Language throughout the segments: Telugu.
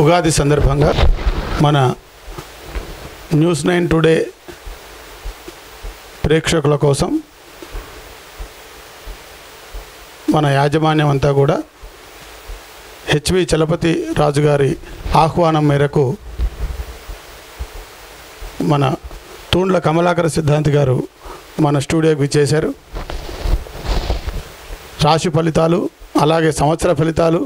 ఉగాది సందర్భంగా మన న్యూస్ నైన్ టుడే ప్రేక్షకుల కోసం మన యాజమాన్యం అంతా కూడా హెచ్వి చలపతి రాజు గారి ఆహ్వానం మేరకు మన తూండ్ల కమలాకర సిద్ధాంతి గారు మన స్టూడియోకి విచ్చేశారు రాశి ఫలితాలు అలాగే సంవత్సర ఫలితాలు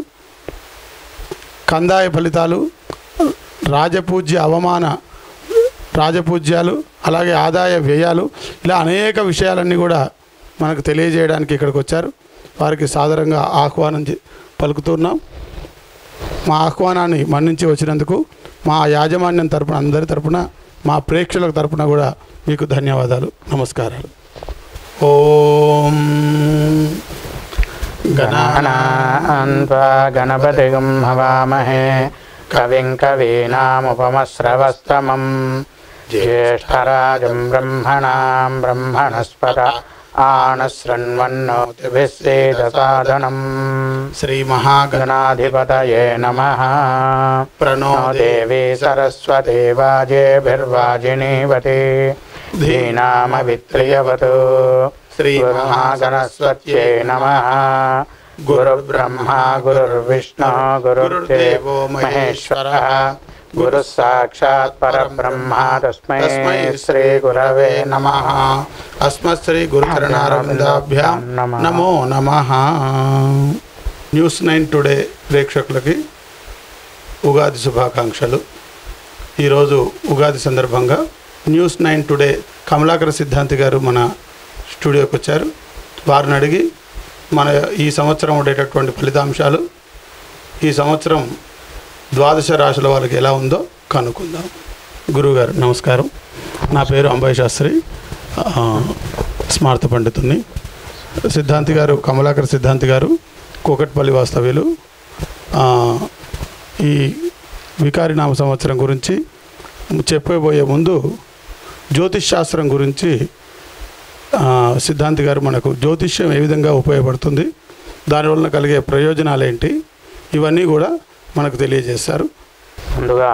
కందాయ ఫలితాలు రాజపూజ్య అవమాన రాజపూజ్యాలు అలాగే ఆదాయ వ్యయాలు ఇలా అనేక విషయాలన్నీ కూడా మనకు తెలియజేయడానికి ఇక్కడికి వచ్చారు వారికి సాదరంగా ఆహ్వానం చే- పలుకుతున్నాం మా ఆహ్వానాన్ని మన్నించి వచ్చినందుకు మా యాజమాన్యం తరపున అందరి తరపున మా ప్రేక్షకుల తరపున కూడా మీకు ధన్యవాదాలు నమస్కారాలు ఓం గణా గణాన్వా గణపతిగం హవామహే కవిం కవీనాముపమశ్రవస్తమం జ్యేష్ఠరాజం బ్రహ్మణాం బ్రహ్మణస్పత ఆనశృण्वन्नोतिभिस्सेदसादनम् శ్రీ మహాగణ గణాధిపతయే నమః ప్రణో नो देवी सरस्वती वाजेभिर्वाजिनीवती धीनामवित्रियवतु श्रीमहागणस्वत्यै नमः गुरुब्रह्मा गुरुर्विष्णु गुरुर्देवो महेश्वरः गुरुः साक्षात् परब्रह्मा तस्मै తస్మై श्रीगुरवे నమః అస్మత్ శ్రీ గురుచరణారవిందాభ్యాం నమః. నమో నమ న్యూస్ నైన్ టుడే ప్రేక్షకులకి ఉగాది శుభాకాంక్షలు ఈరోజు ఉగాది సందర్భంగా న్యూస్ నైన్ టుడే కమలాకర సిద్ధాంతి గారు మన స్టూడియోకి వచ్చారు వారిని అడిగి మన ఈ సంవత్సరం ఉండేటటువంటి ఫలితాంశాలు ఈ సంవత్సరం ద్వాదశ రాశుల వాళ్ళకి ఎలా ఉందో కనుక్కుందాం గురువుగారు నమస్కారం నా పేరు అంబాయి శాస్త్రి ఆ, స్మార్త పండితుని సిద్ధాంతి గారు కమలాకర్ సిద్ధాంతి గారు కూకట్పల్లి వాస్తవ్యులు ఆ, ఈ వికారినామ సంవత్సరం గురించి చెప్పబోయే ముందు జ్యోతిష్ శాస్త్రం గురించి ఆ, సిద్ధాంతి గారు మనకు జ్యోతిష్యం ఏ విధంగా ఉపయోగపడుతుంది దానివలన కలిగే ప్రయోజనాలు ఏంటి ఇవన్నీ కూడా మనకు తెలియజేస్తారు ముందుగా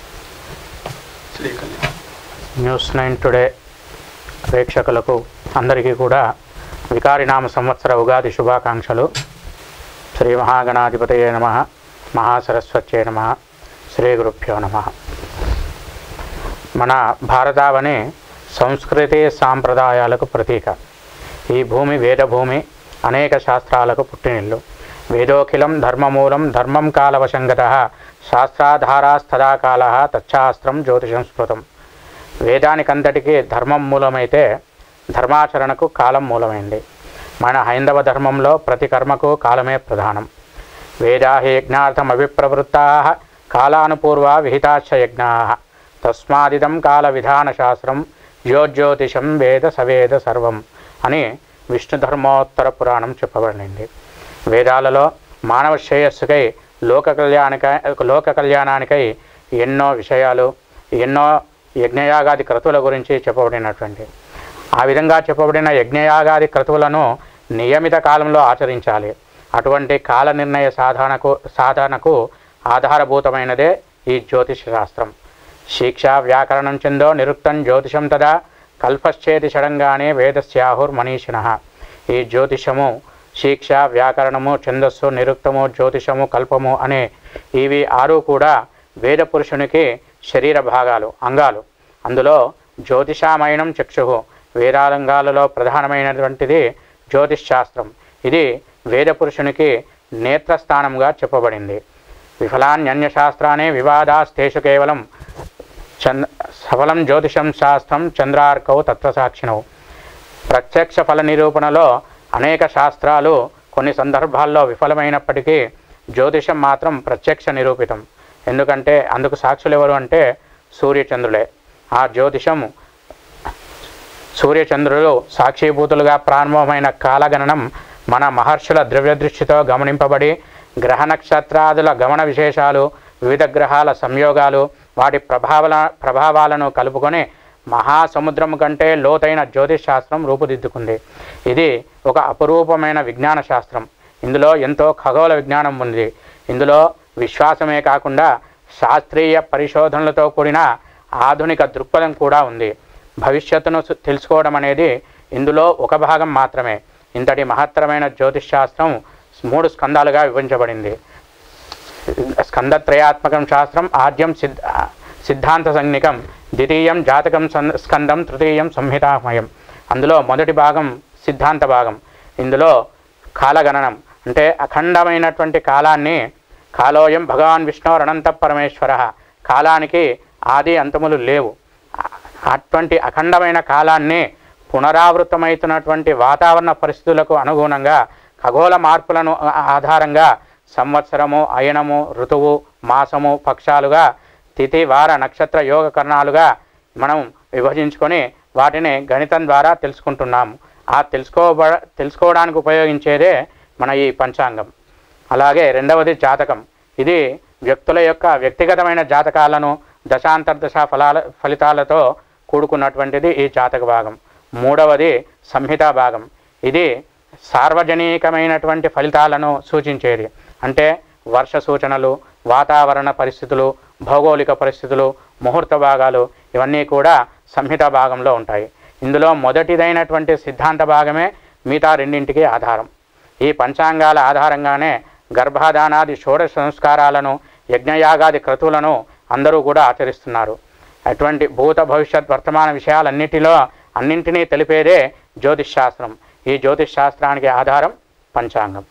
న్యూస్ నైన్ టుడే ప్రేక్షకులకు అందరికీ కూడా వికారినామ సంవత్సర ఉగాది శుభాకాంక్షలు శ్రీ మహాగణాధిపతయే నమ మహాసరస్వత్యే నమ శ్రీ గురుభ్యో నమ మన భారతావని సంస్కృతి సాంప్రదాయాలకు ప్రతీక ఈ భూమి వేదభూమి అనేక శాస్త్రాలకు పుట్టినిల్లు వేదోఖిలం ధర్మమూలం ధర్మం కాలవశంగత శాస్త్రాధారాస్తదాకాల తచ్చాస్త్రం జ్యోతిషం స్మృతం వేదానికంతటికీ ధర్మం మూలమైతే ధర్మాచరణకు కాలం మూలమైంది మన హైందవ ధర్మంలో ప్రతి కర్మకు కాలమే ప్రధానం వేదా హి యజ్ఞార్థం అభిప్రవృత్తా కాలానుపూర్వ విహితాశ్చ యజ్ఞా తస్మాదిదం కాల విధాన శాస్త్రం జ్యోజ్యోతిషం వేద సవేద సర్వం అని విష్ణు ధర్మోత్తర పురాణం చెప్పబడింది వేదాలలో మానవ శ్రేయస్సుకై లోక కళ్యాణిక లోక కళ్యాణానికై ఎన్నో విషయాలు ఎన్నో యజ్ఞయాగాది క్రతువుల గురించి చెప్పబడినటువంటి ఆ విధంగా చెప్పబడిన యజ్ఞయాగాది క్రతువులను నియమిత కాలంలో ఆచరించాలి అటువంటి కాల నిర్ణయ సాధనకు సాధనకు ఆధారభూతమైనదే ఈ జ్యోతిష శాస్త్రం శిక్ష వ్యాకరణం చెందో నిరుక్తం జ్యోతిషం తదా కల్పశ్చేతి షడంగానే వేదస్యాహుర్మనీషిణ ఈ జ్యోతిషము శిక్ష వ్యాకరణము ఛందస్సు నిరుక్తము జ్యోతిషము కల్పము అనే ఇవి ఆరు కూడా వేద పురుషునికి శరీర భాగాలు అంగాలు అందులో జ్యోతిషామయనం చక్షు వేదాలంగాలలో ప్రధానమైనటువంటిది జ్యోతిష్ శాస్త్రం ఇది వేద పురుషునికి నేత్రస్థానంగా చెప్పబడింది విఫలాన్యన్య శాస్త్రాన్ని వివాదాస్తేషు కేవలం చంద్ సఫలం జ్యోతిషం శాస్త్రం చంద్రార్కౌ తత్వసాక్షిణవు ప్రత్యక్ష ఫల నిరూపణలో అనేక శాస్త్రాలు కొన్ని సందర్భాల్లో విఫలమైనప్పటికీ జ్యోతిషం మాత్రం ప్రత్యక్ష నిరూపితం ఎందుకంటే అందుకు సాక్షులు ఎవరు అంటే సూర్యచంద్రులే ఆ జ్యోతిషం సూర్యచంద్రులు సాక్షిభూతులుగా ప్రారంభమైన కాలగణనం మన మహర్షుల ద్రవ్యదృష్టితో గమనింపబడి గ్రహ నక్షత్రాదుల గమన విశేషాలు వివిధ గ్రహాల సంయోగాలు వాటి ప్రభావాల ప్రభావాలను కలుపుకొని మహాసముద్రము కంటే లోతైన జ్యోతిష్ శాస్త్రం రూపుదిద్దుకుంది ఇది ఒక అపురూపమైన విజ్ఞాన శాస్త్రం ఇందులో ఎంతో ఖగోళ విజ్ఞానం ఉంది ఇందులో విశ్వాసమే కాకుండా శాస్త్రీయ పరిశోధనలతో కూడిన ఆధునిక దృక్పథం కూడా ఉంది భవిష్యత్తును సు- తెలుసుకోవడం అనేది ఇందులో ఒక భాగం మాత్రమే ఇంతటి మహత్తరమైన జ్యోతిష్ శాస్త్రం మూడు స్కందాలుగా విభజించబడింది స్కందత్రయాత్మకం శాస్త్రం ఆద్యం సిద్ధ సిద్ధాంత సంజ్ఞికం ద్వితీయం జాతకం సన్- స్కందం తృతీయం సంహితామయం అందులో మొదటి భాగం సిద్ధాంత భాగం ఇందులో కాలగణనం అంటే అఖండమైనటువంటి కాలాన్ని కాలోయం భగవాన్ విష్ణువు అనంత పరమేశ్వర కాలానికి ఆది అంతములు లేవు అ- అటువంటి అఖండమైన కాలాన్ని పునరావృతమవుతున్నటువంటి వాతావరణ పరిస్థితులకు అనుగుణంగా ఖగోళ మార్పులను ఆ- ఆధారంగా సంవత్సరము అయనము ఋతువు మాసము పక్షాలుగా తిథి వార నక్షత్ర యోగ కరణాలుగా మనం విభజించుకొని వాటిని గణితం ద్వారా తెలుసుకుంటున్నాము ఆ తెలుసుకోబ తెలుసుకోవడానికి ఉపయోగించేదే మన ఈ పంచాంగం అలాగే రెండవది జాతకం ఇది వ్యక్తుల యొక్క వ్యక్తిగతమైన జాతకాలను దశాంతర్దశ ఫలాల ఫలితాలతో కూడుకున్నటువంటిది ఈ జాతక భాగం మూడవది సంహితా భాగం ఇది సార్వజనీకమైనటువంటి ఫలితాలను సూచించేది అంటే వర్ష సూచనలు వాతావరణ పరిస్థితులు భౌగోళిక పరిస్థితులు ముహూర్త భాగాలు ఇవన్నీ కూడా సంహిత భాగంలో ఉంటాయి ఇందులో మొదటిదైనటువంటి సిద్ధాంత భాగమే మిగతా రెండింటికి ఆధారం ఈ పంచాంగాల ఆధారంగానే గర్భాధానాది షోడశ సంస్కారాలను యజ్ఞయాగాది క్రతువులను అందరూ కూడా ఆచరిస్తున్నారు అటువంటి భూత భవిష్యత్ వర్తమాన విషయాలన్నిటిలో అన్నింటినీ తెలిపేదే జ్యోతిష్ శాస్త్రం ఈ జ్యోతిష్ శాస్త్రానికి ఆధారం పంచాంగం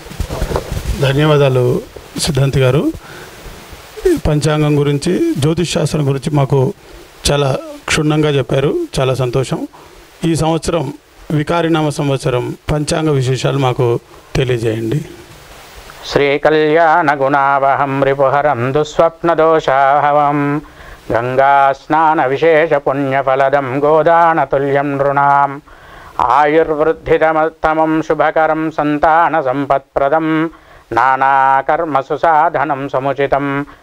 ధన్యవాదాలు సిద్ధాంతి గారు ఈ పంచాంగం గురించి జ్యోతిష్ శాస్త్రం గురించి మాకు చాలా క్షుణ్ణంగా చెప్పారు చాలా సంతోషం ఈ సంవత్సరం వికారినామ సంవత్సరం పంచాంగ విశేషాలు మాకు తెలియజేయండి శ్రీకళ్యాణ గుణావహం రిపుహరం దుస్వప్నదోషాహవం గంగా స్నాన విశేష పుణ్యఫలదం గోదానతుల్యం నృణాం ఆయుర్వృద్ధితమత్తమం శుభకరం సంతాన సంపత్ప్రదం నానాకర్మసు సాధనం సముచితం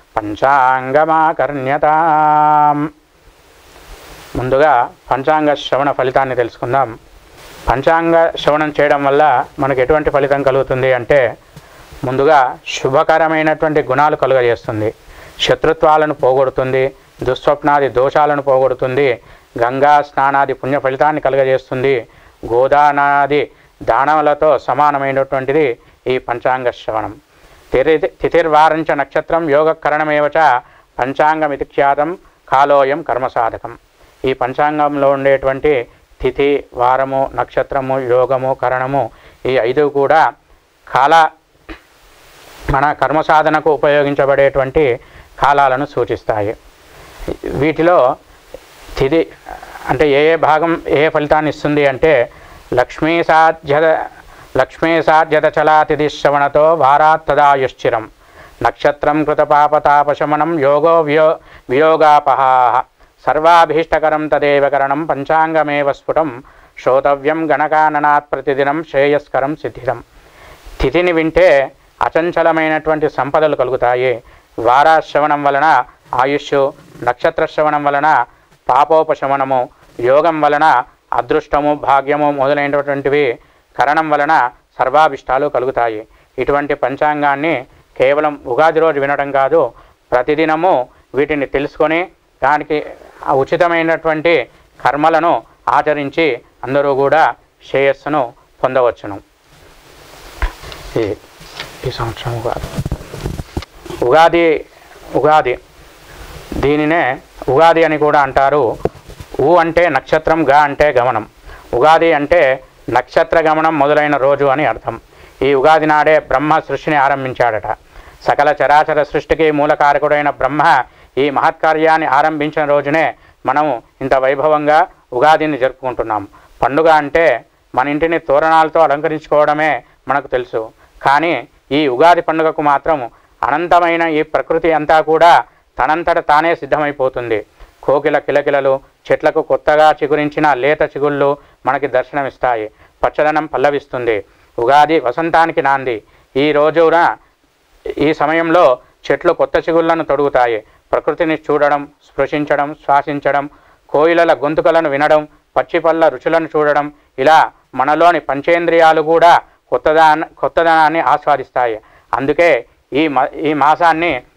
పంచాంగమాకర్ణ్యతాం ముందుగా పంచాంగ శ్రవణ ఫలితాన్ని తెలుసుకుందాం పంచాంగ శ్రవణం చేయడం వల్ల మనకు ఎటువంటి ఫలితం కలుగుతుంది అంటే ముందుగా శుభకరమైనటువంటి గుణాలు కలుగజేస్తుంది శత్రుత్వాలను పోగొడుతుంది దుస్వప్నాది దోషాలను పోగొడుతుంది గంగా స్నానాది పుణ్య ఫలితాన్ని కలుగజేస్తుంది గోదానాది దానములతో సమానమైనటువంటిది ఈ పంచాంగ శ్రవణం తిరి తిథిర్వారంచ నక్షత్రం యోగకరణమేవచ పంచాంగమితి ఖ్యాతం కాలోయం కర్మసాధకం ఈ పంచాంగంలో ఉండేటువంటి తిథి వారము నక్షత్రము యోగము కరణము ఈ ఐదు కూడా కాల మన కర్మ సాధనకు ఉపయోగించబడేటువంటి కాలాలను సూచిస్తాయి వీటిలో తిథి అంటే ఏ ఏ భాగం ఏ ఫలితాన్ని ఇస్తుంది అంటే లక్ష్మీ సాధ్యత లక్ష్మీ సాధ్యత చలాతిథి శ్రవణతో వారాత్తదాయుశ్చిరం నక్షత్రం కృతపాపతాపశమనం యోగో వియో వియోగాపహాహ సర్వాభీష్టకరం తదేవ కరణం పంచాంగమేవ స్ఫుటం శ్రోతవ్యం గణకాననాత్ ప్రతిదినం శ్రేయస్కరం సిద్ధితం తిథిని వింటే అచంచలమైనటువంటి సంపదలు కలుగుతాయి వార శ్రవణం వలన ఆయుష్ నక్షత్ర శ్రవణం వలన పాపోపశమనము యోగం వలన అదృష్టము భాగ్యము మొదలైనటువంటివి కరణం వలన సర్వాభిష్టాలు కలుగుతాయి ఇటువంటి పంచాంగాన్ని కేవలం ఉగాది రోజు వినడం కాదు ప్రతిదినము వీటిని తెలుసుకొని దానికి ఆ ఉచితమైనటువంటి కర్మలను ఆచరించి అందరూ కూడా శ్రేయస్సును పొందవచ్చును ఈ ఈ సంవత్సరం ఉగాది ఉగాది ఉగాది దీనినే ఉగాది అని కూడా అంటారు ఊ అంటే నక్షత్రం గా అంటే గమనం ఉగాది అంటే నక్షత్ర గమనం మొదలైన రోజు అని అర్థం ఈ ఉగాది నాడే బ్రహ్మ సృష్టిని ఆరంభించాడట సకల చరాచర సృష్టికి మూలకారకుడైన బ్రహ్మ ఈ మహత్కార్యాన్ని ఆరంభించిన రోజునే మనము ఇంత వైభవంగా ఉగాదిని జరుపుకుంటున్నాం పండుగ అంటే మన ఇంటిని తోరణాలతో అలంకరించుకోవడమే మనకు తెలుసు కానీ ఈ ఉగాది పండుగకు మాత్రం అనంతమైన ఈ ప్రకృతి అంతా కూడా తనంతట తానే సిద్ధమైపోతుంది కోకిల కిలకిలలు చెట్లకు కొత్తగా చిగురించిన లేత చిగుళ్ళు మనకి దర్శనమిస్తాయి పచ్చదనం పల్లవిస్తుంది ఉగాది వసంతానికి నాంది ఈ రోజున ఈ సమయంలో చెట్లు కొత్త చిగుళ్లను తొడుగుతాయి ప్రకృతిని చూడడం స్పృశించడం శ్వాసించడం కోయిలల గొంతుకలను వినడం పచ్చిపళ్ళ రుచులను చూడడం ఇలా మనలోని పంచేంద్రియాలు కూడా కొత్తదా కొత్తదనాన్ని ఆస్వాదిస్తాయి అందుకే ఈ మ ఈ మాసాన్ని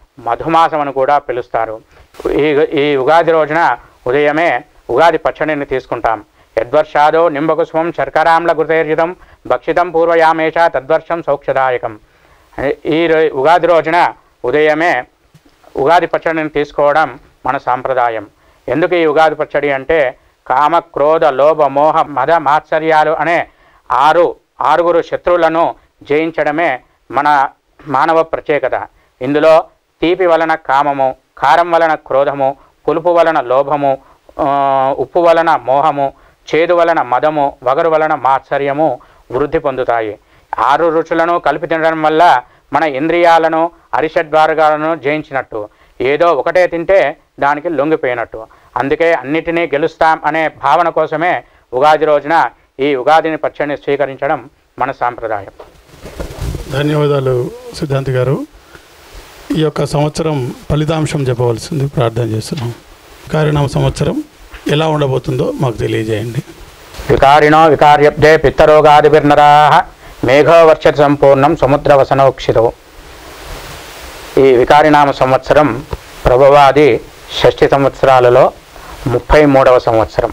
మధుమాసం అని కూడా పిలుస్తారు ఈ ఈ ఉగాది రోజున ఉదయమే ఉగాది పచ్చడిని తీసుకుంటాం యద్వర్షాదో నింబకుసుమం శర్కరాంల గురుతైర్యుతం భక్షితం పూర్వయామేష తద్వర్షం సౌక్షదాయకం ఈ రో- ఉగాది రోజున ఉదయమే ఉగాది పచ్చడిని తీసుకోవడం మన సాంప్రదాయం ఎందుకు ఈ ఉగాది పచ్చడి అంటే కామ క్రోధ లోభ మోహ మద మాత్సర్యాలు అనే ఆరు ఆరుగురు శత్రువులను జయించడమే మన మానవ ప్రత్యేకత ఇందులో తీపి వలన కామము కారం వలన క్రోధము పులుపు వలన లోభము ఆ, ఉప్పు వలన మోహము చేదు వలన మదము వగరు వలన మాత్సర్యము వృద్ధి పొందుతాయి ఆరు రుచులను కలిపి తినడం వల్ల మన ఇంద్రియాలను అరిషడ్వార్గాలను జయించినట్టు ఏదో ఒకటే తింటే దానికి లొంగిపోయినట్టు అందుకే అన్నిటినీ గెలుస్తాం అనే భావన కోసమే ఉగాది రోజున ఈ ఉగాదిని పచ్చడిని స్వీకరించడం మన సాంప్రదాయం ధన్యవాదాలు సిద్ధాంతి గారు ఈ యొక్క సంవత్సరం ఫలితాంశం చెప్పవలసింది ప్రార్థన చేస్తున్నాం కారణం సంవత్సరం ఎలా ఉండబోతుందో మాకు తెలియజేయండి వికారిణో వికార్యబ్దే పిత్తరోగాదిభిర్నరా మేఘో వర్షతి సంపూర్ణం సముద్రవసనోక్షితో ఈ వికారినామ సంవత్సరం ప్రభవాది షష్ఠి సంవత్సరాలలో ముప్పై మూడవ సంవత్సరం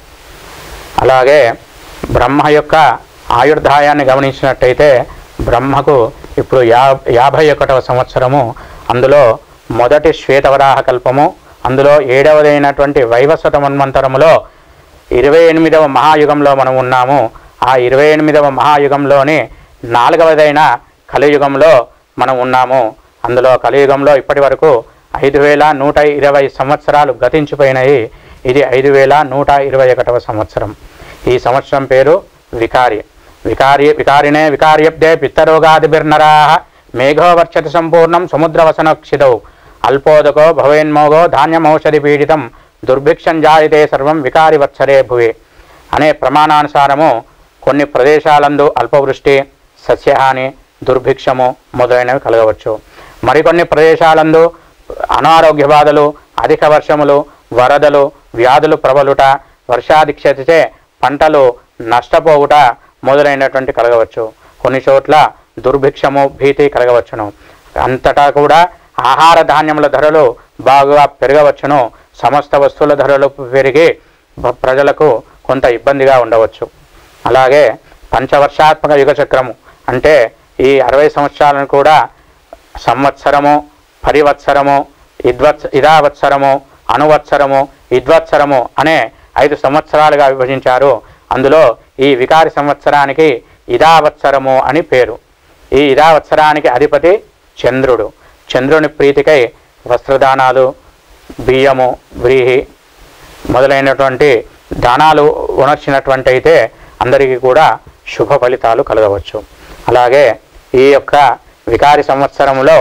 అలాగే బ్రహ్మ యొక్క ఆయుర్దాయాన్ని గమనించినట్టయితే బ్రహ్మకు ఇప్పుడు యా యాభై ఒకటవ సంవత్సరము అందులో మొదటి శ్వేతవరాహ కల్పము అందులో ఏడవదైనటువంటి వైవస్వత మన్వంతరములో ఇరవై ఎనిమిదవ మహాయుగంలో మనం ఉన్నాము ఆ ఇరవై ఎనిమిదవ మహాయుగంలోని నాలుగవదైన కలియుగంలో మనం ఉన్నాము అందులో కలియుగంలో ఇప్పటి వరకు ఐదు వేల నూట ఇరవై సంవత్సరాలు గతించిపోయినాయి ఇది ఐదు వేల నూట ఇరవై ఒకటవ సంవత్సరం ఈ సంవత్సరం పేరు వికారి వికారి వికారినే వికార్యబ్దే పిత్తరోగాదిభిర్నరా మేఘో వర్షతి సంపూర్ణం సముద్రవసనక్షితౌ అల్పోదకో భవేన్మోగో ధాన్యమౌషధి పీడితం దుర్భిక్షం జాయితే సర్వం వికారి వత్సరే భువే అనే ప్రమాణానుసారము కొన్ని ప్రదేశాలందు అల్పవృష్టి సస్యహాని దుర్భిక్షము మొదలైనవి కలగవచ్చు మరికొన్ని ప్రదేశాలందు అనారోగ్య బాధలు అధిక వర్షములు వరదలు వ్యాధులు ప్రబలుట వర్షాధిక్షతిచే పంటలు నష్టపోవుట మొదలైనటువంటి కలగవచ్చు కొన్ని చోట్ల దుర్భిక్షము భీతి కలగవచ్చును అంతటా కూడా ఆహార ధాన్యముల ధరలు బాగా పెరగవచ్చును సమస్త వస్తువుల ధరలు పెరిగి ప- ప్రజలకు కొంత ఇబ్బందిగా ఉండవచ్చు అలాగే పంచవర్షాత్మక యుగ చక్రము అంటే ఈ అరవై సంవత్సరాలను కూడా సంవత్సరము పరివత్సరము ఇద్వత్స ఇదావత్సరము అనువత్సరము ఇద్వత్సరము అనే ఐదు సంవత్సరాలుగా విభజించారు అందులో ఈ వికారి సంవత్సరానికి ఇదావత్సరము అని పేరు ఈ ఇదావత్సరానికి అధిపతి చంద్రుడు చంద్రుని ప్రీతికై వస్త్రదానాలు బియ్యము వ్రీహి మొదలైనటువంటి దానాలు ఉనర్చినటువంటి అయితే అందరికీ కూడా శుభ ఫలితాలు కలగవచ్చు అలాగే ఈ యొక్క వికారి సంవత్సరంలో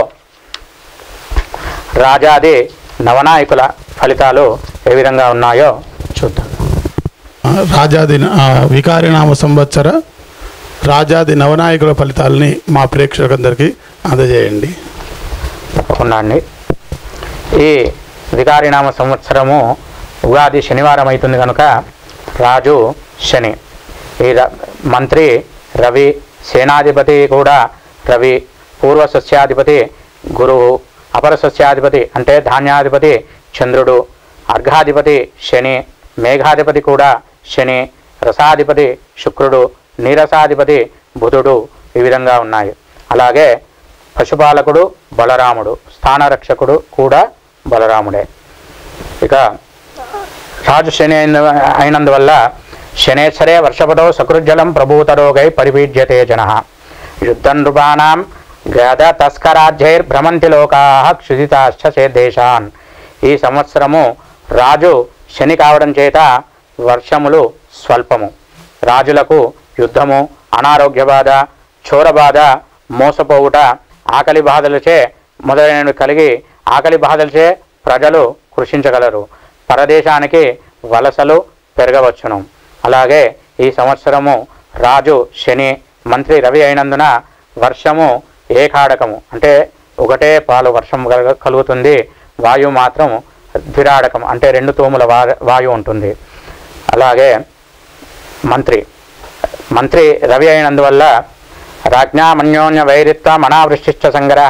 రాజాది నవనాయకుల ఫలితాలు ఏ విధంగా ఉన్నాయో చూద్దాం రాజాది ఆ, వికారినామ సంవత్సర రాజాది నవనాయకుల ఫలితాలని మా ప్రేక్షకులందరికీ అందజేయండి తప్పకుండా అండి ఈ వికారినామ సంవత్సరము ఉగాది శనివారం అవుతుంది కనుక రాజు శని ఈ ర- మంత్రి రవి సేనాధిపతి కూడా రవి పూర్వ సస్యాధిపతి గురువు అపర సస్యాధిపతి అంటే ధాన్యాధిపతి చంద్రుడు అర్ఘాధిపతి శని మేఘాధిపతి కూడా శని రసాధిపతి శుక్రుడు నీరసాధిపతి బుధుడు ఈ విధంగా ఉన్నాయి అలాగే పశుపాలకుడు బలరాముడు స్థానరక్షకుడు కూడా బలరాముడే ఇక రాజు శని అయిన అయినందువల్ల శనేశ్వరే వర్షపదో సకృజ్జలం ప్రభూతరోగై పరిపీడ్యతే జన యుద్ధ నృపాణం గద తస్కరాధ్యైర్భ్రమంతి లోకా క్షుదితాశ్చ దేశాన్ ఈ సంవత్సరము రాజు శని కావడం చేత వర్షములు స్వల్పము రాజులకు యుద్ధము అనారోగ్య బాధ చోర బాధ మోసపోవుట ఆకలి బాధలచే మొదలైనవి కలిగి ఆకలి బాధలచే ప్రజలు కృషించగలరు పరదేశానికి వలసలు పెరగవచ్చును అలాగే ఈ సంవత్సరము రాజు శని మంత్రి రవి అయినందున వర్షము ఏకాడకము అంటే ఒకటే పాలు వర్షం కలగ- కలుగుతుంది వాయువు మాత్రం ద్విరాడకం అంటే రెండు తూముల వా వాయువు ఉంటుంది అలాగే మంత్రి మంత్రి రవి అయినందువల్ల రాజ్ఞామన్యోన్య వైరిత్వ మనావృష్టిశ్చ సంగ్రహ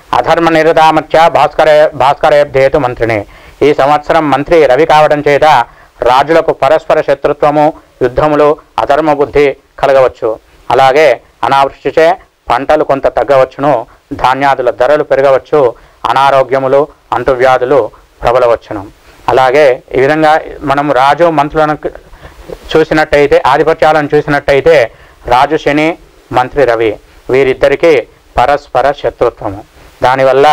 అధర్మ నిరతామత్య భాస్కర భాస్కరేబ్ధేతు మంత్రిని ఈ సంవత్సరం మంత్రి రవి కావడం చేత రాజులకు పరస్పర శత్రుత్వము యుద్ధములు అధర్మ బుద్ధి కలగవచ్చు అలాగే అనావృష్టిచే పంటలు కొంత తగ్గవచ్చును ధాన్యాదుల ధరలు పెరగవచ్చు అనారోగ్యములు అంటువ్యాధులు ప్రబలవచ్చును అలాగే ఈ విధంగా మనం రాజు మంత్రులను చూసినట్టయితే ఆధిపత్యాలను చూసినట్టయితే రాజు శని మంత్రి రవి వీరిద్దరికీ పరస్పర శత్రుత్వము దానివల్ల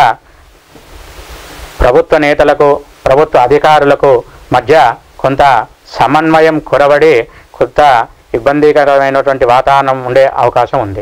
ప్రభుత్వ నేతలకు ప్రభుత్వ అధికారులకు మధ్య కొంత సమన్వయం కొరబడి కొంత ఇబ్బందికరమైనటువంటి వాతావరణం ఉండే అవకాశం ఉంది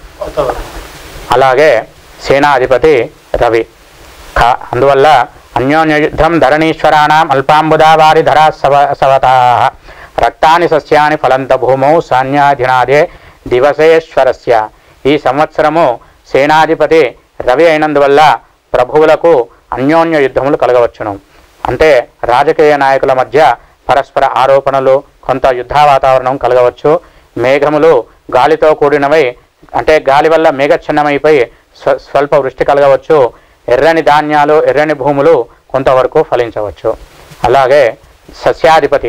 అలాగే సేనాధిపతి రవి కా అందువల్ల అన్యోన్య యుద్ధం ధరణీశ్వరాణం అల్పాంబుదావారి ధరా సవ సవతా రక్తాని సస్యాని ఫలంత భూమౌ సాన్యాధినాదే దివసేశ్వరస్య ఈ సంవత్సరము సేనాధిపతి రవి అయినందువల్ల ప్రభువులకు అన్యోన్య యుద్ధములు కలగవచ్చును అంటే రాజకీయ నాయకుల మధ్య పరస్పర ఆరోపణలు కొంత యుద్ధ వాతావరణం కలగవచ్చు మేఘములు గాలితో కూడినవై అంటే గాలి వల్ల మేఘఛిన్నమైపోయి స్వ స్వల్ప వృష్టి కలగవచ్చు ఎర్రని ధాన్యాలు ఎర్రని భూములు కొంతవరకు ఫలించవచ్చు అలాగే సస్యాధిపతి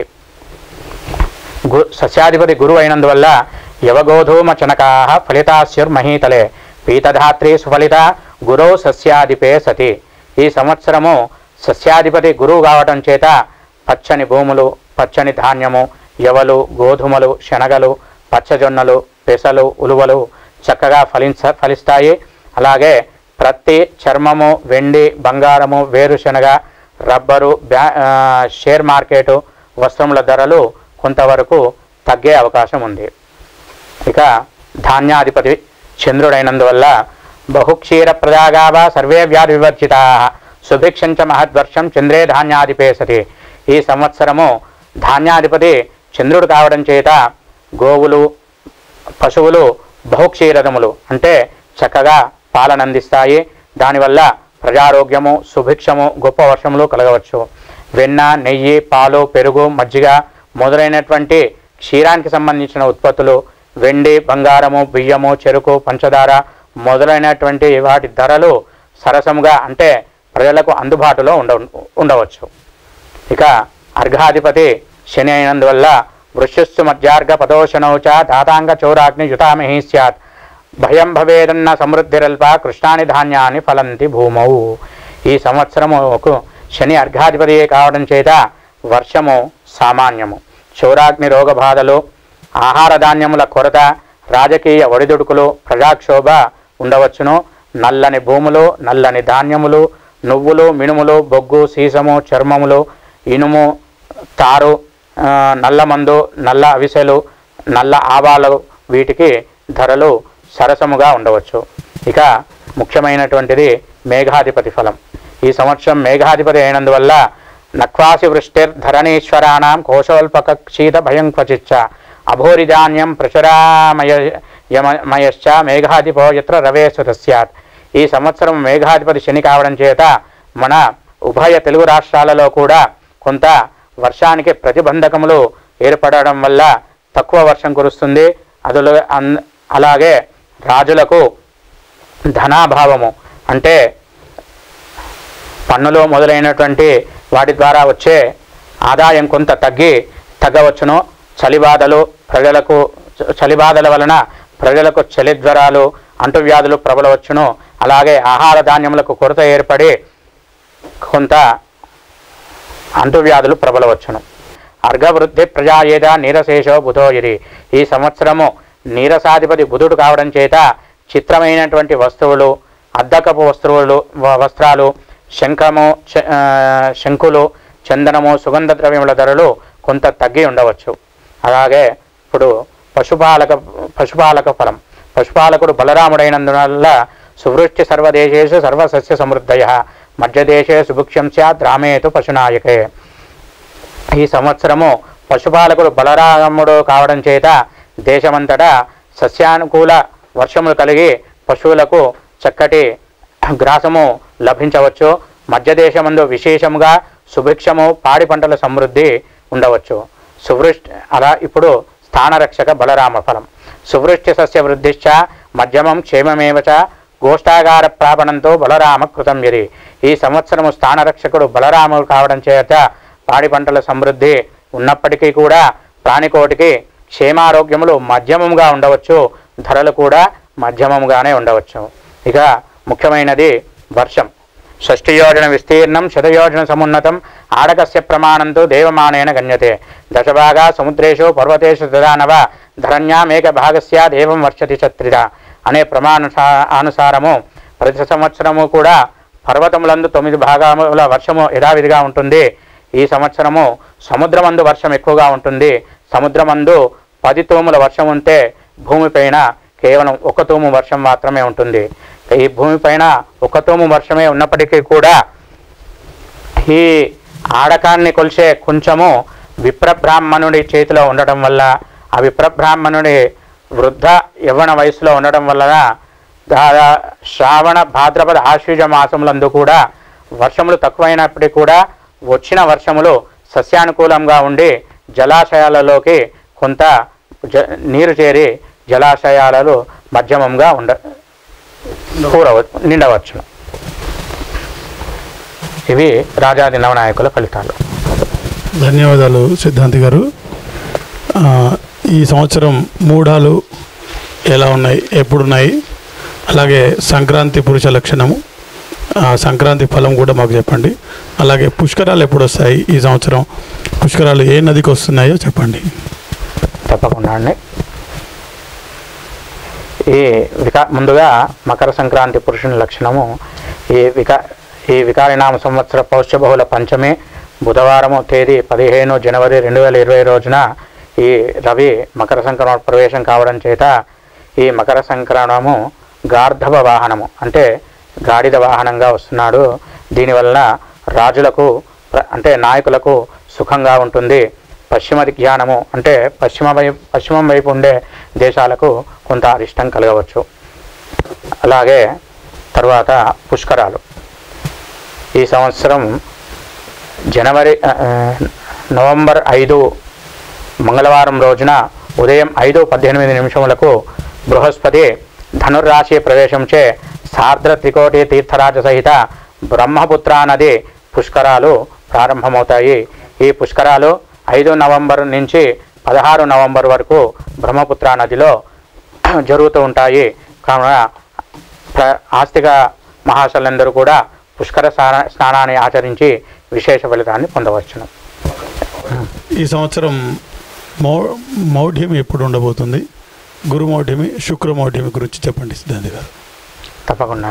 గు సస్యాధిపతి గురువు అయినందువల్ల యవగోధూమ చనకా ఫలితాస్యుర్మహీతలే పీతధాత్రి సుఫలిత గురో సస్యాధిపే సతి ఈ సంవత్సరము సస్యాధిపతి గురువు కావటం చేత పచ్చని భూములు పచ్చని ధాన్యము యవలు గోధుమలు శనగలు పచ్చజొన్నలు పెసలు ఉలువలు చక్కగా ఫలించ ఫలిస్తాయి అలాగే ప్రత్తి చర్మము వెండి బంగారము వేరుశనగ రబ్బరు బ్యా ఆ, షేర్ మార్కెటు వస్త్రముల ధరలు కొంతవరకు తగ్గే అవకాశం ఉంది ఇక ధాన్యాధిపతి చంద్రుడైనందువల్ల బహుక్షీర ప్రజాగావ సర్వే వ్యాధి వివర్జితా సుభిక్షంచ మహద్వర్షం చంద్రే ధాన్యాధిపే సతి ఈ సంవత్సరము ధాన్యాధిపతి చంద్రుడు కావడం చేత గోవులు పశువులు బహుక్షీరదములు అంటే చక్కగా పాలనందిస్తాయి దానివల్ల ప్రజారోగ్యము సుభిక్షము గొప్ప వర్షములు కలగవచ్చు వెన్న నెయ్యి పాలు పెరుగు మజ్జిగ మొదలైనటువంటి క్షీరానికి సంబంధించిన ఉత్పత్తులు వెండి బంగారము బియ్యము చెరుకు పంచదార మొదలైనటువంటి వాటి ధరలు సరసముగా అంటే ప్రజలకు అందుబాటులో ఉండ ఉండవచ్చు ఇక అర్ఘాధిపతి శని అయినందువల్ల వృషస్సు మధ్యార్ఘ పదోషణౌ చ దాతాంగ చౌరాగ్ని యుతామహి స్యాత్ భయం భవేదన్న సమృద్ధిరల్ప కృష్ణాని ధాన్యాన్ని ఫలంతి భూమౌ ఈ సంవత్సరముకు శని అర్ఘాధిపతి కావడం చేత వర్షము సామాన్యము చౌరాగ్ని రోగ బాధలు ఆహార ధాన్యముల కొరత రాజకీయ ఒడిదుడుకులు ప్రజాక్షోభ ఉండవచ్చును నల్లని భూములు నల్లని ధాన్యములు నువ్వులు మినుములు బొగ్గు సీసము చర్మములు ఇనుము తారు ఆ, నల్ల మందు నల్ల అవిసెలు నల్ల ఆవాలు వీటికి ధరలు సరసముగా ఉండవచ్చు ఇక ముఖ్యమైనటువంటిది మేఘాధిపతి ఫలం ఈ సంవత్సరం మేఘాధిపతి అయినందువల్ల నక్వాసి వృష్టిర్ధరణీశ్వరాణం కోశోల్పక క్షీత భయం క్వచిచ్చ అభోరిధాన్యం ప్రచురామయ యమ- మయశ్చ మేఘాధిపో యత్ర రవేశ్వర స్యాత్ ఈ సంవత్సరం మేఘాధిపతి శని కావడం చేత మన ఉభయ తెలుగు రాష్ట్రాలలో కూడా కొంత వర్షానికి ప్రతిబంధకములు ఏర్పడడం వల్ల తక్కువ వర్షం కురుస్తుంది అదులో అన్- అలాగే రాజులకు ధనాభావము అంటే పన్నులు మొదలైనటువంటి వాటి ద్వారా వచ్చే ఆదాయం కొంత తగ్గి తగ్గవచ్చును చలిబాధలు ప్రజలకు చలిబాధల వలన ప్రజలకు చలి జ్వరాలు అంటువ్యాధులు ప్రబలవచ్చును అలాగే ఆహార ధాన్యములకు కొరత ఏర్పడి కొంత అంటువ్యాధులు ప్రబలవచ్చును అర్ఘవృద్ధి ప్రజాయేద నీరశేషో బుధోయిరి ఈ సంవత్సరము నీరసాధిపతి బుధుడు కావడం చేత చిత్రమైనటువంటి వస్తువులు అద్దకపు వస్తువులు వ- వస్త్రాలు శంఖము చ- ఆ, శంకులు చందనము సుగంధ ద్రవ్యముల ధరలు కొంత తగ్గి ఉండవచ్చు అలాగే ఇప్పుడు పశుపాలక పశుపాలక ఫలం పశుపాలకుడు బలరాముడైనందువల్ల సువృష్టి సర్వదేశేషు సర్వసస్య సమృద్ధయ మధ్యదేశే సుభిక్షం స్యాత్ రామేతు పశునాయకే ఈ సంవత్సరము పశుపాలకుడు బలరాముడు కావడం చేత దేశమంతటా సస్యానుకూల వర్షములు కలిగి పశువులకు చక్కటి గ్రాసము లభించవచ్చు మధ్యదేశమందు విశేషముగా సుభిక్షము పాడి పంటల సమృద్ధి ఉండవచ్చు సువృష్టి అలా ఇప్పుడు స్థానరక్షక బలరామ ఫలం సువృష్టి సస్య వృద్ధిశ్చ మధ్యమం క్షేమమేవ చ గోష్ఠాగార ప్రాపణంతో బలరామ కృతం యది ఈ సంవత్సరము స్థానరక్షకుడు బలరాముడు కావడం చేత పాడి పంటల సమృద్ధి ఉన్నప్పటికీ కూడా ప్రాణికోటికి క్షేమారోగ్యములు మధ్యమంగా ఉండవచ్చు ధరలు కూడా మధ్యమంగానే ఉండవచ్చు ఇక ముఖ్యమైనది వర్షం షష్ఠయోజన విస్తీర్ణం శతయోజన సమున్నతం ఆడకస్య ప్రమాణంతో దేవమానేన గణ్యతే దశభాగా సముద్రేషు పర్వతేషు తదానవ ధరణ్యామేక భాగస్య దేవం వర్షతి చత్రిత అనే ప్రమాణ అనుసారము ప్రతి సంవత్సరము కూడా పర్వతములందు తొమ్మిది భాగముల వర్షము యథావిధిగా ఉంటుంది ఈ సంవత్సరము సముద్రమందు వర్షం ఎక్కువగా ఉంటుంది సముద్రమందు పది తూముల వర్షం ఉంటే భూమిపైన కేవలం ఒక తూము వర్షం మాత్రమే ఉంటుంది ఈ భూమిపైన ఒక తూము వర్షమే ఉన్నప్పటికీ కూడా ఈ ఆడకాన్ని కొలిసే కొంచెము విప్రబ్రాహ్మణుడి చేతిలో ఉండటం వల్ల ఆ విప్రబ్రాహ్మణుడి వృద్ధ యవ్వన వయసులో ఉండటం వలన దాదా శ్రావణ భాద్రపద ఆశ్వీజ మాసములందు కూడా వర్షములు తక్కువైనప్పటికీ కూడా వచ్చిన వర్షములు సస్యానుకూలంగా ఉండి జలాశయాలలోకి కొంత జ నీరు చేరి జలాశయాలలో మధ్యమంగా ఉండ కూరవ నిండవచ్చును ఇవి రాజాది నవనాయకుల ఫలితాలు ధన్యవాదాలు సిద్ధాంతి గారు ఆ, ఈ సంవత్సరం మూఢాలు ఎలా ఉన్నాయి ఎప్పుడున్నాయి అలాగే సంక్రాంతి పురుష లక్షణము ఆ, సంక్రాంతి ఫలం కూడా మాకు చెప్పండి అలాగే పుష్కరాలు ఎప్పుడు వస్తాయి ఈ సంవత్సరం పుష్కరాలు ఏ నదికి వస్తున్నాయో చెప్పండి తప్పకుండా అండి ఈ వికా ముందుగా మకర సంక్రాంతి పురుషుని లక్షణము ఈ వికా ఈ వికారినామ సంవత్సర పౌష్యబహుళ పంచమి బుధవారము తేదీ పదిహేను జనవరి రెండు వేల ఇరవై రోజున ఈ రవి మకర సంక్రమణ ప్రవేశం కావడం చేత ఈ మకర సంక్రమణము గార్ధవ వాహనము అంటే గాడిద వాహనంగా వస్తున్నాడు దీనివలన రాజులకు ప్ర- అంటే నాయకులకు సుఖంగా ఉంటుంది పశ్చిమ దిగ్యానము అంటే పశ్చిమ వైపు పశ్చిమం వైపు ఉండే దేశాలకు కొంత అరిష్టం కలగవచ్చు అలాగే తర్వాత పుష్కరాలు ఈ సంవత్సరం జనవరి ఆ, ఆ, నవంబర్ ఐదు మంగళవారం రోజున ఉదయం ఐదు పద్దెనిమిది నిమిషములకు బృహస్పతి ధనుర్రాశి ప్రవేశంచే సార్ద్ర త్రికోటి తీర్థరాజ సహిత బ్రహ్మపుత్ర నది పుష్కరాలు ప్రారంభమవుతాయి ఈ పుష్కరాలు ఐదు నవంబర్ నుంచి పదహారు నవంబర్ వరకు బ్రహ్మపుత్ర నదిలో జరుగుతూ ఉంటాయి కావున ప్ర- ఆస్తిక మహాశలందరూ కూడా పుష్కర స్నాన స్నానాన్ని ఆచరించి విశేష ఫలితాన్ని పొందవచ్చును ఈ సంవత్సరం మౌ మౌఢ్యం ఎప్పుడు ఉండబోతుంది గురుమౌఢ్యమి శుక్రమౌఢ్యమి గురించి చెప్పండి సిద్ధాంతి గారు తప్పకుండా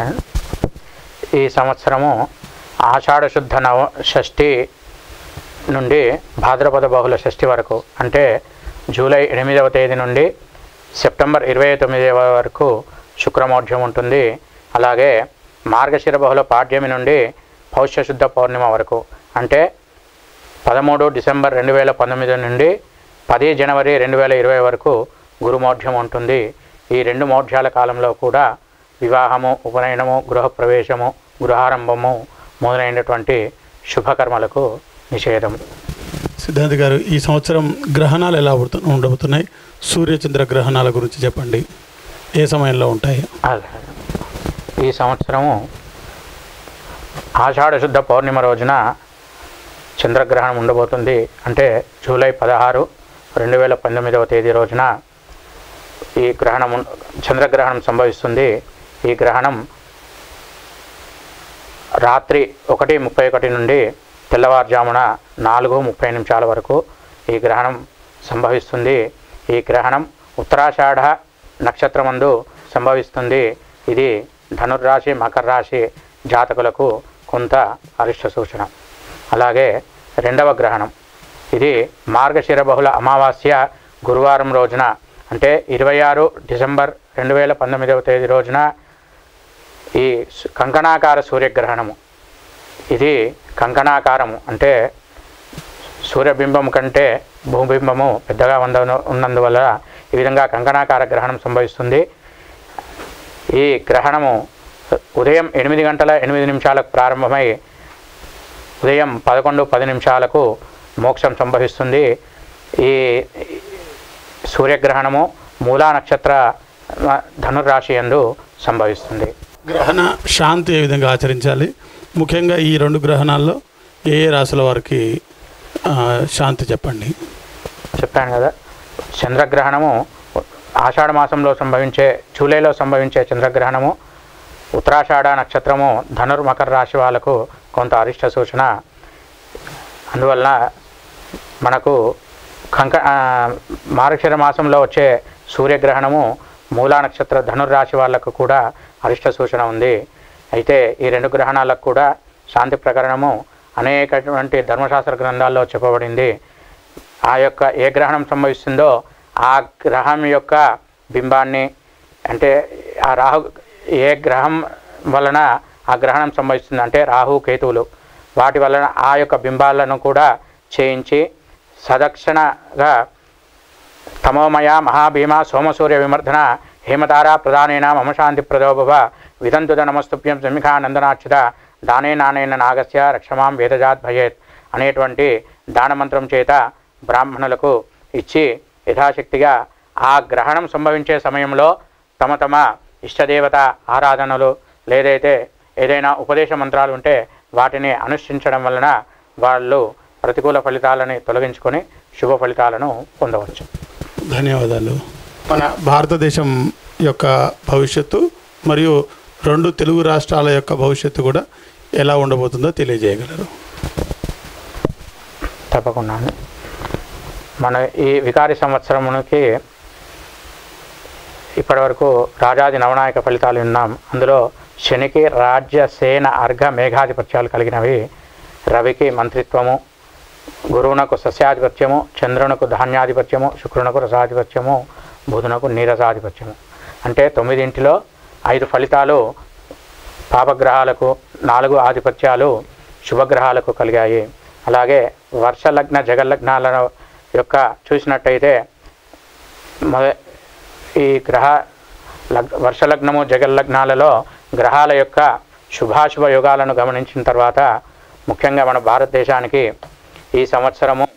ఈ సంవత్సరము ఆషాఢ శుద్ధ నవ షష్ఠి నుండి భాద్రపద బహుళ షష్ఠి వరకు అంటే జూలై ఎనిమిదవ తేదీ నుండి సెప్టెంబర్ ఇరవై తొమ్మిదవ వరకు శుక్రమౌఢ్యం ఉంటుంది అలాగే మార్గశిర బహుళ పాడ్యమి నుండి పౌష్య శుద్ధ పౌర్ణిమ వరకు అంటే పదమూడు డిసెంబర్ రెండు వేల పంతొమ్మిది నుండి పది జనవరి రెండు వేల ఇరవై వరకు గురుమౌఢ్యం ఉంటుంది ఈ రెండు మౌఢ్యాల కాలంలో కూడా వివాహము ఉపనయనము గృహప్రవేశము గృహారంభము మొదలైనటువంటి శుభకర్మలకు నిషేధం సిద్ధాంతి గారు ఈ సంవత్సరం గ్రహణాలు ఎలా ఉండ- ఉండబోతున్నాయి సూర్యచంద్ర గ్రహణాల గురించి చెప్పండి ఏ సమయంలో ఉంటాయి అలాగే. ఈ సంవత్సరము ఆషాఢ శుద్ధ పౌర్ణిమ రోజున చంద్రగ్రహణం ఉండబోతుంది అంటే జూలై పదహారు రెండు వేల పంతొమ్మిదవ తేదీ రోజున ఈ గ్రహణం ఉన్- చంద్రగ్రహణం సంభవిస్తుంది ఈ గ్రహణం రాత్రి ఒకటి ముప్పై ఒకటి నుండి తెల్లవారుజామున నాలుగు ముప్పై నిమిషాల వరకు ఈ గ్రహణం సంభవిస్తుంది ఈ గ్రహణం ఉత్తరాషాఢ నక్షత్రమందు సంభవిస్తుంది ఇది ధనుర్రాశి మకర రాశి జాతకులకు కొంత అరిష్ట సూచన అలాగే రెండవ గ్రహణం ఇది మార్గశిర బహుళ అమావాస్య గురువారం రోజున అంటే ఇరవై ఆరు డిసెంబర్ రెండు వేల పంతొమ్మిదవ తేదీ రోజున ఈ సు- కంకణాకార సూర్యగ్రహణము ఇది కంకణాకారము అంటే సూర్యబింబం కంటే భూబింబము పెద్దగా ఉంద ఉన్నందువల్ల ఈ విధంగా కంకణాకార గ్రహణం సంభవిస్తుంది ఈ గ్రహణము ఉదయం ఎనిమిది గంటల ఎనిమిది నిమిషాలకు ప్రారంభమై ఉదయం పదకొండు పది నిమిషాలకు మోక్షం సంభవిస్తుంది ఈ సూర్యగ్రహణము మూలా నక్షత్ర ధనుర్రాశి యందు సంభవిస్తుంది గ్రహణ శాంతి ఏ విధంగా ఆచరించాలి ముఖ్యంగా ఈ రెండు గ్రహణాల్లో ఏ ఏ రాశుల వారికి ఆ, శాంతి చెప్పండి చెప్పాను కదా చంద్రగ్రహణము ఆషాఢ మాసంలో సంభవించే జూలైలో సంభవించే చంద్రగ్రహణము ఉత్తరాషాఢ నక్షత్రము ధనుర్ మకర రాశి వాళ్ళకు కొంత అరిష్ట సూచన అందువలన మనకు కంక ఆ, మార్గశిర మాసంలో వచ్చే సూర్యగ్రహణము మూలా నక్షత్ర ధనుర్రాశి వాళ్ళకు కూడా అరిష్ట సూచన ఉంది అయితే ఈ రెండు గ్రహణాలకు కూడా శాంతి ప్రకరణము అనేకటువంటి ధర్మశాస్త్ర గ్రంథాల్లో చెప్పబడింది ఆ యొక్క ఏ గ్రహణం సంభవిస్తుందో ఆ గ్రహం యొక్క బింబాన్ని అంటే ఆ రాహు ఏ గ్రహం వలన ఆ గ్రహణం సంభవిస్తుంది అంటే రాహు కేతువులు వాటి వలన ఆ యొక్క బింబాలను కూడా చేయించి సదక్షిణగా తమోమయ మహాభీమ సోమసూర్య విమర్ధన హేమతార ప్రధానేన మమ శాంతి ప్రదోభవ విదంతుద నమస్తుభ్యం శమిఖా నందనాచ్యుత దానే నానేన నాగస్య రక్షమాం వేదజాత్ భయేత్ అనేటువంటి దానమంత్రం చేత బ్రాహ్మణులకు ఇచ్చి యథాశక్తిగా ఆ గ్రహణం సంభవించే సమయంలో తమ తమ ఇష్టదేవత ఆరాధనలు లేదైతే ఏదైనా ఉపదేశ మంత్రాలు ఉంటే వాటిని అనుష్ఠించడం వలన వాళ్ళు ప్రతికూల ఫలితాలని తొలగించుకొని శుభ ఫలితాలను పొందవచ్చు ధన్యవాదాలు మన భారతదేశం యొక్క భవిష్యత్తు మరియు రెండు తెలుగు రాష్ట్రాల యొక్క భవిష్యత్తు కూడా ఎలా ఉండబోతుందో తెలియజేయగలరు తప్పకుండా మన ఈ వికారి సంవత్సరమునికి ఇప్పటివరకు రాజాది నవనాయక ఫలితాలు విన్నాం అందులో శనికి రాజ్య సేన అర్ఘ మేఘాధిపత్యాలు కలిగినవి రవికి మంత్రిత్వము గురువునకు సస్యాధిపత్యము చంద్రునకు ధాన్యాధిపత్యము శుక్రునకు రసాధిపత్యము బుధునకు నీరసాధిపత్యము అంటే తొమ్మిదింటిలో ఐదు ఫలితాలు పాపగ్రహాలకు నాలుగు ఆధిపత్యాలు శుభగ్రహాలకు కలిగాయి అలాగే వర్షలగ్న జగల్లగ్నాల యొక్క చూసినట్టయితే మొద- ఈ గ్రహ లగ్ వర్షలగ్నము జగల్లగ్నాలలో గ్రహాల యొక్క శుభాశుభ యోగాలను గమనించిన తర్వాత ముఖ్యంగా మన భారతదేశానికి ఈ సంవత్సరము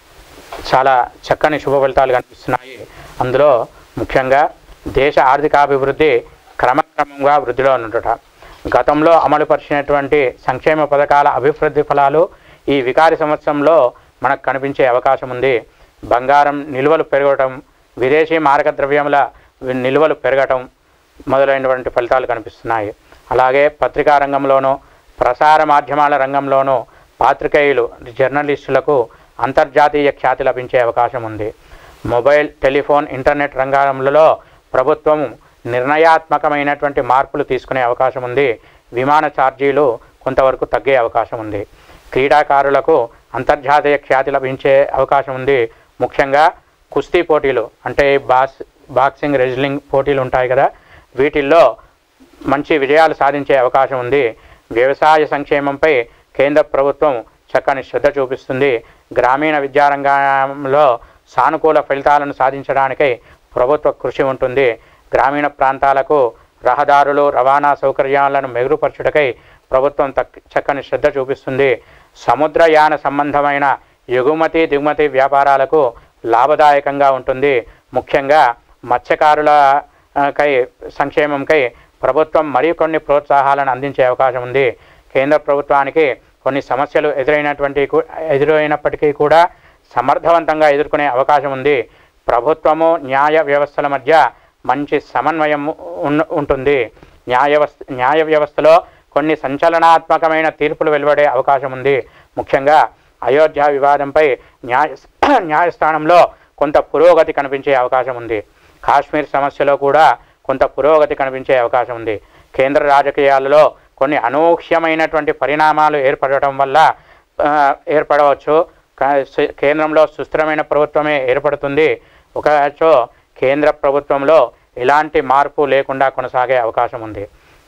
చాలా చక్కని శుభ ఫలితాలు కనిపిస్తున్నాయి అందులో ముఖ్యంగా దేశ ఆర్థికాభివృద్ధి క్రమక్రమంగా వృద్ధిలో ఉండుట గతంలో అమలుపరిచినటువంటి సంక్షేమ పథకాల అభివృద్ధి ఫలాలు ఈ వికారి సంవత్సరంలో మనకు కనిపించే అవకాశం ఉంది బంగారం నిల్వలు పెరగటం విదేశీ మారక ద్రవ్యముల నిల్వలు పెరగటం మొదలైనటువంటి ఫలితాలు కనిపిస్తున్నాయి అలాగే పత్రికా రంగంలోనూ ప్రసార మాధ్యమాల రంగంలోనూ పాత్రికేయులు జర్నలిస్టులకు అంతర్జాతీయ ఖ్యాతి లభించే అవకాశం ఉంది మొబైల్ టెలిఫోన్ ఇంటర్నెట్ రంగాలలో ప్రభుత్వం నిర్ణయాత్మకమైనటువంటి మార్పులు తీసుకునే అవకాశం ఉంది విమాన ఛార్జీలు కొంతవరకు తగ్గే అవకాశం ఉంది క్రీడాకారులకు అంతర్జాతీయ ఖ్యాతి లభించే అవకాశం ఉంది ముఖ్యంగా కుస్తీ పోటీలు అంటే బాస్ బాక్సింగ్ రెజ్లింగ్ పోటీలు ఉంటాయి కదా వీటిల్లో మంచి విజయాలు సాధించే అవకాశం ఉంది వ్యవసాయ సంక్షేమంపై కేంద్ర ప్రభుత్వం చక్కని శ్రద్ధ చూపిస్తుంది గ్రామీణ విద్యారంగంలో సానుకూల ఫలితాలను సాధించడానికై ప్రభుత్వ కృషి ఉంటుంది గ్రామీణ ప్రాంతాలకు రహదారులు రవాణా సౌకర్యాలను మెరుగుపరచుటకై ప్రభుత్వం తక్ చక్కని శ్రద్ధ చూపిస్తుంది సముద్రయాన సంబంధమైన ఎగుమతి దిగుమతి వ్యాపారాలకు లాభదాయకంగా ఉంటుంది ముఖ్యంగా మత్స్యకారుల ఆ, కై సంక్షేమంకై ప్రభుత్వం మరికొన్ని ప్రోత్సాహాలను అందించే అవకాశం ఉంది కేంద్ర ప్రభుత్వానికి కొన్ని సమస్యలు ఎదురైనటువంటి కూ- ఎదురైనప్పటికీ కూడా సమర్థవంతంగా ఎదుర్కొనే అవకాశం ఉంది ప్రభుత్వము న్యాయ వ్యవస్థల మధ్య మంచి సమన్వయం ఉన్- ఉంటుంది న్యాయ వ్యవస్థ న్యాయ వ్యవస్థలో కొన్ని సంచలనాత్మకమైన తీర్పులు వెలువడే అవకాశం ఉంది ముఖ్యంగా అయోధ్య వివాదంపై న్యాయ న్యాయస్థానంలో కొంత పురోగతి కనిపించే అవకాశం ఉంది కాశ్మీర్ సమస్యలో కూడా కొంత పురోగతి కనిపించే అవకాశం ఉంది కేంద్ర రాజకీయాలలో కొన్ని అనూహ్యమైనటువంటి పరిణామాలు ఏర్పడటం వల్ల ఆ, ఏర్పడవచ్చు కా- సు- కేంద్రంలో సుస్థిరమైన ప్రభుత్వమే ఏర్పడుతుంది ఒకచో కేంద్ర ప్రభుత్వంలో ఎలాంటి మార్పు లేకుండా కొనసాగే అవకాశం ఉంది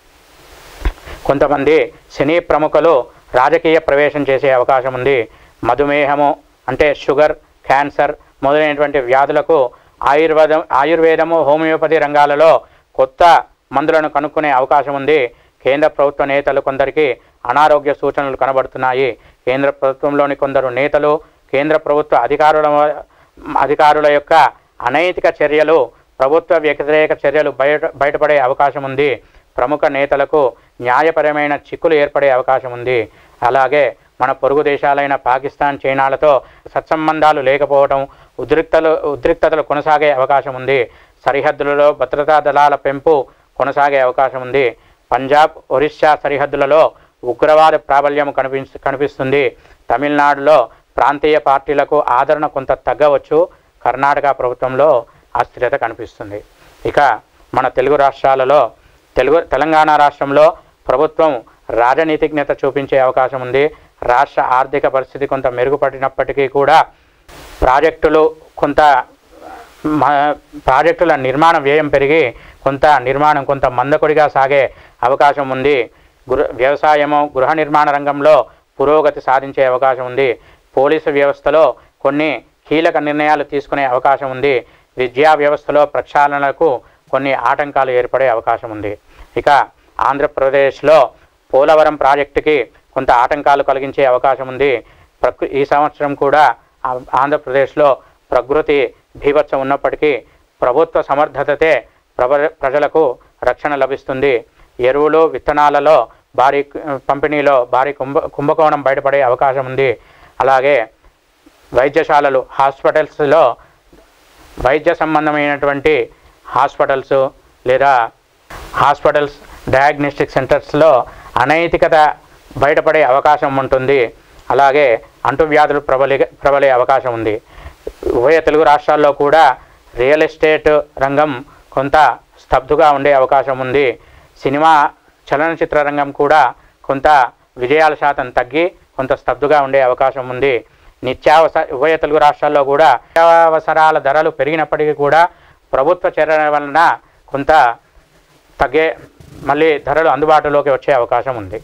కొంతమంది సినీ ప్రముఖులు రాజకీయ ప్రవేశం చేసే అవకాశం ఉంది మధుమేహము అంటే షుగర్ క్యాన్సర్ మొదలైనటువంటి వ్యాధులకు ఆయుర్వేదం ఆయుర్వేదము హోమియోపతి రంగాలలో కొత్త మందులను కనుక్కునే అవకాశం ఉంది కేంద్ర ప్రభుత్వ నేతలు కొందరికి అనారోగ్య సూచనలు కనబడుతున్నాయి కేంద్ర ప్రభుత్వంలోని కొందరు నేతలు కేంద్ర ప్రభుత్వ అధికారుల అధికారుల యొక్క అనైతిక చర్యలు ప్రభుత్వ వ్యతిరేక చర్యలు బయట బయటపడే అవకాశం ఉంది ప్రముఖ నేతలకు న్యాయపరమైన చిక్కులు ఏర్పడే అవకాశం ఉంది అలాగే మన పొరుగు దేశాలైన పాకిస్తాన్ చైనాలతో సత్సంబంధాలు లేకపోవడం ఉద్రిక్తలు ఉద్రిక్తతలు కొనసాగే అవకాశం ఉంది సరిహద్దులలో భద్రతా దళాల పెంపు కొనసాగే అవకాశం ఉంది పంజాబ్ ఒరిస్సా సరిహద్దులలో ఉగ్రవాద ప్రాబల్యం కనిపి కనిపిస్తుంది తమిళనాడులో ప్రాంతీయ పార్టీలకు ఆదరణ కొంత తగ్గవచ్చు కర్ణాటక ప్రభుత్వంలో అస్థిరత కనిపిస్తుంది ఇక మన తెలుగు రాష్ట్రాలలో తెలుగు తెలంగాణ రాష్ట్రంలో ప్రభుత్వం రాజనీతిజ్ఞత చూపించే అవకాశం ఉంది రాష్ట్ర ఆర్థిక పరిస్థితి కొంత మెరుగుపడినప్పటికీ కూడా ప్రాజెక్టులు కొంత మ- ప్రాజెక్టుల నిర్మాణ వ్యయం పెరిగి కొంత నిర్మాణం కొంత మందకొడిగా సాగే అవకాశం ఉంది గృహ వ్యవసాయము గృహ నిర్మాణ రంగంలో పురోగతి సాధించే అవకాశం ఉంది పోలీసు వ్యవస్థలో కొన్ని కీలక నిర్ణయాలు తీసుకునే అవకాశం ఉంది విద్యా వ్యవస్థలో ప్రక్షాళనలకు కొన్ని ఆటంకాలు ఏర్పడే అవకాశం ఉంది ఇక ఆంధ్రప్రదేశ్లో పోలవరం ప్రాజెక్టుకి కొంత ఆటంకాలు కలిగించే అవకాశం ఉంది ప్రకృ ఈ సంవత్సరం కూడా ఆ- ఆంధ్రప్రదేశ్లో ప్రకృతి భీభత్సం ఉన్నప్పటికీ ప్రభుత్వ సమర్థతతే ప్రబ ప్రజలకు రక్షణ లభిస్తుంది ఎరువులు విత్తనాలలో భారీ పంపిణీలో భారీ కుంభ కుంభకోణం బయటపడే అవకాశం ఉంది అలాగే వైద్యశాలలు హాస్పిటల్స్లో వైద్య సంబంధమైనటువంటి హాస్పిటల్స్ లేదా హాస్పిటల్స్ డయాగ్నోస్టిక్ సెంటర్స్లో అనైతికత బయటపడే అవకాశం ఉంటుంది అలాగే అంటువ్యాధులు ప్రబలి ప్రబలే అవకాశం ఉంది ఉభయ తెలుగు రాష్ట్రాల్లో కూడా రియల్ ఎస్టేట్ రంగం కొంత స్తబ్దుగా ఉండే అవకాశం ఉంది సినిమా చలనచిత్ర రంగం కూడా కొంత విజయాల శాతం తగ్గి కొంత స్తబ్దుగా ఉండే అవకాశం ఉంది నిత్యావస ఉభయ తెలుగు రాష్ట్రాల్లో కూడా నిత్యావసరాల ధరలు పెరిగినప్పటికీ కూడా ప్రభుత్వ చర్యల వలన కొంత తగ్గే మళ్ళీ ధరలు అందుబాటులోకి వచ్చే అవకాశం ఉంది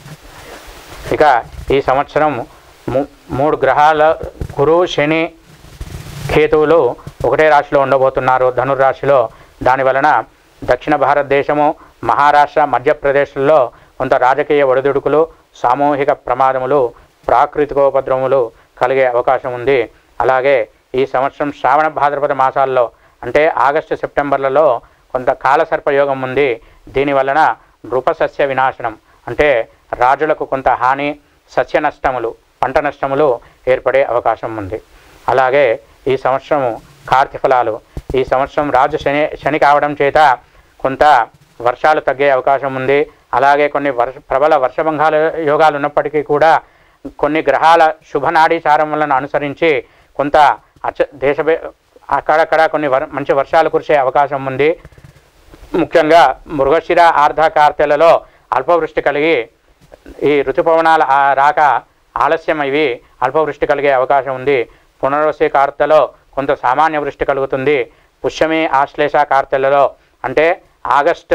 ఇక ఈ సంవత్సరం ము- మూడు గ్రహాల గురు శని కేతువులు ఒకటే రాశిలో ఉండబోతున్నారు ధనుర్రాశిలో దాని వలన దక్షిణ భారతదేశము మహారాష్ట్ర మధ్యప్రదేశ్లో కొంత రాజకీయ ఒడిదుడుకులు సామూహిక ప్రమాదములు ప్రాకృతికోపద్రవములు కలిగే అవకాశం ఉంది అలాగే ఈ సంవత్సరం శ్రావణ భాద్రపద మాసాల్లో అంటే ఆగస్టు సెప్టెంబర్లలో కొంత కాలసర్పయోగం ఉంది దీని వలన నృపసస్య వినాశనం అంటే రాజులకు కొంత హాని సస్య నష్టములు పంట నష్టములు ఏర్పడే అవకాశం ఉంది అలాగే ఈ సంవత్సరం కార్తీ ఫలాలు ఈ సంవత్సరం రాజు శని శని కావడం చేత కొంత వర్షాలు తగ్గే అవకాశం ఉంది అలాగే కొన్ని వర్ష ప్రబల వర్షభంగాల యోగాలు ఉన్నప్పటికీ కూడా కొన్ని గ్రహాల శుభనాడీచారం వలన అనుసరించి కొంత అచ దేశ అక్కడక్కడ కొన్ని వర్ మంచి వర్షాలు కురిసే అవకాశం ఉంది ముఖ్యంగా మృగశిర ఆర్ధ కార్తెలలో అల్పవృష్టి కలిగి ఈ ఋతుపవనాల ఆ రాక ఆలస్యం ఇవి అల్పవృష్టి కలిగే అవకాశం ఉంది పునర్వసి కార్తెలో కొంత సామాన్య వృష్టి కలుగుతుంది పుష్యమి ఆశ్లేష కార్తెలలో అంటే ఆగస్టు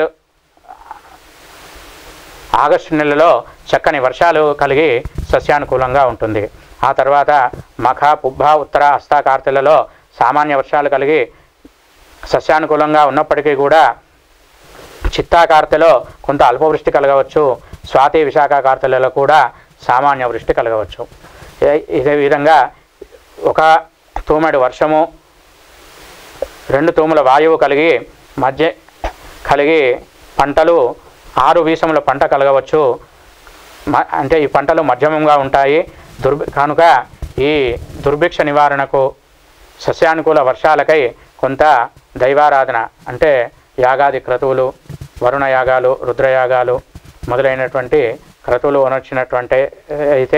ఆగస్టు నెలలో చక్కని వర్షాలు కలిగి సస్యానుకూలంగా ఉంటుంది ఆ తర్వాత మఖ పుబ్బ ఉత్తర హస్త కార్తెలలో సామాన్య వర్షాలు కలిగి సస్యానుకూలంగా ఉన్నప్పటికీ కూడా చిత్తా కార్తెలో కొంత అల్పవృష్టి కలగవచ్చు స్వాతి విశాఖ కార్తెలలో కూడా సామాన్య వృష్టి కలగవచ్చు ఏ- ఇదే విధంగా ఒక తూమెడు వర్షము రెండు తూముల వాయువు కలిగి మధ్య కలిగి పంటలు ఆరు వీసముల పంట కలగవచ్చు మ- అంటే ఈ పంటలు మధ్యమంగా ఉంటాయి దుర్భి కనుక ఈ దుర్భిక్ష నివారణకు సస్యానుకూల వర్షాలకై కొంత దైవారాధన అంటే యాగాది క్రతువులు వరుణ యాగాలు రుద్రయాగాలు మొదలైనటువంటి క్రతువులు వనొచ్చినటువంటి అయితే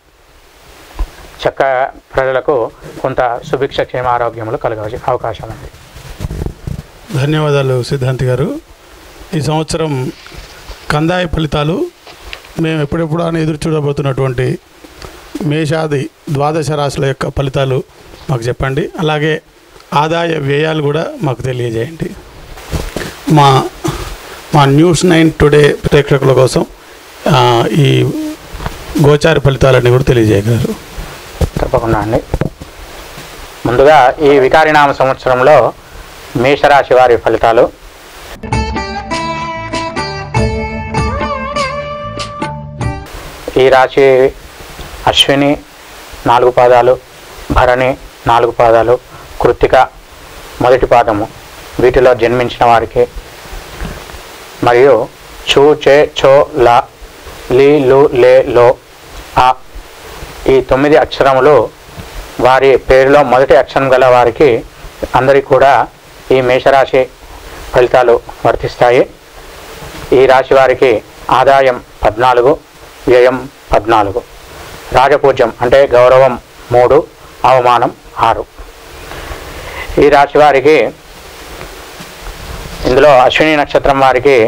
చక్క ప్రజలకు కొంత సుభిక్ష క్షేమారోగ్యములు కలగ అవకాశం ఉంది ధన్యవాదాలు సిద్ధాంతి గారు ఈ సంవత్సరం కందాయ ఫలితాలు మేము ఎప్పుడెప్పుడు అని ఎదురు చూడబోతున్నటువంటి మేషాది ద్వాదశ రాశుల యొక్క ఫలితాలు మాకు చెప్పండి అలాగే ఆదాయ వ్యయాలు కూడా మాకు తెలియజేయండి మా మా న్యూస్ నైన్ టుడే ప్రేక్షకుల కోసం ఆ, ఈ గోచార ఫలితాలన్నీ కూడా తెలియజేయగలరు తప్పకుండా అండి ముందుగా ఈ వికారినామ సంవత్సరంలో మేషరాశి వారి ఫలితాలు ఈ రాశి అశ్విని నాలుగు పాదాలు భరణి నాలుగు పాదాలు కృత్తిక మొదటి పాదము వీటిలో జన్మించిన వారికి మరియు చూ చే చో లా లీ లు లే లో ఆ ఈ తొమ్మిది అక్షరములు వారి పేరులో మొదటి అక్షరం గల వారికి అందరికీ కూడా ఈ మేషరాశి ఫలితాలు వర్తిస్తాయి ఈ రాశి వారికి ఆదాయం పద్నాలుగు వ్యయం పద్నాలుగు రాజపూజ్యం అంటే గౌరవం మూడు అవమానం ఆరు ఈ రాశి వారికి ఇందులో అశ్విని నక్షత్రం వారికి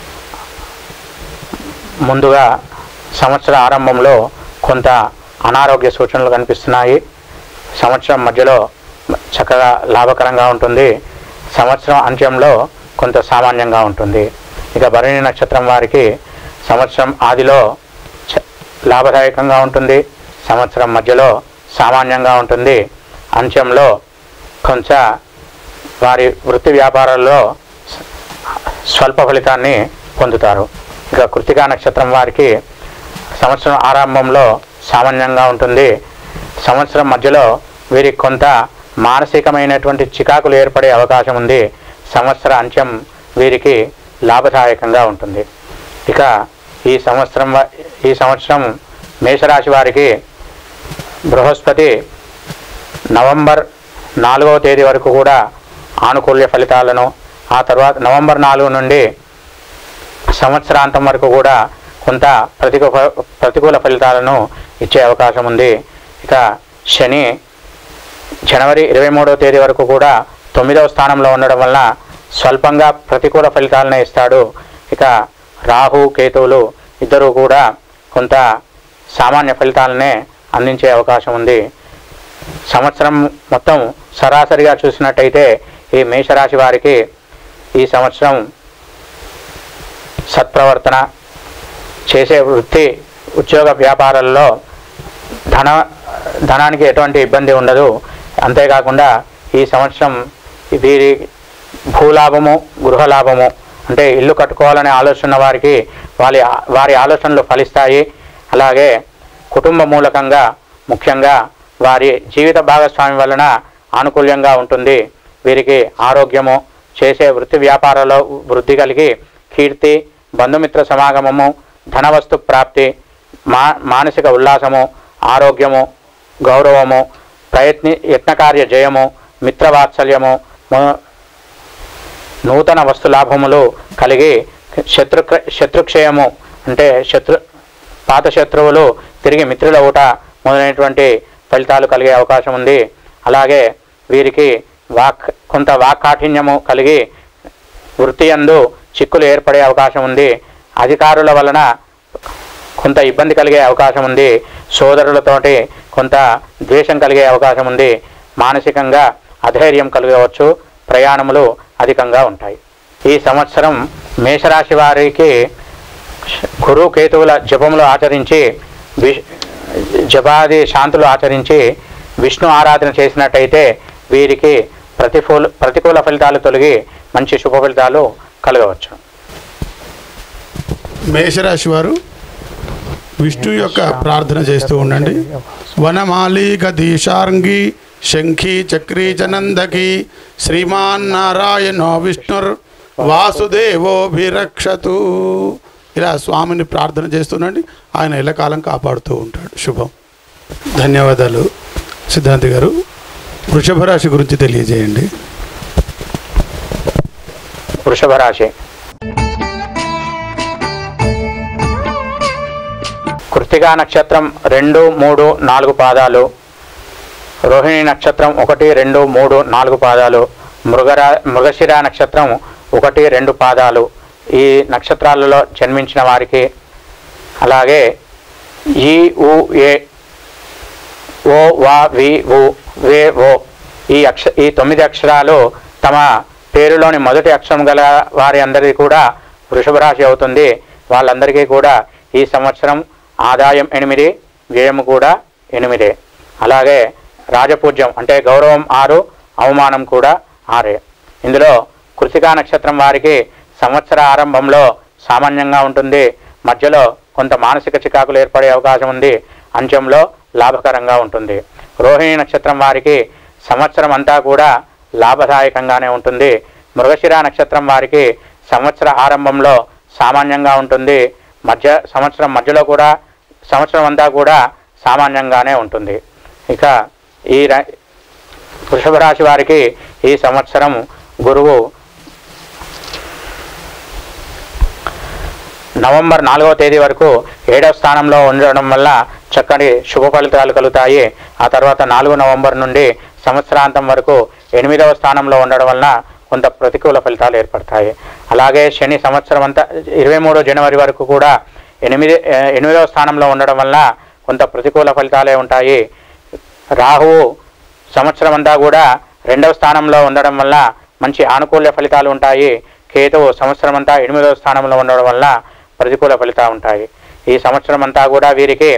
ముందుగా సంవత్సర ఆరంభంలో కొంత అనారోగ్య సూచనలు కనిపిస్తున్నాయి సంవత్సరం మధ్యలో చక్కగా లాభకరంగా ఉంటుంది సంవత్సరం అంత్యంలో కొంత సామాన్యంగా ఉంటుంది ఇక భరణి నక్షత్రం వారికి సంవత్సరం ఆదిలో చ- లాభదాయకంగా ఉంటుంది సంవత్సరం మధ్యలో సామాన్యంగా ఉంటుంది అంత్యంలో కొంచెం వారి వృత్తి వ్యాపారాల్లో స- స్వల్ప ఫలితాన్ని పొందుతారు ఇక కృతికా నక్షత్రం వారికి సంవత్సరం ఆరంభంలో సామాన్యంగా ఉంటుంది సంవత్సరం మధ్యలో వీరికి కొంత మానసికమైనటువంటి చికాకులు ఏర్పడే అవకాశం ఉంది సంవత్సర అంత్యం వీరికి లాభదాయకంగా ఉంటుంది ఇక ఈ సంవత్సరం వ- ఈ సంవత్సరం మేషరాశి వారికి బృహస్పతి నవంబర్ నాలుగవ తేదీ వరకు కూడా ఆనుకూల్య ఫలితాలను ఆ తర్వాత నవంబర్ నాలుగు నుండి సంవత్సరాంతం వరకు కూడా కొంత ప్రతికూ ప్రతికూల ఫలితాలను ఇచ్చే అవకాశం ఉంది ఇక శని జనవరి ఇరవై మూడవ తేదీ వరకు కూడా తొమ్మిదవ స్థానంలో ఉండడం వలన స్వల్పంగా ప్రతికూల ఫలితాలనే ఇస్తాడు ఇక రాహు కేతువులు ఇద్దరు కూడా కొంత సామాన్య ఫలితాలనే అందించే అవకాశం ఉంది సంవత్సరం మొత్తం సరాసరిగా చూసినట్టయితే ఈ మేషరాశి వారికి ఈ సంవత్సరం సత్ప్రవర్తన చేసే వృత్తి ఉద్యోగ వ్యాపారాల్లో ధన ధనానికి ఎటువంటి ఇబ్బంది ఉండదు అంతేకాకుండా ఈ సంవత్సరం వీరి భూలాభము గృహలాభము అంటే ఇల్లు కట్టుకోవాలనే ఆలోచన ఉన్న వారికి వారి వారి ఆలోచనలు ఫలిస్తాయి అలాగే కుటుంబ మూలకంగా ముఖ్యంగా వారి జీవిత భాగస్వామి వలన ఆనుకూల్యంగా ఉంటుంది వీరికి ఆరోగ్యము చేసే వృత్తి వ్యాపారాల్లో వృద్ధి కలిగి కీర్తి బంధుమిత్ర సమాగమము ధనవస్తు ప్రాప్తి మా మానసిక ఉల్లాసము ఆరోగ్యము గౌరవము ప్రయత్ని యత్నకార్య జయము మిత్రవాత్సల్యము మొ- నూతన వస్తు లాభములు కలిగి శత్రు శత్రుక్షయము అంటే శత్రు పాత శత్రువులు తిరిగి మిత్రుల ఊట మొదలైనటువంటి ఫలితాలు కలిగే అవకాశం ఉంది అలాగే వీరికి వాక్ కొంత వాక్కాఠిన్యము కలిగి వృత్తి యందు చిక్కులు ఏర్పడే అవకాశం ఉంది అధికారుల వలన కొంత ఇబ్బంది కలిగే అవకాశం ఉంది సోదరులతోటి కొంత ద్వేషం కలిగే అవకాశం ఉంది మానసికంగా అధైర్యం కలగవచ్చు ప్రయాణములు అధికంగా ఉంటాయి ఈ సంవత్సరం మేషరాశి వారికి గురు కేతువుల జపములు ఆచరించి విష్ జపాది శాంతులు ఆచరించి విష్ణు ఆరాధన చేసినట్టయితే వీరికి ప్రతికూల ప్రతికూల ఫలితాలు తొలగి మంచి శుభ ఫలితాలు కలగవచ్చు మేషరాశి వారు విష్ణు యొక్క ప్రార్థన చేస్తూ ఉండండి వనమాలి గదీశార్ంగి శంఖి చక్రీ చనందకి శ్రీమాన్ నారాయణో విష్ణుర్ వాసుదేవోభిరక్షతు ఇలా స్వామిని ప్రార్థన చేస్తుండండి ఆయన ఎల్లకాలం కాపాడుతూ ఉంటాడు శుభం ధన్యవాదాలు సిద్ధాంతి గారు వృషభ రాశి గురించి తెలియజేయండి వృషభ రాశి కృతికా నక్షత్రం రెండు మూడు నాలుగు పాదాలు రోహిణి నక్షత్రం ఒకటి రెండు మూడు నాలుగు పాదాలు మృగరా మృగశిర నక్షత్రం ఒకటి రెండు పాదాలు ఈ నక్షత్రాలలో జన్మించిన వారికి అలాగే ఈ ఉ ఏ ఓ వా వి ఉ వే ఓ ఈ అక్ష ఈ తొమ్మిది అక్షరాలు తమ పేరులోని మొదటి అక్షరం గల వారి అందరికీ కూడా వృషభ రాశి అవుతుంది వాళ్ళందరికీ కూడా ఈ సంవత్సరం ఆదాయం ఎనిమిది వ్యయం కూడా ఎనిమిదే అలాగే రాజపూజ్యం అంటే గౌరవం ఆరు అవమానం కూడా ఆరే ఇందులో కృతికా నక్షత్రం వారికి సంవత్సర ఆరంభంలో సామాన్యంగా ఉంటుంది మధ్యలో కొంత మానసిక చికాకులు ఏర్పడే అవకాశం ఉంది అంత్యంలో లాభకరంగా ఉంటుంది రోహిణి నక్షత్రం వారికి సంవత్సరం అంతా కూడా లాభదాయకంగానే ఉంటుంది మృగశిర నక్షత్రం వారికి సంవత్సర ఆరంభంలో సామాన్యంగా ఉంటుంది మధ్య సంవత్సరం మధ్యలో కూడా సంవత్సరం అంతా కూడా సామాన్యంగానే ఉంటుంది ఇక ఈ ర- వృషభ రాశి వారికి ఈ సంవత్సరం గురువు నవంబర్ నాలుగవ తేదీ వరకు ఏడవ స్థానంలో ఉండడం వల్ల చక్కటి శుభ ఫలితాలు కలుగుతాయి ఆ తర్వాత నాలుగు నవంబర్ నుండి సంవత్సరాంతం వరకు ఎనిమిదవ స్థానంలో ఉండడం వల్ల కొంత ప్రతికూల ఫలితాలు ఏర్పడతాయి అలాగే శని సంవత్సరం అంతా ఇరవై మూడు జనవరి వరకు కూడా ఎనిమిది ఏ, ఎనిమిదవ స్థానంలో ఉండడం వల్ల కొంత ప్రతికూల ఫలితాలే ఉంటాయి రాహువు సంవత్సరం అంతా కూడా రెండవ స్థానంలో ఉండడం వల్ల మంచి ఆనుకూల్య ఫలితాలు ఉంటాయి కేతువు సంవత్సరం అంతా ఎనిమిదవ స్థానంలో ఉండడం వల్ల ప్రతికూల ఫలితాలు ఉంటాయి ఈ సంవత్సరం అంతా కూడా వీరికి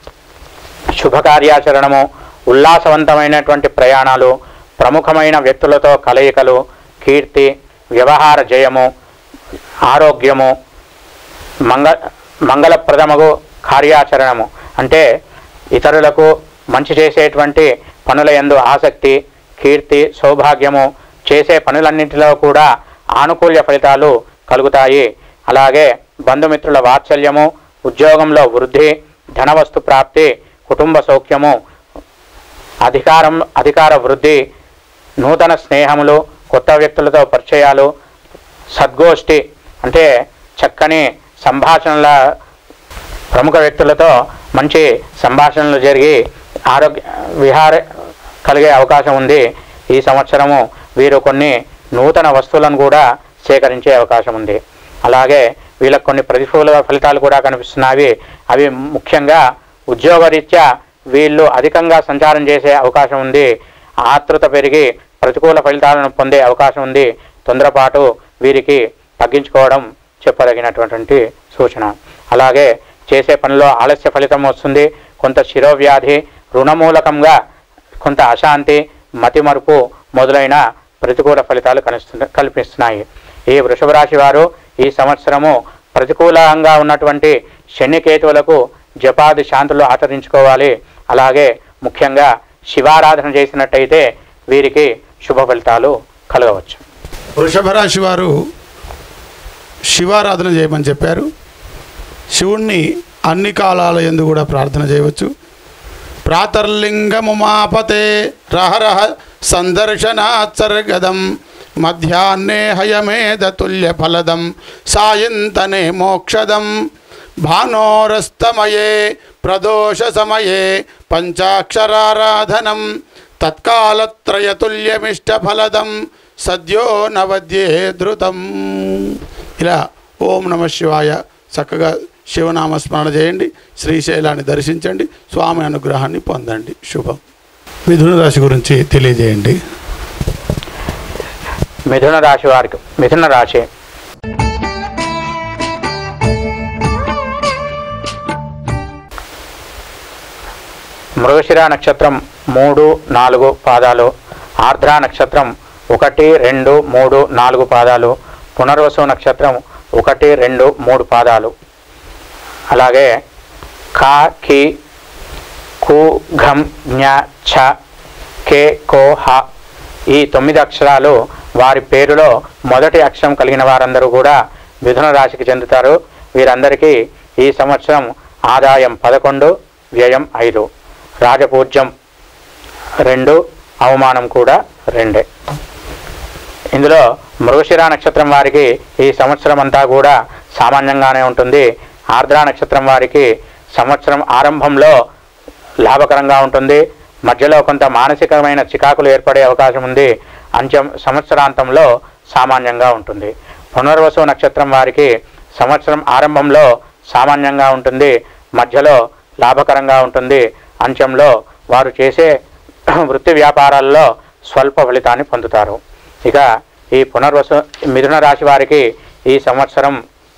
శుభకార్యాచరణము ఉల్లాసవంతమైనటువంటి ప్రయాణాలు ప్రముఖమైన వ్యక్తులతో కలయికలు కీర్తి వ్యవహార జయము ఆరోగ్యము మంగ మంగళప్రదమగు కార్యాచరణము అంటే ఇతరులకు మంచి చేసేటువంటి పనుల యందు ఆసక్తి కీర్తి సౌభాగ్యము చేసే పనులన్నింటిలో కూడా ఆనుకూల్య ఫలితాలు కలుగుతాయి అలాగే బంధుమిత్రుల వాత్సల్యము ఉద్యోగంలో వృద్ధి ధనవస్తు ప్రాప్తి కుటుంబ సౌఖ్యము అధికారం అధికార వృద్ధి నూతన స్నేహములు కొత్త వ్యక్తులతో పరిచయాలు సద్గోష్ఠి అంటే చక్కని సంభాషణల ప్రముఖ వ్యక్తులతో మంచి సంభాషణలు జరిగి ఆరోగ్య విహార కలిగే అవకాశం ఉంది ఈ సంవత్సరము వీరు కొన్ని నూతన వస్తువులను కూడా సేకరించే అవకాశం ఉంది అలాగే వీళ్ళకు కొన్ని ప్రతికూల ఫలితాలు కూడా కనిపిస్తున్నాయి అవి ముఖ్యంగా ఉద్యోగరీత్యా వీళ్ళు అధికంగా సంచారం చేసే అవకాశం ఉంది ఆతృత పెరిగి ప్రతికూల ఫలితాలను పొందే అవకాశం ఉంది తొందరపాటు వీరికి తగ్గించుకోవడం చెప్పదగినటువంటి సూచన అలాగే చేసే పనిలో ఆలస్య ఫలితం వస్తుంది కొంత శిరోవ్యాధి రుణమూలకంగా కొంత అశాంతి మతిమరుపు మొదలైన ప్రతికూల ఫలితాలు కనిస్తు కల్పిస్తున్నాయి ఈ వృషభ రాశి వారు ఈ సంవత్సరము ప్రతికూలంగా ఉన్నటువంటి శనికేతువులకు జపాది శాంతులు ఆచరించుకోవాలి అలాగే ముఖ్యంగా శివారాధన చేసినట్టయితే వీరికి శుభ ఫలితాలు కలగవచ్చు వృషభ రాశి వారు శివారాధన చేయమని చెప్పారు శివుణ్ణి అన్ని కాలాల ఎందు కూడా ప్రార్థన చేయవచ్చు ప్రాతర్లింగముమాపతే రహరహ సందర్శనాత్సర్గదం మధ్యాహ్నే హయమేధతుల్య ఫలదం సాయంతనే మోక్షదం భానోరస్తమయే ప్రదోష సమయే పంచాక్షరారాధనం తత్కాలత్రయతుల్యమిష్టఫలదం సద్యో నవద్యే ధృతం ఇలా ఓం నమ శివాయ చక్కగా శివనామస్మరణ చేయండి శ్రీశైలాన్ని దర్శించండి స్వామి అనుగ్రహాన్ని పొందండి శుభం మిథున రాశి గురించి తెలియజేయండి మిథున రాశి వారికి మిథున రాశి మృగశిర నక్షత్రం మూడు నాలుగు పాదాలు ఆర్ద్ర నక్షత్రం ఒకటి రెండు మూడు నాలుగు పాదాలు పునర్వసు నక్షత్రం ఒకటి రెండు మూడు పాదాలు అలాగే కా కి కు ఘం జ్ఞ ఛ కే కో హ ఈ తొమ్మిది అక్షరాలు వారి పేరులో మొదటి అక్షరం కలిగిన వారందరూ కూడా మిథున రాశికి చెందుతారు వీరందరికీ ఈ సంవత్సరం ఆదాయం పదకొండు వ్యయం ఐదు రాజపూజ్యం రెండు అవమానం కూడా రెండే ఇందులో మృగశిర నక్షత్రం వారికి ఈ సంవత్సరం అంతా కూడా సామాన్యంగానే ఉంటుంది ఆర్ద్ర నక్షత్రం వారికి సంవత్సరం ఆరంభంలో లాభకరంగా ఉంటుంది మధ్యలో కొంత మానసికమైన చికాకులు ఏర్పడే అవకాశం ఉంది అంత్యం సంవత్సరాంతంలో సామాన్యంగా ఉంటుంది పునర్వసు నక్షత్రం వారికి సంవత్సరం ఆరంభంలో సామాన్యంగా ఉంటుంది మధ్యలో లాభకరంగా ఉంటుంది అంత్యంలో వారు చేసే వృత్తి వ్యాపారాల్లో స్వల్ప ఫలితాన్ని పొందుతారు ఇక ఈ పునర్వసు మిథున రాశి వారికి ఈ సంవత్సరం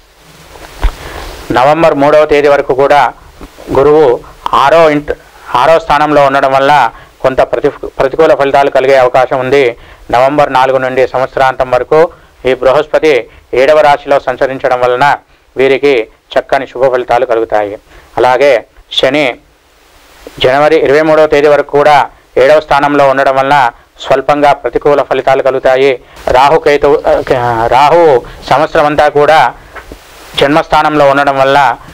నవంబర్ మూడవ తేదీ వరకు కూడా గురువు ఆరో ఇంట్ ఆరో స్థానంలో ఉండడం వల్ల కొంత ప్రతి ప్రతికూల ఫలితాలు కలిగే అవకాశం ఉంది నవంబర్ నాలుగు నుండి సంవత్సరాంతం వరకు ఈ బృహస్పతి ఏడవ రాశిలో సంచరించడం వలన వీరికి చక్కని శుభ ఫలితాలు కలుగుతాయి అలాగే శని జనవరి ఇరవై మూడవ తేదీ వరకు కూడా ఏడవ స్థానంలో ఉండడం వలన స్వల్పంగా ప్రతికూల ఫలితాలు కలుగుతాయి రాహుకేతు రాహు సంవత్సరం అంతా కూడా జన్మస్థానంలో ఉండడం వల్ల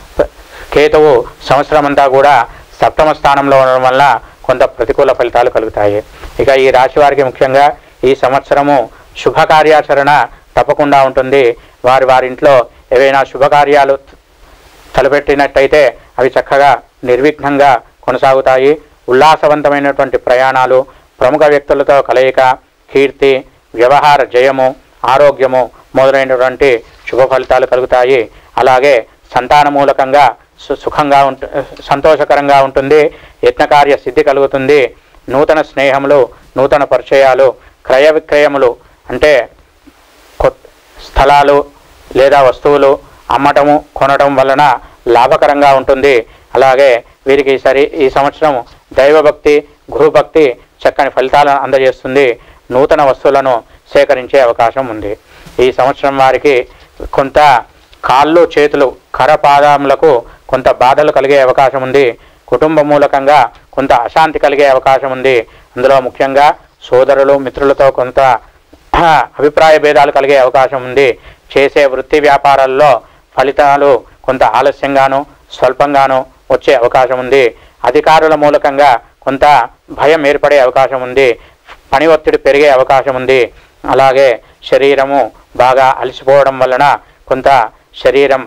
కేతువు సంవత్సరం అంతా కూడా సప్తమ స్థానంలో ఉండడం వల్ల కొంత ప్రతికూల ఫలితాలు కలుగుతాయి ఇక ఈ రాశి వారికి ముఖ్యంగా ఈ సంవత్సరము శుభకార్యాచరణ తప్పకుండా ఉంటుంది వారి వారి ఇంట్లో ఏవైనా శుభకార్యాలు తలపెట్టినట్టయితే అవి చక్కగా నిర్విఘ్నంగా కొనసాగుతాయి ఉల్లాసవంతమైనటువంటి ప్రయాణాలు ప్రముఖ వ్యక్తులతో కలయిక కీర్తి వ్యవహార జయము ఆరోగ్యము మొదలైనటువంటి శుభ ఫలితాలు కలుగుతాయి అలాగే సంతాన మూలకంగా సు- సుఖంగా ఉంట సంతోషకరంగా ఉంటుంది యత్నకార్య సిద్ధి కలుగుతుంది నూతన స్నేహములు నూతన పరిచయాలు క్రయ విక్రయములు అంటే కొత్త స్థలాలు లేదా వస్తువులు అమ్మటము కొనడం వలన లాభకరంగా ఉంటుంది అలాగే వీరికి సరి ఈ సంవత్సరం దైవభక్తి గురుభక్తి చక్కని ఫలితాలను అందజేస్తుంది నూతన వస్తువులను సేకరించే అవకాశం ఉంది ఈ సంవత్సరం వారికి కొంత కాళ్ళు చేతులు కరపాదములకు కొంత బాధలు కలిగే అవకాశం ఉంది కుటుంబ మూలకంగా కొంత అశాంతి కలిగే అవకాశం ఉంది అందులో ముఖ్యంగా సోదరులు మిత్రులతో కొంత అభిప్రాయ భేదాలు కలిగే అవకాశం ఉంది చేసే వృత్తి వ్యాపారాల్లో ఫలితాలు కొంత ఆలస్యంగాను స్వల్పంగాను వచ్చే అవకాశం ఉంది అధికారుల మూలకంగా కొంత భయం ఏర్పడే అవకాశం ఉంది పని ఒత్తిడి పెరిగే అవకాశం ఉంది అలాగే శరీరము బాగా అలసిపోవడం వలన కొంత శరీరం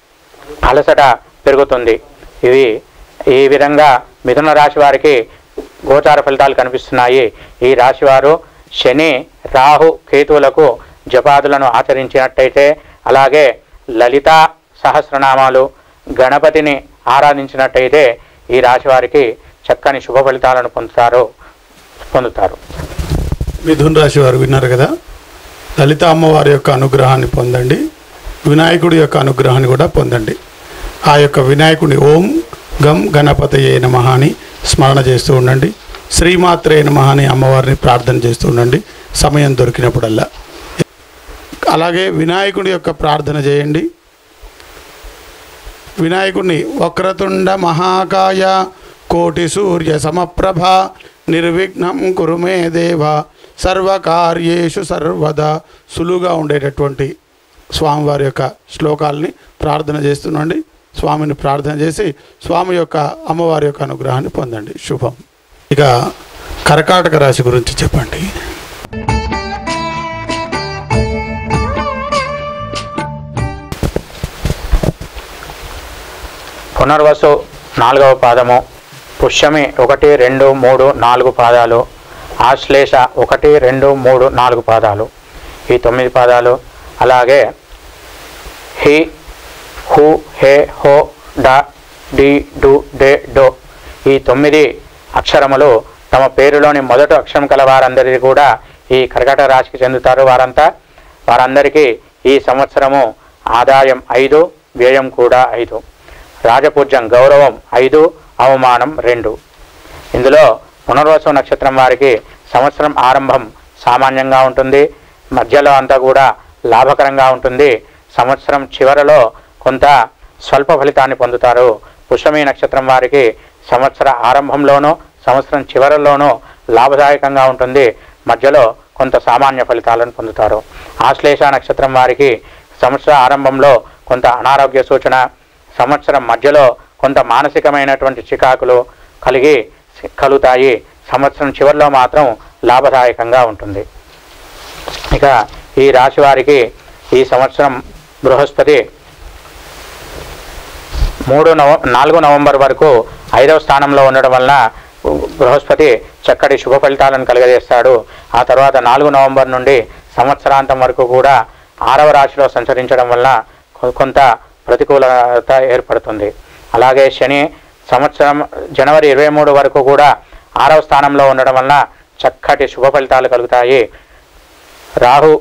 అలసట పెరుగుతుంది ఇవి ఈ విధంగా మిథున రాశి వారికి గోచార ఫలితాలు కనిపిస్తున్నాయి ఈ రాశివారు శని రాహు కేతువులకు జపాదులను ఆచరించినట్టయితే అలాగే లలిత సహస్రనామాలు గణపతిని ఆరాధించినట్టయితే ఈ రాశి వారికి చక్కని శుభ ఫలితాలను పొందుతారు పొందుతారు మిథున్ రాశి వారు విన్నారు కదా లలిత అమ్మవారి యొక్క అనుగ్రహాన్ని పొందండి వినాయకుడి యొక్క అనుగ్రహాన్ని కూడా పొందండి ఆ యొక్క వినాయకుడి ఓం గం గణపతయే నమః అని స్మరణ చేస్తూ ఉండండి శ్రీమాత్రే నమః అని అమ్మవారిని ప్రార్థన చేస్తూ ఉండండి సమయం దొరికినప్పుడల్లా అలాగే వినాయకుడి యొక్క ప్రార్థన చేయండి వినాయకుడిని వక్రతుండ మహాకాయ కోటి సూర్య సమప్రభ నిర్విఘ్నం కురుమే దేవ సర్వకార్యేషు సర్వదా సులువుగా ఉండేటటువంటి స్వామివారి యొక్క శ్లోకాలని ప్రార్థన చేస్తుండండి స్వామిని ప్రార్థన చేసి స్వామి యొక్క అమ్మవారి యొక్క అనుగ్రహాన్ని పొందండి శుభం ఇక కర్కాటక రాశి గురించి చెప్పండి పునర్వసు నాలుగవ పాదము పుష్యమి ఒకటి రెండు మూడు నాలుగు పాదాలు ఆశ్లేష ఒకటి రెండు మూడు నాలుగు పాదాలు ఈ తొమ్మిది పాదాలు అలాగే హి హు హే హో డ డి డు డే డో ఈ తొమ్మిది అక్షరములు తమ పేరులోని మొదటి అక్షరం కల వారందరిది కూడా ఈ కర్కట రాశికి చెందుతారు వారంతా వారందరికీ ఈ సంవత్సరము ఆదాయం ఐదు వ్యయం కూడా ఐదు రాజపూజ్యం గౌరవం ఐదు అవమానం రెండు ఇందులో పునర్వసు నక్షత్రం వారికి సంవత్సరం ఆరంభం సామాన్యంగా ఉంటుంది మధ్యలో అంతా కూడా లాభకరంగా ఉంటుంది సంవత్సరం చివరలో కొంత స్వల్ప ఫలితాన్ని పొందుతారు పుష్యమి నక్షత్రం వారికి సంవత్సర ఆరంభంలోనూ సంవత్సరం చివరలోనూ లాభదాయకంగా ఉంటుంది మధ్యలో కొంత సామాన్య ఫలితాలను పొందుతారు ఆశ్లేష నక్షత్రం వారికి సంవత్సర ఆరంభంలో కొంత అనారోగ్య సూచన సంవత్సరం మధ్యలో కొంత మానసికమైనటువంటి చికాకులు కలిగి కలుగుతాయి సంవత్సరం చివరిలో మాత్రం లాభదాయకంగా ఉంటుంది ఇక ఈ రాశి వారికి ఈ సంవత్సరం బృహస్పతి మూడు నవ నాలుగు నవంబర్ వరకు ఐదవ స్థానంలో ఉండడం వలన బృహస్పతి చక్కటి శుభ ఫలితాలను కలుగజేస్తాడు ఆ తర్వాత నాలుగు నవంబర్ నుండి సంవత్సరాంతం వరకు కూడా ఆరవ రాశిలో సంచరించడం వల్ల కొ- కొంత ప్రతికూలత ఏర్పడుతుంది అలాగే శని సంవత్సరం జనవరి ఇరవై మూడు వరకు కూడా ఆరవ స్థానంలో ఉండడం వలన చక్కటి శుభ ఫలితాలు కలుగుతాయి రాహు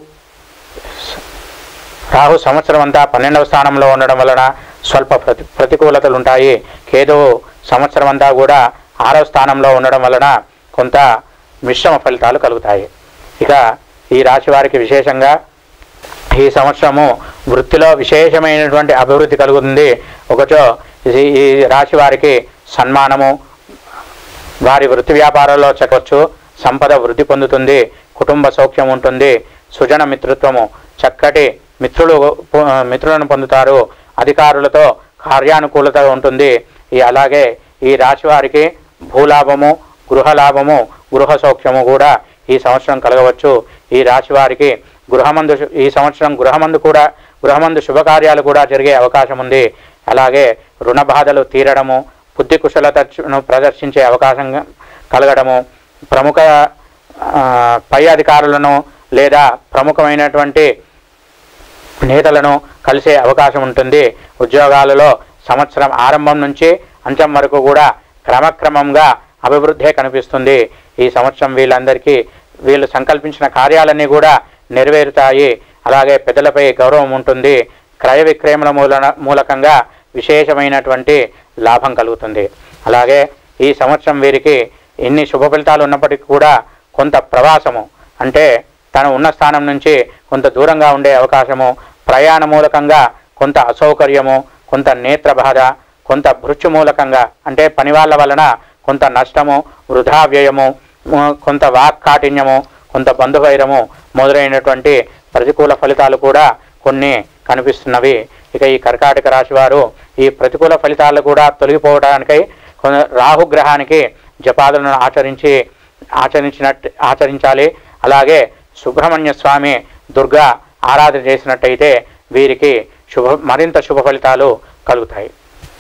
రాహు సంవత్సరం అంతా పన్నెండవ స్థానంలో ఉండడం వలన స్వల్ప ప్రతి ప్రతికూలతలు ఉంటాయి కేతువు సంవత్సరం అంతా కూడా ఆరవ స్థానంలో ఉండడం వలన కొంత మిశ్రమ ఫలితాలు కలుగుతాయి ఇక ఈ రాశి వారికి విశేషంగా ఈ సంవత్సరము వృత్తిలో విశేషమైనటువంటి అభివృద్ధి కలుగుతుంది ఒకచో ఇది ఈ రాశి వారికి సన్మానము వారి వృత్తి వ్యాపారాల్లో చెప్పవచ్చు సంపద వృద్ధి పొందుతుంది కుటుంబ సౌఖ్యం ఉంటుంది సుజన మిత్రత్వము చక్కటి మిత్రులు పొ- మిత్రులను పొందుతారు అధికారులతో కార్యానుకూలత ఉంటుంది ఈ అలాగే ఈ రాశి వారికి భూలాభము గృహలాభము గృహ సౌఖ్యము కూడా ఈ సంవత్సరం కలగవచ్చు ఈ రాశి వారికి గృహమందు శు- ఈ సంవత్సరం గృహమందు కూడా గృహమందు శుభకార్యాలు కూడా జరిగే అవకాశం ఉంది అలాగే రుణ బాధలు తీరడము బుద్ధి కుశలతను ప్రదర్శించే అవకాశం కలగడము ప్రముఖ ఆ, పై అధికారులను లేదా ప్రముఖమైనటువంటి నేతలను కలిసే అవకాశం ఉంటుంది ఉద్యోగాలలో సంవత్సరం ఆరంభం నుంచి అంత్యం వరకు కూడా క్రమక్రమంగా అభివృద్ధి కనిపిస్తుంది ఈ సంవత్సరం వీళ్ళందరికీ వీళ్ళు సంకల్పించిన కార్యాలన్నీ కూడా నెరవేరుతాయి అలాగే పెద్దలపై గౌరవం ఉంటుంది క్రయ విక్రయముల మూలన మూలకంగా విశేషమైనటువంటి లాభం కలుగుతుంది అలాగే ఈ సంవత్సరం వీరికి ఎన్ని శుభ ఫలితాలు ఉన్నప్పటికీ కూడా కొంత ప్రవాసము అంటే తను ఉన్న స్థానం నుంచి కొంత దూరంగా ఉండే అవకాశము ప్రయాణ మూలకంగా కొంత అసౌకర్యము కొంత నేత్ర బాధ కొంత భృత్యు మూలకంగా అంటే పని వాళ్ళ వలన కొంత నష్టము వృధా వ్యయము ము- కొంత వాక్కాఠిన్యము కొంత బంధువైరము మొదలైనటువంటి ప్రతికూల ఫలితాలు కూడా కొన్ని కనిపిస్తున్నవి ఇక ఈ కర్కాటక రాశి వారు ఈ ప్రతికూల ఫలితాలు కూడా తొలగిపోవడానికై కొన- రాహుగ్రహానికి జపాదులను ఆచరించి ఆచరించినట్టు ఆచరించాలి అలాగే సుబ్రహ్మణ్య స్వామి దుర్గా ఆరాధన చేసినట్టయితే వీరికి శుభ మరింత శుభ ఫలితాలు కలుగుతాయి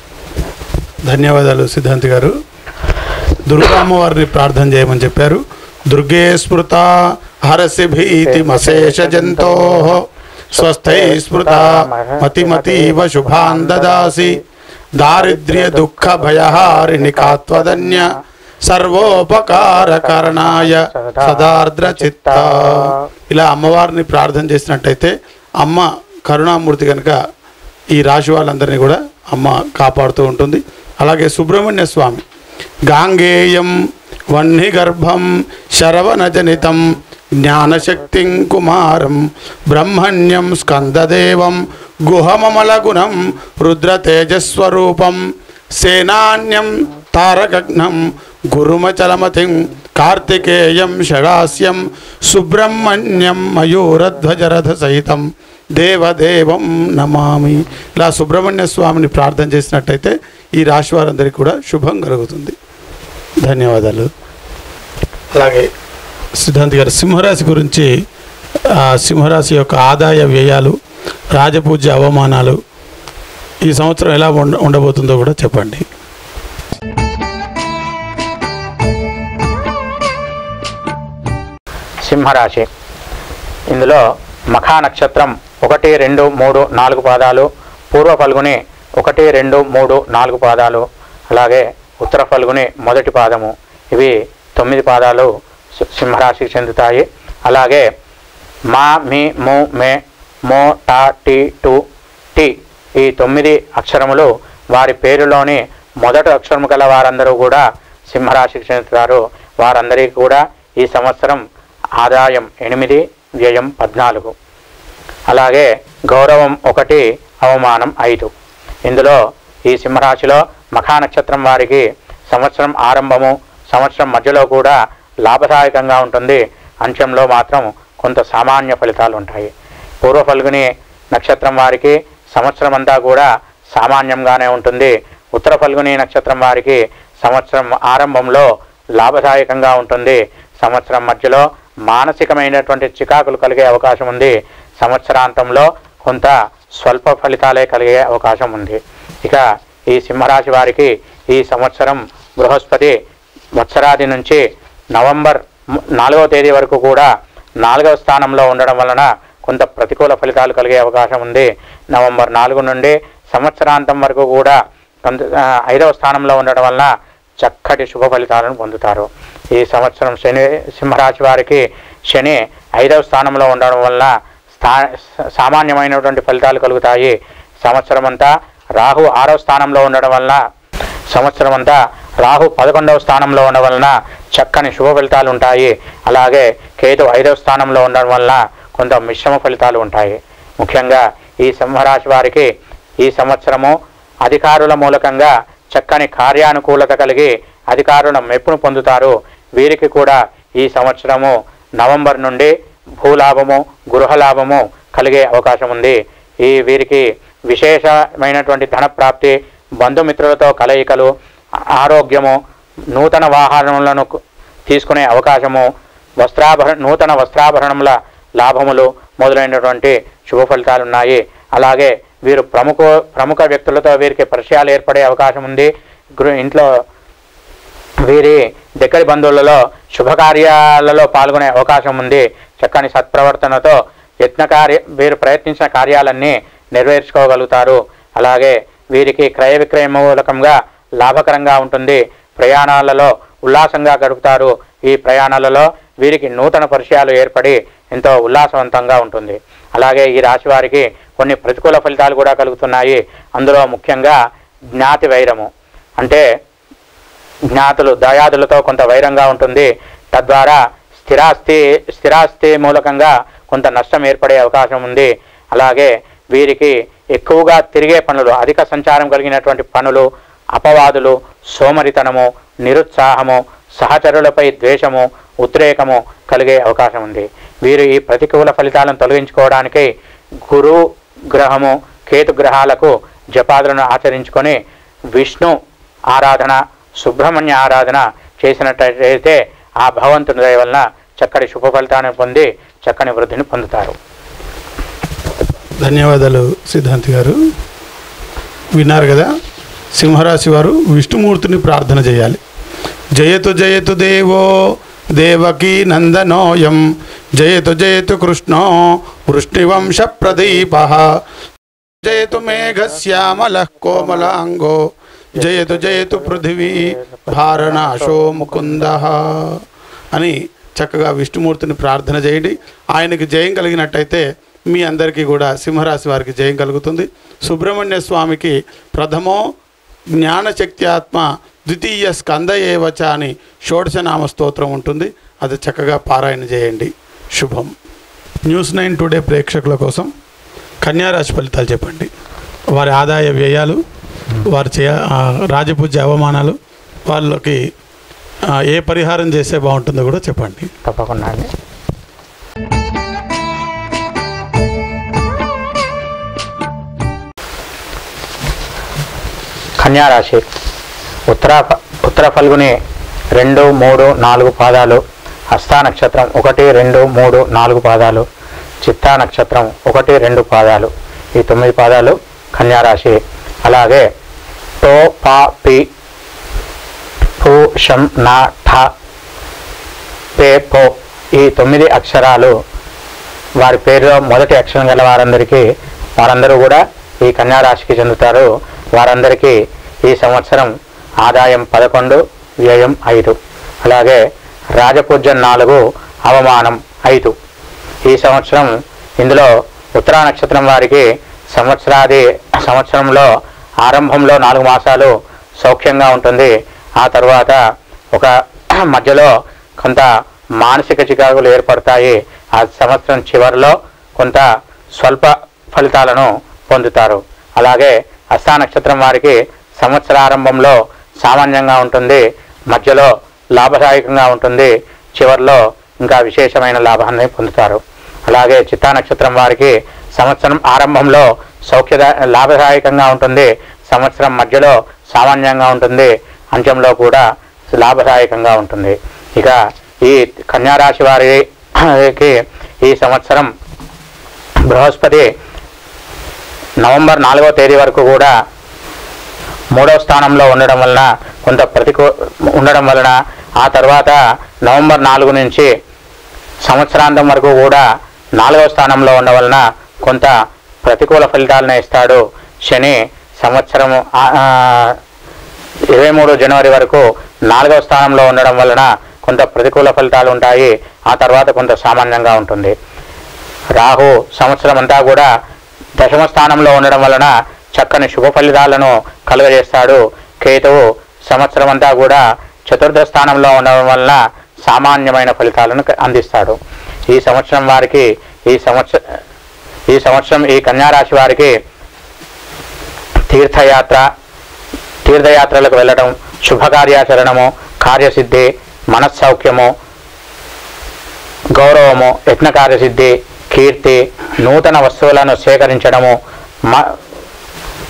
ధన్యవాదాలు సిద్ధాంతి గారు దుర్గా అమ్మవారిని ప్రార్థన చేయమని చెప్పారు దుర్గే స్మృత హరసి భీతి మశేష జంతో స్వస్థై స్మృత మతిమతీవ శుభాన్ దదాసి దారిద్ర్య దుఃఖ భయహారిణి కాత్వదన్య సర్వోపకార కరణాయ సదార్ద్ర చిత్త ఇలా అమ్మవారిని ప్రార్థన చేసినట్టయితే అమ్మ కరుణామూర్తి కనుక ఈ రాశి వాళ్ళందరినీ కూడా అమ్మ కాపాడుతూ ఉంటుంది అలాగే సుబ్రహ్మణ్య స్వామి గాంగేయం వహ్నిగర్భం శరవణజనితం జ్ఞానశక్తిం కుమారం బ్రహ్మణ్యం స్కందదేవం గుహమమలగుణం రుద్రతేజస్వరూపం సేనాన్యం తారకఘ్నం గురుమచలమతిం కార్తికేయం షడాస్యం సుబ్రహ్మణ్యం మయూరధ్వజరథ సహితం దేవదేవం నమామి ఇలా సుబ్రహ్మణ్య స్వామిని ప్రార్థన చేసినట్టయితే ఈ రాశి వారందరికీ కూడా శుభం కలుగుతుంది ధన్యవాదాలు అలాగే సిద్ధాంత్ గారు సింహరాశి గురించి ఆ సింహరాశి యొక్క ఆదాయ వ్యయాలు రాజపూజ్య అవమానాలు ఈ సంవత్సరం ఎలా ఉండ ఉండబోతుందో కూడా చెప్పండి సింహరాశి ఇందులో మఖా నక్షత్రం ఒకటి రెండు మూడు నాలుగు పాదాలు పూర్వ ఫల్గుని ఒకటి రెండు మూడు నాలుగు పాదాలు అలాగే ఉత్తర ఫల్గుని మొదటి పాదము ఇవి తొమ్మిది పాదాలు సి- సింహరాశికి చెందుతాయి అలాగే మా మీ ము మే మో టా టి టు టి ఈ తొమ్మిది అక్షరములు వారి పేరులోని మొదటి అక్షరము గల వారందరూ కూడా సింహరాశికి చెందుతారు వారందరికీ కూడా ఈ సంవత్సరం ఆదాయం ఎనిమిది వ్యయం పద్నాలుగు అలాగే గౌరవం ఒకటి అవమానం ఐదు ఇందులో ఈ సింహరాశిలో మఖా నక్షత్రం వారికి సంవత్సరం ఆరంభము సంవత్సరం మధ్యలో కూడా లాభదాయకంగా ఉంటుంది అంత్యంలో మాత్రం కొంత సామాన్య ఫలితాలు ఉంటాయి పూర్వ ఫల్గుని నక్షత్రం వారికి సంవత్సరం అంతా కూడా సామాన్యంగానే ఉంటుంది ఉత్తర ఫల్గుని నక్షత్రం వారికి సంవత్సరం ఆరంభంలో లాభదాయకంగా ఉంటుంది సంవత్సరం మధ్యలో మానసికమైనటువంటి చికాకులు కలిగే అవకాశం ఉంది సంవత్సరాంతంలో కొంత స్వల్ప ఫలితాలే కలిగే అవకాశం ఉంది ఇక ఈ సింహరాశి వారికి ఈ సంవత్సరం బృహస్పతి వత్సరాది నుంచి నవంబర్ ము- నాలుగవ తేదీ వరకు కూడా నాలుగవ స్థానంలో ఉండడం వలన కొంత ప్రతికూల ఫలితాలు కలిగే అవకాశం ఉంది నవంబర్ నాలుగు నుండి సంవత్సరాంతం వరకు కూడా కొంత ఆ, ఐదవ స్థానంలో ఉండడం వలన చక్కటి శుభ ఫలితాలను పొందుతారు ఈ సంవత్సరం శని సింహరాశి వారికి శని ఐదవ స్థానంలో ఉండడం వల్ల స్థా సామాన్యమైనటువంటి ఫలితాలు కలుగుతాయి సంవత్సరం అంతా రాహు ఆరో స్థానంలో ఉండడం వలన సంవత్సరం అంతా రాహు పదకొండవ స్థానంలో ఉండడం వలన చక్కని శుభ ఫలితాలు ఉంటాయి అలాగే కేతు ఐదవ స్థానంలో ఉండడం వలన కొంత మిశ్రమ ఫలితాలు ఉంటాయి ముఖ్యంగా ఈ సింహరాశి వారికి ఈ సంవత్సరము అధికారుల మూలకంగా చక్కని కార్యానుకూలత కలిగి అధికారుల మెప్పును పొందుతారు వీరికి కూడా ఈ సంవత్సరము నవంబర్ నుండి భూలాభము గృహలాభము కలిగే అవకాశం ఉంది ఈ వీరికి విశేషమైనటువంటి ధన ప్రాప్తి బంధుమిత్రులతో కలయికలు ఆరోగ్యము నూతన వాహనములను కు- తీసుకునే అవకాశము వస్త్రాభరణ నూతన వస్త్రాభరణముల లాభములు మొదలైనటువంటి శుభ ఫలితాలు ఉన్నాయి అలాగే వీరు ప్రముఖ ప్రముఖ వ్యక్తులతో వీరికి పరిచయాలు ఏర్పడే అవకాశం ఉంది గృహ ఇంట్లో వీరి దగ్గరి బంధువులలో శుభకార్యాలలో పాల్గొనే అవకాశం ఉంది చక్కని సత్ప్రవర్తనతో యత్న కార్య వీరు ప్రయత్నించిన కార్యాలన్నీ నెరవేర్చుకోగలుగుతారు అలాగే వీరికి క్రయ విక్రయ మూలకంగా లాభకరంగా ఉంటుంది ప్రయాణాలలో ఉల్లాసంగా గడుపుతారు ఈ ప్రయాణాలలో వీరికి నూతన పరిచయాలు ఏర్పడి ఎంతో ఉల్లాసవంతంగా ఉంటుంది అలాగే ఈ రాశి వారికి కొన్ని ప్రతికూల ఫలితాలు కూడా కలుగుతున్నాయి అందులో ముఖ్యంగా జ్ఞాతి వైరము అంటే జ్ఞాతులు దయాదులతో కొంత వైరంగా ఉంటుంది తద్వారా స్థిరాస్తి స్థిరాస్తి మూలకంగా కొంత నష్టం ఏర్పడే అవకాశం ఉంది అలాగే వీరికి ఎక్కువగా తిరిగే పనులు అధిక సంచారం కలిగినటువంటి పనులు అపవాదులు సోమరితనము నిరుత్సాహము సహచరులపై ద్వేషము ఉద్రేకము కలిగే అవకాశం ఉంది వీరు ఈ ప్రతికూల ఫలితాలను తొలగించుకోవడానికి గురు గ్రహము కేతు గ్రహాలకు జపాదులను ఆచరించుకొని విష్ణు ఆరాధన సుబ్రహ్మణ్య ఆరాధన చేసినట్లయితే ఆ భగవంతుని దయ వలన చక్కటి శుభ ఫలితాన్ని పొంది చక్కని వృద్ధిని పొందుతారు ధన్యవాదాలు సిద్ధాంతి గారు విన్నారు కదా సింహరాశి వారు విష్ణుమూర్తిని ప్రార్థన చేయాలి జయతు జయతు దేవో దేవకీ నందనోయం జయతు జయతు కృష్ణో వృష్ణివంశ ప్రదీప జయతు మేఘశ్యామల కోమలాంగో జయతు జయతు పృథివీ భారణాశో ముకుంద అని చక్కగా విష్ణుమూర్తిని ప్రార్థన చేయండి ఆయనకి జయం కలిగినట్టయితే మీ అందరికీ కూడా సింహరాశి వారికి జయం కలుగుతుంది సుబ్రహ్మణ్య స్వామికి ప్రథమో జ్ఞానశక్తి ఆత్మ ద్వితీయ స్కంద ఏవచ అని షోడశనామ స్తోత్రం ఉంటుంది అది చక్కగా పారాయణ చేయండి శుభం న్యూస్ నైన్ టుడే ప్రేక్షకుల కోసం కన్యారాశి ఫలితాలు చెప్పండి వారి ఆదాయ వ్యయాలు వారి చే ఆ, రాజపూజ్య అవమానాలు వాళ్ళకి ఆ, ఏ పరిహారం చేస్తే బాగుంటుందో కూడా చెప్పండి తప్పకుండా అండి కన్యారాశి ఉత్తర ఉత్తర ఫల్గుని రెండు మూడు నాలుగు పాదాలు హస్తా నక్షత్రం ఒకటి రెండు మూడు నాలుగు పాదాలు చిత్తా నక్షత్రం ఒకటి రెండు పాదాలు ఈ తొమ్మిది పాదాలు కన్యారాశి అలాగే టో పా పి పు షం నా ఠ పే పో ఈ తొమ్మిది అక్షరాలు వారి పేరులో మొదటి అక్షరం గల వారందరికీ వారందరూ కూడా ఈ కన్యా రాశికి చెందుతారు వారందరికీ ఈ సంవత్సరం ఆదాయం పదకొండు వ్యయం ఐదు అలాగే రాజపూజ్యం నాలుగు అవమానం ఐదు ఈ సంవత్సరం ఇందులో ఉత్తరా నక్షత్రం వారికి సంవత్సరాది సంవత్సరంలో ఆరంభంలో నాలుగు మాసాలు సౌఖ్యంగా ఉంటుంది ఆ తర్వాత ఒక మధ్యలో కొంత మానసిక చికాకులు ఏర్పడతాయి ఆ సంవత్సరం చివరిలో కొంత స్వల్ప ఫలితాలను పొందుతారు అలాగే అస్థా నక్షత్రం వారికి సంవత్సరారంభంలో సామాన్యంగా ఉంటుంది మధ్యలో లాభదాయకంగా ఉంటుంది చివరిలో ఇంకా విశేషమైన లాభాన్ని పొందుతారు అలాగే చిత్తా నక్షత్రం వారికి సంవత్సరం ఆరంభంలో సౌఖ్యదా లాభదాయకంగా ఉంటుంది సంవత్సరం మధ్యలో సామాన్యంగా ఉంటుంది అంత్యంలో కూడా లాభదాయకంగా ఉంటుంది ఇక ఈ కన్యారాశి వారికి ఈ సంవత్సరం బృహస్పతి నవంబర్ నాలుగో తేదీ వరకు కూడా మూడవ స్థానంలో ఉండడం వలన కొంత ప్రతికూ ఉండడం వలన ఆ తర్వాత నవంబర్ నాలుగు నుంచి సంవత్సరాంతం వరకు కూడా నాలుగవ స్థానంలో ఉండడం వలన కొంత ప్రతికూల ఫలితాలను ఇస్తాడు శని సంవత్సరం ఇరవై మూడు జనవరి వరకు నాలుగవ స్థానంలో ఉండడం వలన కొంత ప్రతికూల ఫలితాలు ఉంటాయి ఆ తర్వాత కొంత సామాన్యంగా ఉంటుంది రాహు సంవత్సరం అంతా కూడా దశమ స్థానంలో ఉండడం వలన చక్కని శుభ ఫలితాలను కలుగజేస్తాడు కేతువు సంవత్సరం అంతా కూడా చతుర్థ స్థానంలో ఉండడం వలన సామాన్యమైన ఫలితాలను క- అందిస్తాడు ఈ సంవత్సరం వారికి ఈ సంవత్సరం ఈ సంవత్సరం ఈ కన్యారాశి వారికి తీర్థయాత్ర తీర్థయాత్రలకు వెళ్ళడం శుభకార్యాచరణము కార్యసిద్ధి మనస్సౌఖ్యము గౌరవము యజ్ఞ కార్యసిద్ధి కీర్తి నూతన వస్తువులను సేకరించడము మ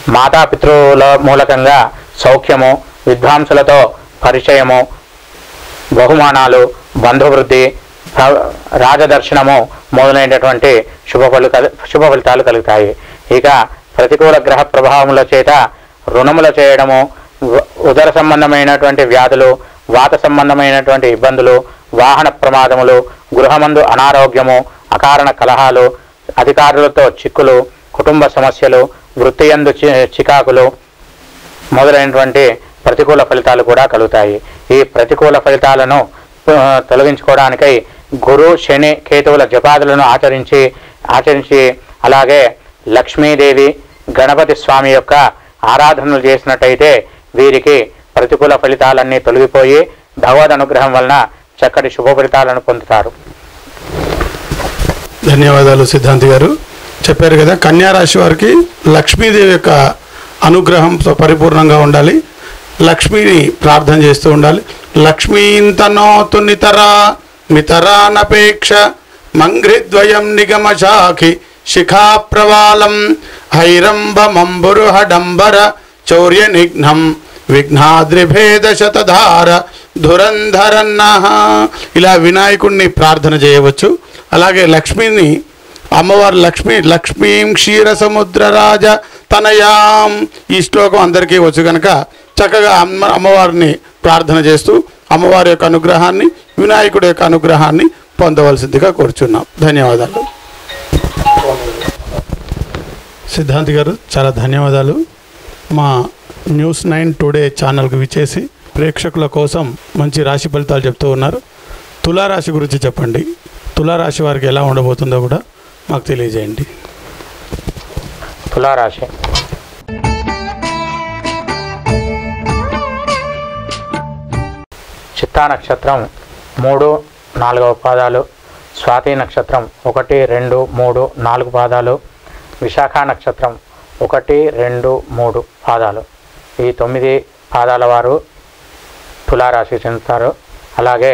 మాతాపితృల మూలకంగా సౌఖ్యము విద్వాంసులతో పరిచయము బహుమానాలు బంధువృద్ధి ప్ర- రాజదర్శనము మొదలైనటువంటి శుభ ఫలితాలు శుభ ఫలితాలు కలుగుతాయి ఇక ప్రతికూల గ్రహ ప్రభావముల చేత రుణముల చేయడము ఉ- ఉదర సంబంధమైనటువంటి వ్యాధులు వాత సంబంధమైనటువంటి ఇబ్బందులు వాహన ప్రమాదములు గృహమందు అనారోగ్యము అకారణ కలహాలు అధికారులతో చిక్కులు కుటుంబ సమస్యలు వృత్తియందు చి- చికాకులు మొదలైనటువంటి ప్రతికూల ఫలితాలు కూడా కలుగుతాయి ఈ ప్రతికూల ఫలితాలను ఆ, తొలగించుకోవడానికై గురు శని కేతువుల జపాదులను ఆచరించి ఆచరించి అలాగే లక్ష్మీదేవి గణపతి స్వామి యొక్క ఆరాధనలు చేసినట్టయితే వీరికి ప్రతికూల ఫలితాలన్నీ తొలగిపోయి భగవద్ అనుగ్రహం వలన చక్కటి శుభ ఫలితాలను పొందుతారు ధన్యవాదాలు సిద్ధాంతి గారు చెప్పారు కదా కన్యా రాశి వారికి లక్ష్మీదేవి యొక్క అనుగ్రహం స- పరిపూర్ణంగా ఉండాలి లక్ష్మిని ప్రార్థన చేస్తూ ఉండాలి లక్ష్మీంతనోతు నితరా నితరానపేక్ష మంగ్రిద్వయం నిగమశాఖి శిఖా ప్రవాలం హైరంభమంబురుహడంబర చౌర్య నిఘ్నం విఘ్నాద్రిభేద శతధార ధురంధరన్న ఇలా వినాయకుడిని ప్రార్థన చేయవచ్చు అలాగే లక్ష్మిని అమ్మవారు లక్ష్మి లక్ష్మీం క్షీర సముద్రరాజ తనయాం ఈ శ్లోకం అందరికీ వచ్చు కనుక చక్కగా అమ్మ అమ్మవారిని ప్రార్థన చేస్తూ అమ్మవారి యొక్క అనుగ్రహాన్ని వినాయకుడి యొక్క అనుగ్రహాన్ని పొందవలసిందిగా కోరుచున్నాం ధన్యవాదాలు సిద్ధాంతి గారు చాలా ధన్యవాదాలు మా న్యూస్ నైన్ టుడే ఛానల్కి విచ్చేసి ప్రేక్షకుల కోసం మంచి రాశి ఫలితాలు చెప్తూ ఉన్నారు తులారాశి గురించి చెప్పండి తులారాశి వారికి ఎలా ఉండబోతుందో కూడా మాకు తెలియజేయండి తులారాశి చిత్తా నక్షత్రం మూడు నాలుగవ పాదాలు స్వాతి నక్షత్రం ఒకటి రెండు మూడు నాలుగు పాదాలు విశాఖ నక్షత్రం ఒకటి రెండు మూడు పాదాలు ఈ తొమ్మిది పాదాల వారు తులారాశికి చెందుతారు అలాగే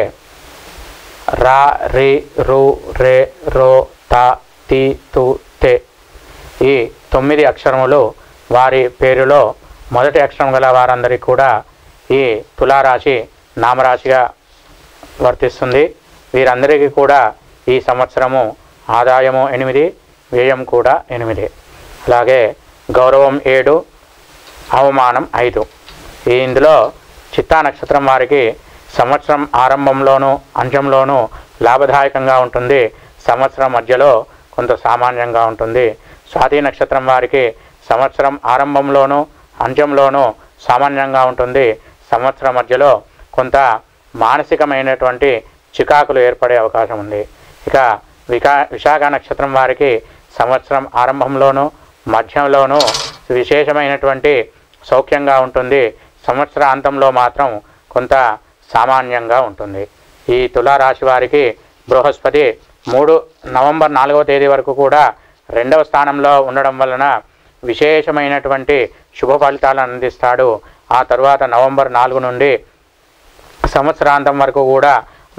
రా రి రు రే రో త తి తు తే ఈ తొమ్మిది అక్షరములు వారి పేరులో మొదటి అక్షరం గల వారందరికీ కూడా ఈ తులారాశి నామరాశిగా వర్తిస్తుంది వీరందరికీ కూడా ఈ సంవత్సరము ఆదాయము ఎనిమిది వ్యయం కూడా ఎనిమిది అలాగే గౌరవం ఏడు అవమానం ఐదు ఈ ఇందులో చిత్తా నక్షత్రం వారికి సంవత్సరం ఆరంభంలోనూ అంత్యంలోనూ లాభదాయకంగా ఉంటుంది సంవత్సరం మధ్యలో కొంత సామాన్యంగా ఉంటుంది స్వాతి నక్షత్రం వారికి సంవత్సరం ఆరంభంలోనూ అంత్యంలోనూ సామాన్యంగా ఉంటుంది సంవత్సరం మధ్యలో కొంత మానసికమైనటువంటి చికాకులు ఏర్పడే అవకాశం ఉంది ఇక వికా విశాఖ నక్షత్రం వారికి సంవత్సరం ఆరంభంలోనూ మధ్యంలోనూ విశేషమైనటువంటి సౌఖ్యంగా ఉంటుంది సంవత్సరాంతంలో మాత్రం కొంత సామాన్యంగా ఉంటుంది ఈ తులారాశి వారికి బృహస్పతి మూడు నవంబర్ నాలుగవ తేదీ వరకు కూడా రెండవ స్థానంలో ఉండడం వలన విశేషమైనటువంటి శుభ ఫలితాలను అందిస్తాడు ఆ తరువాత నవంబర్ నాలుగు నుండి సంవత్సరాంతం వరకు కూడా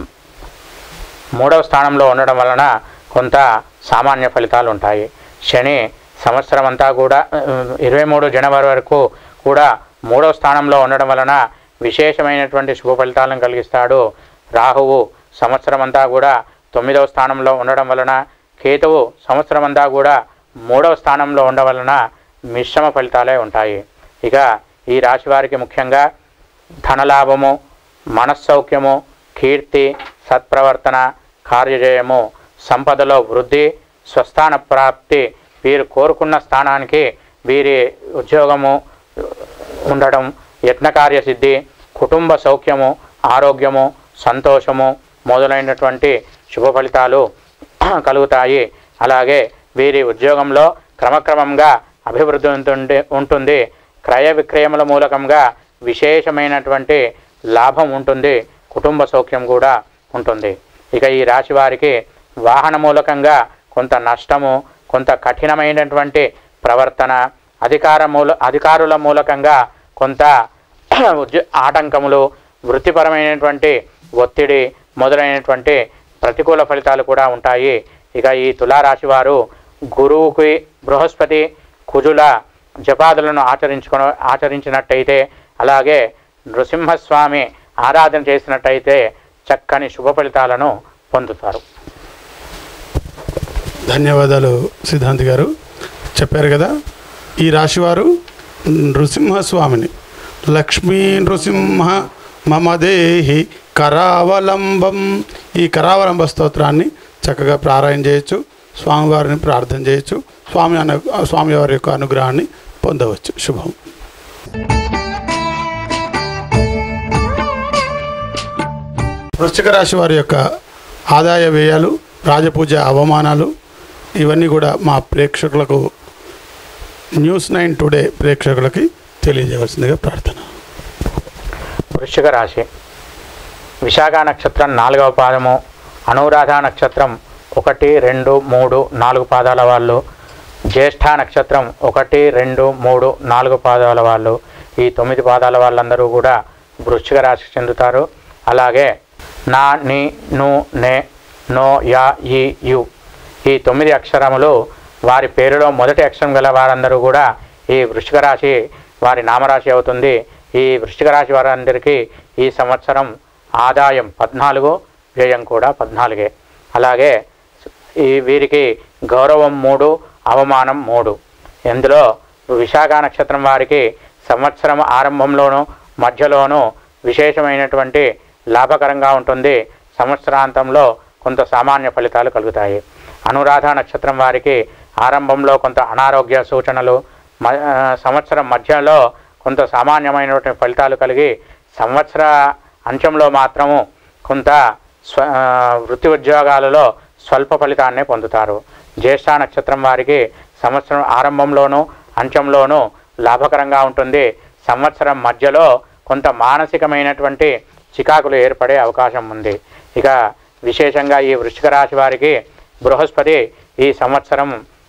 మూడవ స్థానంలో ఉండడం వలన కొంత సామాన్య ఫలితాలు ఉంటాయి శని సంవత్సరం అంతా కూడా ఇరవై మూడు జనవరి వరకు కూడా మూడవ స్థానంలో ఉండడం వలన విశేషమైనటువంటి శుభ ఫలితాలను కలిగిస్తాడు రాహువు సంవత్సరం అంతా కూడా తొమ్మిదవ స్థానంలో ఉండడం వలన కేతువు సంవత్సరం అంతా కూడా మూడవ స్థానంలో ఉండడం వలన మిశ్రమ ఫలితాలే ఉంటాయి ఇక ఈ రాశి వారికి ముఖ్యంగా ధనలాభము మనస్సౌఖ్యము కీర్తి సత్ప్రవర్తన కార్యజయము సంపదలో వృద్ధి స్వస్థాన ప్రాప్తి వీరు కోరుకున్న స్థానానికి వీరి ఉద్యోగము ఉండడం యత్నకార్య సిద్ధి కుటుంబ సౌఖ్యము ఆరోగ్యము సంతోషము మొదలైనటువంటి శుభ ఫలితాలు కలుగుతాయి అలాగే వీరి ఉద్యోగంలో క్రమక్రమంగా అభివృద్ధి ఉంటుంది ఉంటుంది క్రయ విక్రయముల మూలకంగా విశేషమైనటువంటి లాభం ఉంటుంది కుటుంబ సౌఖ్యం కూడా ఉంటుంది ఇక ఈ రాశి వారికి వాహన మూలకంగా కొంత నష్టము కొంత కఠినమైనటువంటి ప్రవర్తన అధికార మూల అధికారుల మూలకంగా కొంత ఉద్య ఆటంకములు వృత్తిపరమైనటువంటి ఒత్తిడి మొదలైనటువంటి ప్రతికూల ఫలితాలు కూడా ఉంటాయి ఇక ఈ తులారాశి వారు గురువుకి బృహస్పతి కుజుల జపాదులను ఆచరించుకున్న ఆచరించినట్టయితే అలాగే నృసింహస్వామి ఆరాధన చేసినట్టయితే చక్కని శుభ ఫలితాలను పొందుతారు ధన్యవాదాలు సిద్ధాంతి గారు చెప్పారు కదా ఈ రాశివారు నృసింహస్వామిని లక్ష్మీ నృసింహ మమ దేహి కరావలంబం ఈ కరావలంబ స్తోత్రాన్ని చక్కగా పారాయణ చేయొచ్చు స్వామివారిని ప్రార్థన చేయొచ్చు స్వామి అను స్వామివారి యొక్క అనుగ్రహాన్ని పొందవచ్చు శుభం వృశ్చిక రాశి వారి యొక్క ఆదాయ వ్యయాలు రాజపూజ అవమానాలు ఇవన్నీ కూడా మా ప్రేక్షకులకు న్యూస్ నైన్ టుడే ప్రేక్షకులకి తెలియజేయవలసిందిగా ప్రార్థన వృశ్చిక రాశి విశాఖ నక్షత్రం నాలుగవ పాదము అనురాధ నక్షత్రం ఒకటి రెండు మూడు నాలుగు పాదాల వాళ్ళు జ్యేష్ఠ నక్షత్రం ఒకటి రెండు మూడు నాలుగు పాదాల వాళ్ళు ఈ తొమ్మిది పాదాల వాళ్ళందరూ కూడా వృశ్చిక రాశికి చెందుతారు అలాగే నా ని ను నే నో యా ఈ యు ఈ తొమ్మిది అక్షరములు వారి పేరులో మొదటి అక్షరం గల వారందరూ కూడా ఈ వృశ్చిక రాశి వారి నామరాశి అవుతుంది ఈ వృశ్చిక రాశి వారందరికీ ఈ సంవత్సరం ఆదాయం పద్నాలుగు వ్యయం కూడా పద్నాలుగే అలాగే ఈ వీరికి గౌరవం మూడు అవమానం మూడు ఇందులో విశాఖ నక్షత్రం వారికి సంవత్సరం ఆరంభంలోనూ మధ్యలోనూ విశేషమైనటువంటి లాభకరంగా ఉంటుంది సంవత్సరాంతంలో కొంత సామాన్య ఫలితాలు కలుగుతాయి అనురాధ నక్షత్రం వారికి ఆరంభంలో కొంత అనారోగ్య సూచనలు మ- ఆ, సంవత్సరం మధ్యలో కొంత సామాన్యమైనటువంటి ఫలితాలు కలిగి సంవత్సర అంత్యంలో మాత్రము కొంత స్వ ఆ, వృత్తి ఉద్యోగాలలో స్వల్ప ఫలితాన్నే పొందుతారు జ్యేష్ఠ నక్షత్రం వారికి సంవత్సరం ఆరంభంలోనూ అంత్యంలోనూ లాభకరంగా ఉంటుంది సంవత్సరం మధ్యలో కొంత మానసికమైనటువంటి చికాకులు ఏర్పడే అవకాశం ఉంది ఇక విశేషంగా ఈ వృశ్చిక రాశి వారికి బృహస్పతి ఈ సంవత్సరం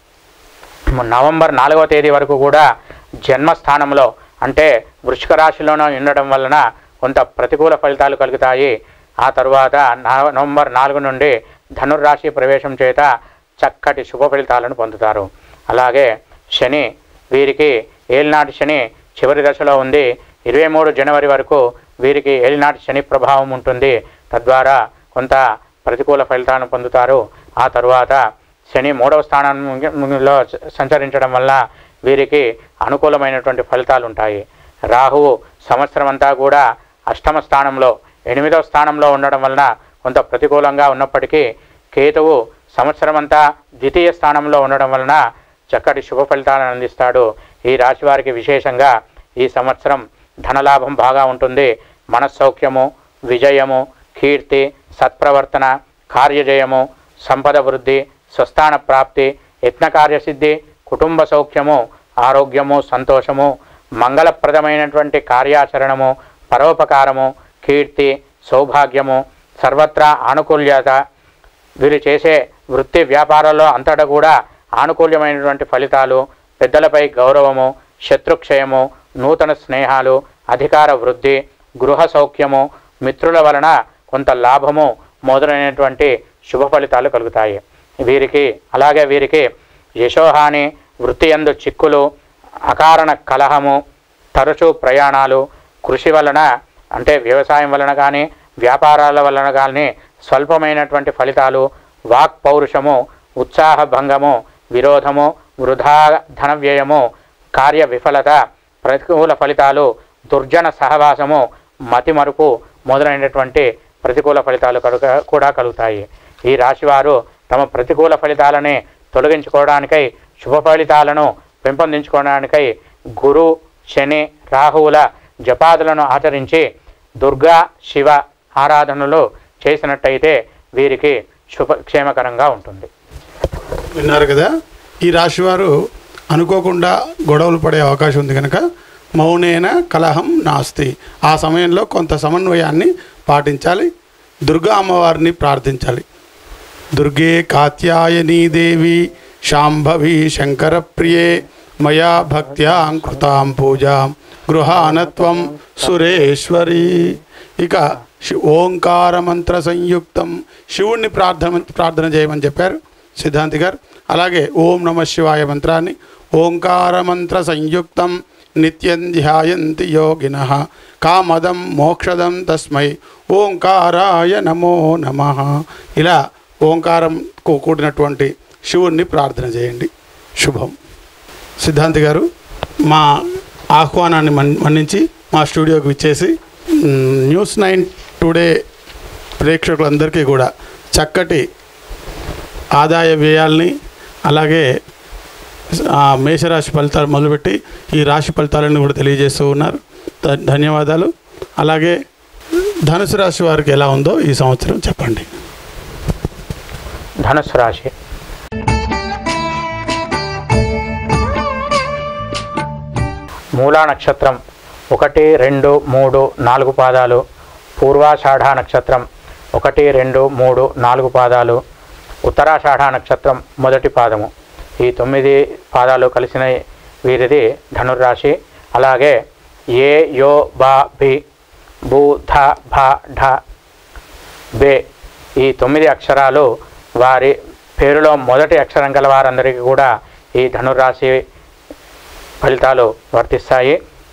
నవంబర్ నాలుగవ తేదీ వరకు కూడా జన్మస్థానంలో అంటే వృశ్చిక రాశిలోనే ఉండడం వలన కొంత ప్రతికూల ఫలితాలు కలుగుతాయి ఆ తరువాత నా- నవంబర్ నాలుగు నుండి ధనుర్రాశి ప్రవేశం చేత చక్కటి శుభ ఫలితాలను పొందుతారు అలాగే శని వీరికి ఏలినాటి శని చివరి దశలో ఉంది ఇరవై మూడు జనవరి వరకు వీరికి ఏలినాటి శని ప్రభావం ఉంటుంది తద్వారా కొంత ప్రతికూల ఫలితాలను పొందుతారు ఆ తరువాత శని మూడవ స్థానంలో సంచరించడం వల్ల వీరికి అనుకూలమైనటువంటి ఫలితాలు ఉంటాయి రాహువు సంవత్సరం అంతా కూడా అష్టమ స్థానంలో ఎనిమిదవ స్థానంలో ఉండడం వలన కొంత ప్రతికూలంగా ఉన్నప్పటికీ కేతువు సంవత్సరం అంతా ద్వితీయ స్థానంలో ఉండడం వలన చక్కటి శుభ ఫలితాలను అందిస్తాడు ఈ రాశి వారికి విశేషంగా ఈ సంవత్సరం ధనలాభం బాగా ఉంటుంది మనస్సౌఖ్యము విజయము కీర్తి సత్ప్రవర్తన కార్యజయము సంపద వృద్ధి స్వస్థాన ప్రాప్తి యత్నకార్యసిద్ధి కుటుంబ సౌఖ్యము ఆరోగ్యము సంతోషము మంగళప్రదమైనటువంటి కార్యాచరణము పరోపకారము కీర్తి సౌభాగ్యము సర్వత్రా ఆనుకూల్యత వీరు చేసే వృత్తి వ్యాపారాల్లో అంతటా కూడా ఆనుకూల్యమైనటువంటి ఫలితాలు పెద్దలపై గౌరవము శత్రుక్షయము నూతన స్నేహాలు అధికార వృద్ధి గృహ సౌఖ్యము మిత్రుల వలన కొంత లాభము మొదలైనటువంటి శుభ ఫలితాలు కలుగుతాయి వీరికి అలాగే వీరికి యశోహాని వృత్తి యందు చిక్కులు అకారణ కలహము తరచూ ప్రయాణాలు కృషి వలన అంటే వ్యవసాయం వలన కానీ వ్యాపారాల వలన కానీ స్వల్పమైనటువంటి ఫలితాలు వాక్ పౌరుషము ఉత్సాహ భంగము విరోధము వృధా ధన వ్యయము కార్య విఫలత ప్రతికూల ఫలితాలు దుర్జన సహవాసము మతిమరుపు మొదలైనటువంటి ప్రతికూల ఫలితాలు కలుగ కూడా కలుగుతాయి ఈ రాశివారు తమ ప్రతికూల ఫలితాలని తొలగించుకోవడానికై శుభ ఫలితాలను పెంపొందించుకోవడానికై గురు శని రాహువుల జపాదులను ఆచరించి దుర్గా శివ ఆరాధనలు చేసినట్టయితే వీరికి శుభక్షేమకరంగా ఉంటుంది విన్నారు కదా ఈ రాశివారు అనుకోకుండా గొడవలు పడే అవకాశం ఉంది కనుక మౌనేన కలహం నాస్తి ఆ సమయంలో కొంత సమన్వయాన్ని పాటించాలి దుర్గా అమ్మవారిని ప్రార్థించాలి దుర్గే కాత్యాయనీ దేవి శాంభవి శంకర ప్రియే మయా భక్త్యా కృతాం పూజాం గృహానత్వం సురేశ్వరి ఇక శి- ఓంకార మంత్ర సంయుక్తం శివుణ్ణి ప్రార్థన ప్రార్థన చేయమని చెప్పారు సిద్ధాంతి గారు అలాగే ఓం నమ శివాయ మంత్రాన్ని ఓంకారమంత్ర సంయుక్తం నిత్యం ధ్యాయంతి యోగిన కామదం మోక్షదం తస్మై ఓంకారాయ నమో నమ ఇలా ఓంకారం కూడినటువంటి శివుణ్ణి ప్రార్థన చేయండి శుభం సిద్ధాంతి గారు మా ఆహ్వానాన్ని మన్- మన్నించి మా స్టూడియోకి విచ్చేసి మ్, న్యూస్ నైన్ టుడే ప్రేక్షకులందరికీ కూడా చక్కటి ఆదాయ వ్యయాల్ని అలాగే ఆ మేషరాశి ఫలితాలు మొదలుపెట్టి ఈ రాశి ఫలితాలను కూడా తెలియజేస్తూ ఉన్నారు ధ- ధన్యవాదాలు అలాగే ధనుసు రాశి వారికి ఎలా ఉందో ఈ సంవత్సరం చెప్పండి ధనుస్సు రాశి మూలా నక్షత్రం ఒకటి రెండు మూడు నాలుగు పాదాలు పూర్వాషాఢ నక్షత్రం ఒకటి రెండు మూడు నాలుగు పాదాలు ఉత్తరాషాఢ నక్షత్రం మొదటి పాదము ఈ తొమ్మిది పాదాలు కలిసిన వీరిది ధనుర్రాశి అలాగే ఏ యో బా భి భూ ధ భ ఢ బే ఈ తొమ్మిది అక్షరాలు వారి పేరులో మొదటి అక్షరం గల వారందరికీ కూడా ఈ ధనుర్రాశి ఫలితాలు వర్తిస్తాయి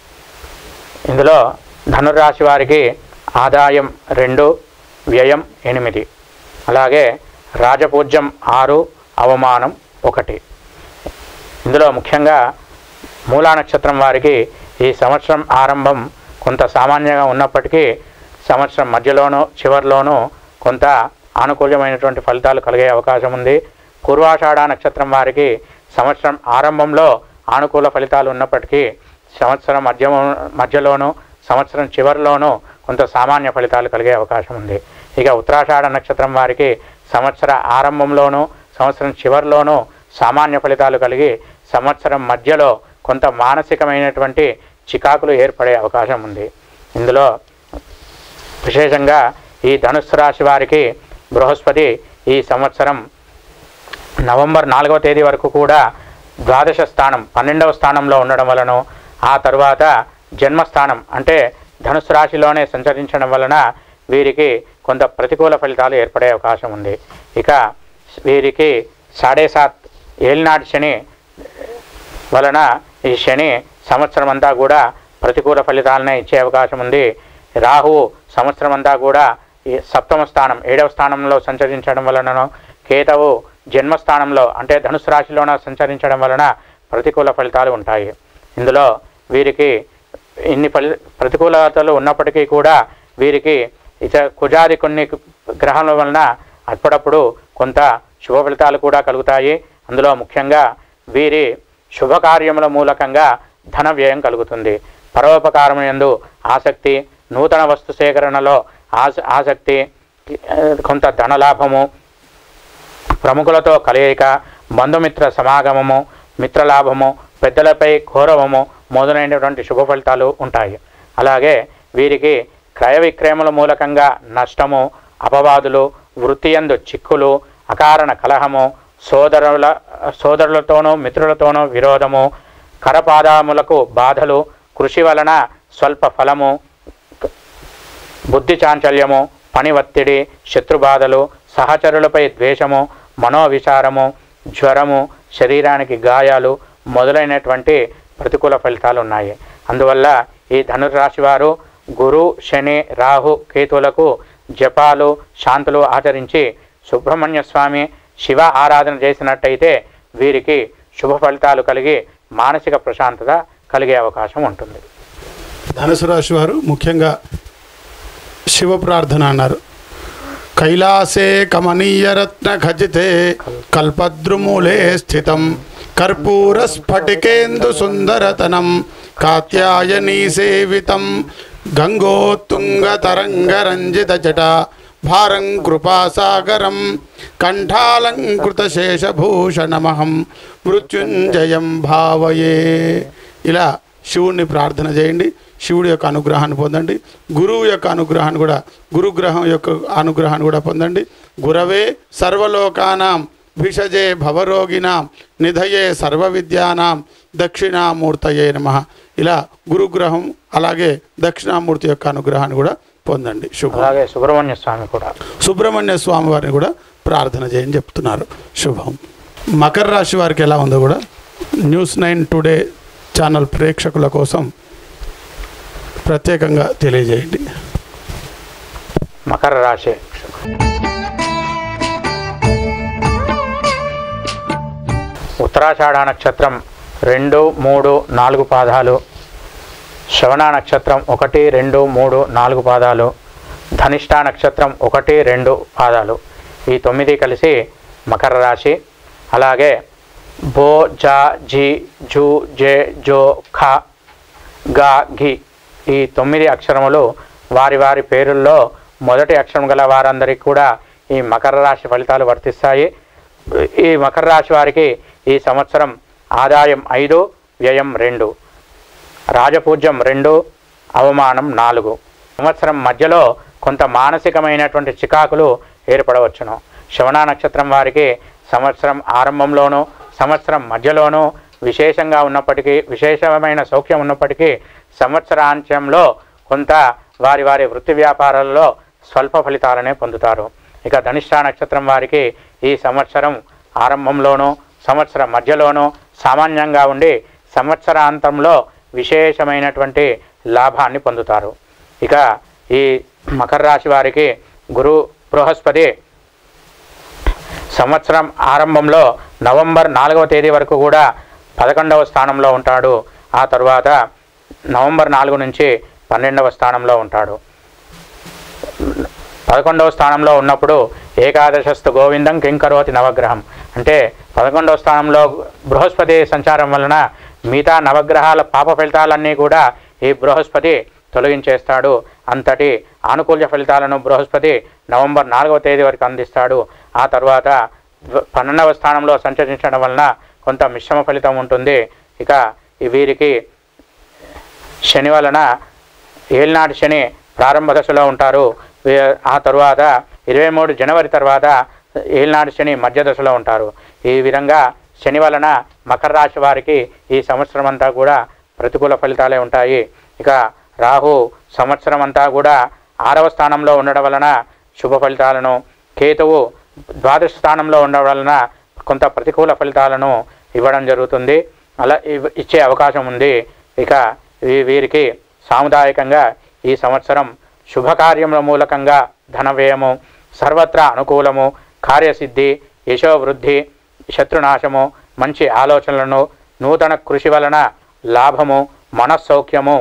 ఇందులో ధనుర్రాశి వారికి ఆదాయం రెండు వ్యయం ఎనిమిది అలాగే రాజపూజ్యం ఆరు అవమానం ఒకటి ఇందులో ముఖ్యంగా మూలా నక్షత్రం వారికి ఈ సంవత్సరం ఆరంభం కొంత సామాన్యంగా ఉన్నప్పటికీ సంవత్సరం మధ్యలోనూ చివరిలోనూ కొంత ఆనుకూల్యమైనటువంటి ఫలితాలు కలిగే అవకాశం ఉంది పూర్వాషాఢ నక్షత్రం వారికి సంవత్సరం ఆరంభంలో ఆనుకూల ఫలితాలు ఉన్నప్పటికీ సంవత్సరం మధ్య మధ్యలోనూ సంవత్సరం చివరిలోనూ కొంత సామాన్య ఫలితాలు కలిగే అవకాశం ఉంది ఇక ఉత్తరాషాఢ నక్షత్రం వారికి సంవత్సర ఆరంభంలోనూ సంవత్సరం చివరిలోనూ సామాన్య ఫలితాలు కలిగి సంవత్సరం మధ్యలో కొంత మానసికమైనటువంటి చికాకులు ఏర్పడే అవకాశం ఉంది ఇందులో విశేషంగా ఈ ధనుస్సు రాశి వారికి బృహస్పతి ఈ సంవత్సరం నవంబర్ నాలుగవ తేదీ వరకు కూడా ద్వాదశ స్థానం పన్నెండవ స్థానంలో ఉండడం వలన ఆ తరువాత జన్మస్థానం అంటే ధనుసు రాశిలోనే సంచరించడం వలన వీరికి కొంత ప్రతికూల ఫలితాలు ఏర్పడే అవకాశం ఉంది ఇక వీరికి సాడే సాత్ ఏలినాటి శని వలన ఈ శని సంవత్సరం అంతా కూడా ప్రతికూల ఫలితాలనే ఇచ్చే అవకాశం ఉంది రాహువు సంవత్సరం అంతా కూడా ఈ సప్తమ స్థానం ఏడవ స్థానంలో సంచరించడం వలనను కేతవు జన్మస్థానంలో అంటే ధనుసు రాశిలోన సంచరించడం వలన ప్రతికూల ఫలితాలు ఉంటాయి ఇందులో వీరికి ఇన్ని ఫలి ప్రతికూలతలు ఉన్నప్పటికీ కూడా వీరికి ఇత కుజాది కొన్ని గ్రహాల వలన అప్పుడప్పుడు కొంత శుభ ఫలితాలు కూడా కలుగుతాయి అందులో ముఖ్యంగా వీరి శుభకార్యముల మూలకంగా ధన వ్యయం కలుగుతుంది పరోపకారం యందు ఆసక్తి నూతన వస్తు సేకరణలో ఆస ఆసక్తి ఆ, కొంత ధనలాభము ప్రముఖులతో కలయిక బంధుమిత్ర సమాగమము మిత్రలాభము పెద్దలపై గౌరవము మొదలైనటువంటి శుభ ఫలితాలు ఉంటాయి అలాగే వీరికి క్రయ విక్రయముల మూలకంగా నష్టము అపవాదులు వృత్తియందు చిక్కులు అకారణ కలహము సోదరుల సోదరులతోనూ మిత్రులతోనూ విరోధము కరపాదాములకు బాధలు కృషి వలన స్వల్ప ఫలము బుద్ధి చాంచల్యము పని ఒత్తిడి శత్రుబాధలు సహచరులపై ద్వేషము మనోవిచారము జ్వరము శరీరానికి గాయాలు మొదలైనటువంటి ప్రతికూల ఫలితాలు ఉన్నాయి అందువల్ల ఈ ధనుర్రాశి వారు గురు శని రాహు కేతువులకు జపాలు శాంతులు ఆచరించి సుబ్రహ్మణ్య స్వామి శివ ఆరాధన చేసినట్టయితే వీరికి శుభ ఫలితాలు కలిగి మానసిక ప్రశాంతత కలిగే అవకాశం ఉంటుంది ధనుసు రాశి వారు ముఖ్యంగా శివ ప్రార్థన అన్నారు కైలాసే కమనీయరత్న ఖచితే కల్పద్రుమూలే స్థితం కర్పూర స్ఫటికేందు సుందరతనం కాత్యాయనీ సేవితం గంగోత్తుంగతరంగరంజిత జట భారం కృపాసాగరం కంఠాలంకృత శేషభూషణమహం మృత్యుంజయం భావయే ఇలా శివుణ్ణి ప్రార్థన చేయండి శివుడి యొక్క అనుగ్రహాన్ని పొందండి గురువు యొక్క అనుగ్రహాన్ని కూడా గురుగ్రహం యొక్క అనుగ్రహాన్ని కూడా పొందండి గురవే సర్వలోకానాం భిషజే భవరోగినాం నిధయే సర్వ విద్యానాం దక్షిణామూర్తయే నమ ఇలా గురుగ్రహం అలాగే దక్షిణామూర్తి యొక్క అనుగ్రహాన్ని కూడా పొందండి శుభం అలాగే సుబ్రహ్మణ్య స్వామి కూడా సుబ్రహ్మణ్య స్వామి వారిని కూడా ప్రార్థన చేయని చెప్తున్నారు శుభం మకర రాశి వారికి ఎలా ఉందో కూడా న్యూస్ నైన్ టుడే ఛానల్ ప్రేక్షకుల కోసం ప్రత్యేకంగా తెలియజేయండి మకర రాశి ఉత్తరాషాఢ నక్షత్రం రెండు మూడు నాలుగు పాదాలు శ్రవణ నక్షత్రం ఒకటి రెండు మూడు నాలుగు పాదాలు ధనిష్ట నక్షత్రం ఒకటి రెండు పాదాలు ఈ తొమ్మిది కలిసి మకర రాశి అలాగే బో జా జీ జూ జే జో ఖ గా ఘి ఈ తొమ్మిది అక్షరములు వారి వారి పేరుల్లో మొదటి అక్షరం గల వారందరికీ కూడా ఈ మకర రాశి ఫలితాలు వర్తిస్తాయి ఈ మకర రాశి వారికి ఈ సంవత్సరం ఆదాయం ఐదు వ్యయం రెండు రాజపూజ్యం రెండు అవమానం నాలుగు సంవత్సరం మధ్యలో కొంత మానసికమైనటువంటి చికాకులు ఏర్పడవచ్చును శ్రవణ నక్షత్రం వారికి సంవత్సరం ఆరంభంలోనూ సంవత్సరం మధ్యలోనూ విశేషంగా ఉన్నప్పటికీ విశేషమైన సౌఖ్యం ఉన్నప్పటికీ సంవత్సరాంత్యంలో కొంత వారి వారి వృత్తి వ్యాపారాలలో స్వల్ప ఫలితాలనే పొందుతారు ఇక ధనిష్ట నక్షత్రం వారికి ఈ సంవత్సరం ఆరంభంలోనూ సంవత్సరం మధ్యలోనూ సామాన్యంగా ఉండి సంవత్సరాంతంలో విశేషమైనటువంటి లాభాన్ని పొందుతారు ఇక ఈ మకర రాశి వారికి గురు బృహస్పతి సంవత్సరం ఆరంభంలో నవంబర్ నాలుగవ తేదీ వరకు కూడా పదకొండవ స్థానంలో ఉంటాడు ఆ తరువాత నవంబర్ నాలుగు నుంచి పన్నెండవ స్థానంలో ఉంటాడు పదకొండవ స్థానంలో ఉన్నప్పుడు ఏకాదశస్థు గోవిందం కింకరోతి నవగ్రహం అంటే పదకొండవ స్థానంలో బృహస్పతి సంచారం వలన మిగతా నవగ్రహాల పాప ఫలితాలన్నీ కూడా ఈ బృహస్పతి తొలగించేస్తాడు అంతటి ఆనుకూల్య ఫలితాలను బృహస్పతి నవంబర్ నాలుగవ తేదీ వరకు అందిస్తాడు ఆ తర్వాత వ- పన్నెండవ స్థానంలో సంచరించడం వలన కొంత మిశ్రమ ఫలితం ఉంటుంది ఇక ఈ వీరికి శని వలన ఏలినాటి శని ప్రారంభ దశలో ఉంటారు వీ- ఆ తరువాత ఇరవై మూడు జనవరి తర్వాత ఏలినాటి శని మధ్య దశలో ఉంటారు ఈ విధంగా శని వలన మకర రాశి వారికి ఈ సంవత్సరం అంతా కూడా ప్రతికూల ఫలితాలే ఉంటాయి ఇక రాహు సంవత్సరం అంతా కూడా ఆరవ స్థానంలో ఉండడం వలన శుభ ఫలితాలను కేతువు ద్వాదశ స్థానంలో ఉండడం వలన కొంత ప్రతికూల ఫలితాలను ఇవ్వడం జరుగుతుంది అలా ఇవ్- ఇచ్చే అవకాశం ఉంది ఇక వీ- వీరికి సాముదాయకంగా ఈ సంవత్సరం శుభకార్యముల మూలకంగా ధన వ్యయము సర్వత్రా అనుకూలము కార్యసిద్ధి యశోవృద్ధి శత్రునాశము మంచి ఆలోచనలను నూతన కృషి వలన లాభము మనస్సౌఖ్యము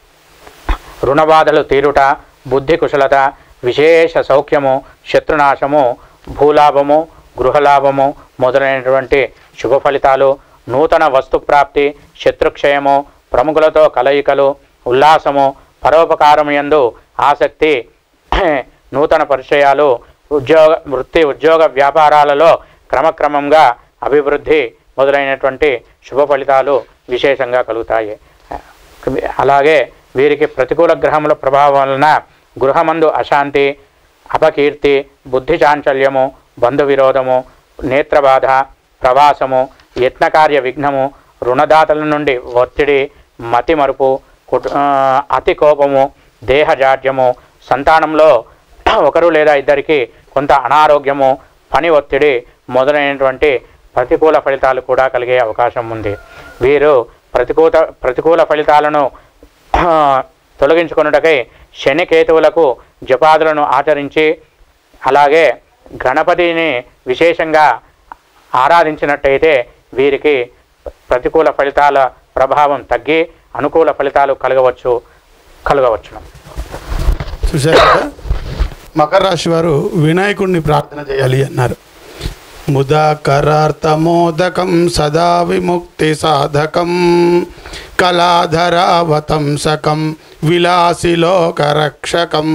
రుణబాధలు తీరుట బుద్ధి కుశలత విశేష సౌఖ్యము శత్రునాశము భూలాభము గృహలాభము మొదలైనటువంటి శుభ ఫలితాలు నూతన వస్తు ప్రాప్తి శత్రుక్షయము ప్రముఖులతో కలయికలు ఉల్లాసము పరోపకారం యందు ఆసక్తి నూతన పరిచయాలు ఉద్యోగ వృత్తి ఉద్యోగ వ్యాపారాలలో క్రమక్రమంగా అభివృద్ధి మొదలైనటువంటి శుభ ఫలితాలు విశేషంగా కలుగుతాయి అలాగే వీరికి ప్రతికూల గ్రహముల ప్రభావం వలన గృహమందు అశాంతి అపకీర్తి బుద్ధి చాంచల్యము బంధు విరోధము నేత్రబాధ ప్రవాసము యత్నకార్య విఘ్నము రుణదాతల నుండి ఒత్తిడి మతి మరుపు కుటు ఆ, అతి కోపము దేహజాడ్యము సంతానంలో ఒకరు లేదా ఇద్దరికి కొంత అనారోగ్యము పని ఒత్తిడి మొదలైనటువంటి ప్రతికూల ఫలితాలు కూడా కలిగే అవకాశం ఉంది వీరు ప్రతికూల ప్రతికూల ఫలితాలను తొలగించుకొనుటకై శని కేతువులకు జపాదులను ఆచరించి అలాగే గణపతిని విశేషంగా ఆరాధించినట్టయితే వీరికి ప్రతికూల ఫలితాల ప్రభావం తగ్గి అనుకూల ఫలితాలు కలగవచ్చు కలగవచ్చును చూశారు కదా మకర రాశి వారు వినాయకుడిని ప్రార్థన చేయాలి అన్నారు ముదాకరార్థమోదకం సదా విముక్తి సాధకం కళాధరావతంసకం విలాసిలోకరక్షకం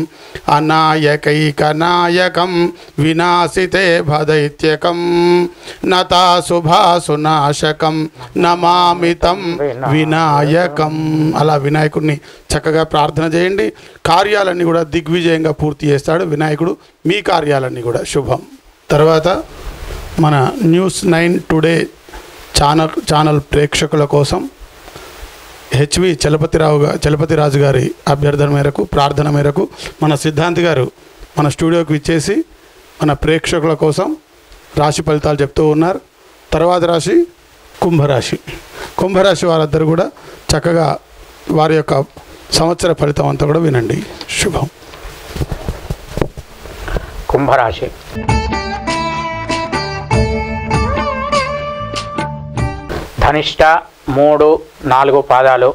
అనాయకైకనాయకం వినాశితే భదైత్యకం నతాశుభాసునాశకం నమామితం వినాయకం అలా వినాయకుడిని చక్కగా ప్రార్థన చేయండి కార్యాలన్నీ కూడా దిగ్విజయంగా పూర్తి చేస్తాడు వినాయకుడు మీ కార్యాలన్నీ కూడా శుభం తర్వాత మన news nine today channel channel ప్రేక్షకుల కోసం హెచ్వి చలపతిరావు గా చలపతిరాజు గారి అభ్యర్థన మేరకు ప్రార్థన మేరకు మన సిద్ధాంతి గారు మన స్టూడియోకి ఇచ్చేసి మన ప్రేక్షకుల కోసం రాశి ఫలితాలు చెప్తూ ఉన్నారు తర్వాత రాశి కుంభరాశి కుంభరాశి వారందరూ కూడా చక్కగా వారి యొక్క సంవత్సర ఫలితం అంతా కూడా వినండి శుభం కుంభరాశి ధనిష్ట మూడు నాలుగు పాదాలు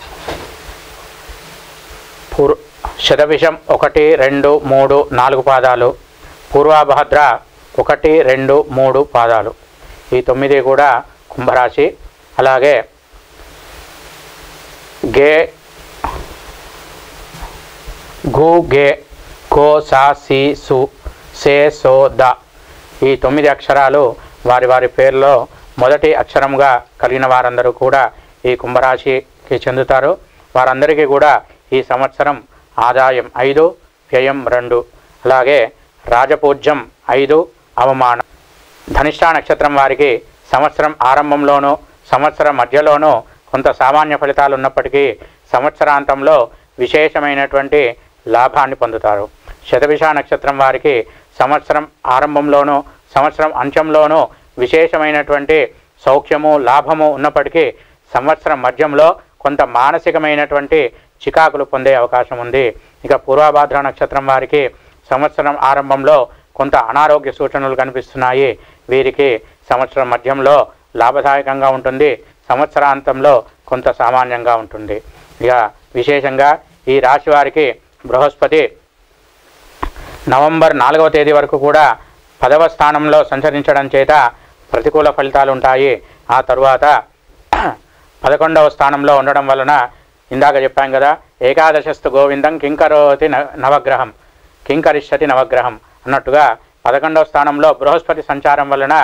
పూర్ శతభిషం ఒకటి రెండు మూడు నాలుగు పాదాలు పూర్వాభద్ర ఒకటి రెండు మూడు పాదాలు ఈ తొమ్మిది కూడా కుంభరాశి అలాగే గే గు గే గో సా సి సు సే సో ద ఈ తొమ్మిది అక్షరాలు వారి వారి పేర్లో మొదటి అక్షరంగా కలిగిన వారందరూ కూడా ఈ కుంభరాశికి చెందుతారు వారందరికీ కూడా ఈ సంవత్సరం ఆదాయం ఐదు వ్యయం రెండు అలాగే రాజపూజ్యం ఐదు అవమానం ధనిష్ట నక్షత్రం వారికి సంవత్సరం ఆరంభంలోనూ సంవత్సరం మధ్యలోనూ కొంత సామాన్య ఫలితాలు ఉన్నప్పటికీ సంవత్సరాంతంలో విశేషమైనటువంటి లాభాన్ని పొందుతారు శతభిష నక్షత్రం వారికి సంవత్సరం ఆరంభంలోనూ సంవత్సరం అంత్యంలోనూ విశేషమైనటువంటి సౌఖ్యము లాభము ఉన్నప్పటికీ సంవత్సరం మధ్యంలో కొంత మానసికమైనటువంటి చికాకులు పొందే అవకాశం ఉంది ఇక పూర్వభాద్ర నక్షత్రం వారికి సంవత్సరం ఆరంభంలో కొంత అనారోగ్య సూచనలు కనిపిస్తున్నాయి వీరికి సంవత్సరం మధ్యంలో లాభదాయకంగా ఉంటుంది సంవత్సరాంతంలో కొంత సామాన్యంగా ఉంటుంది ఇక విశేషంగా ఈ రాశి వారికి బృహస్పతి నవంబర్ నాలుగవ తేదీ వరకు కూడా పదవ స్థానంలో సంచరించడం చేత ప్రతికూల ఫలితాలు ఉంటాయి ఆ తరువాత పదకొండవ స్థానంలో ఉండడం వలన ఇందాక చెప్పాం కదా ఏకాదశస్తు గోవిందం కింకరోతి న- నవగ్రహం కింకరిష్యతి నవగ్రహం అన్నట్టుగా పదకొండవ స్థానంలో బృహస్పతి సంచారం వలన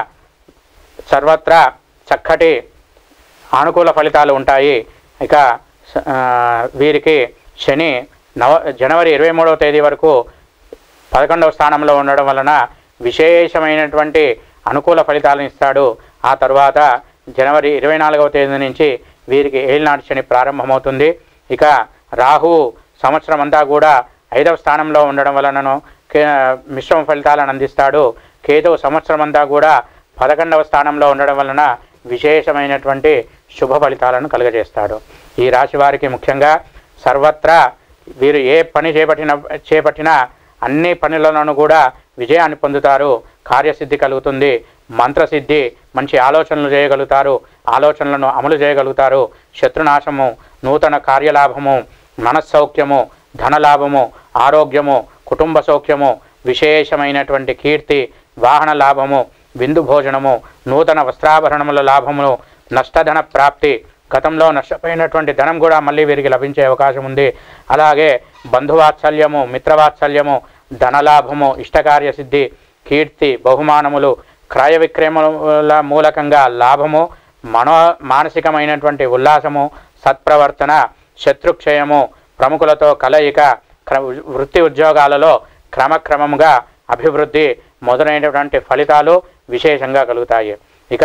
సర్వత్రా చక్కటి ఆనుకూల ఫలితాలు ఉంటాయి ఇక స- ఆ, వీరికి శని నవ జనవరి ఇరవై మూడవ తేదీ వరకు పదకొండవ స్థానంలో ఉండడం వలన విశేషమైనటువంటి అనుకూల ఫలితాలను ఇస్తాడు ఆ తర్వాత జనవరి ఇరవై నాలుగవ తేదీ నుంచి వీరికి ఏలినాటి శని ప్రారంభమవుతుంది ఇక రాహు సంవత్సరం అంతా కూడా ఐదవ స్థానంలో ఉండడం వలనను కే మిశ్రమ ఫలితాలను అందిస్తాడు కేతువు సంవత్సరం అంతా కూడా పదకొండవ స్థానంలో ఉండడం వలన విశేషమైనటువంటి శుభ ఫలితాలను కలుగజేస్తాడు ఈ రాశి వారికి ముఖ్యంగా సర్వత్రా వీరు ఏ పని చేపట్టిన చేపట్టినా అన్ని పనులలోనూ కూడా విజయాన్ని పొందుతారు కార్యసిద్ధి కలుగుతుంది మంత్రసిద్ధి మంచి ఆలోచనలు చేయగలుగుతారు ఆలోచనలను అమలు చేయగలుగుతారు శత్రునాశము నూతన కార్యలాభము మనస్సౌఖ్యము ధనలాభము ఆరోగ్యము కుటుంబ సౌఖ్యము విశేషమైనటువంటి కీర్తి వాహన లాభము విందు భోజనము నూతన వస్త్రాభరణముల లాభములు నష్టధన ప్రాప్తి గతంలో నష్టపోయినటువంటి ధనం కూడా మళ్ళీ వీరికి లభించే అవకాశం ఉంది అలాగే బంధువాత్సల్యము మిత్రవాత్సల్యము ధనలాభము ఇష్టకార్య సిద్ధి కీర్తి బహుమానములు క్రయ విక్రయముల మూలకంగా లాభము మనో మానసికమైనటువంటి ఉల్లాసము సత్ప్రవర్తన శత్రుక్షయము ప్రముఖులతో కలయిక క్ర- వృత్తి ఉద్యోగాలలో క్రమక్రమంగా అభివృద్ధి మొదలైనటువంటి ఫలితాలు విశేషంగా కలుగుతాయి ఇక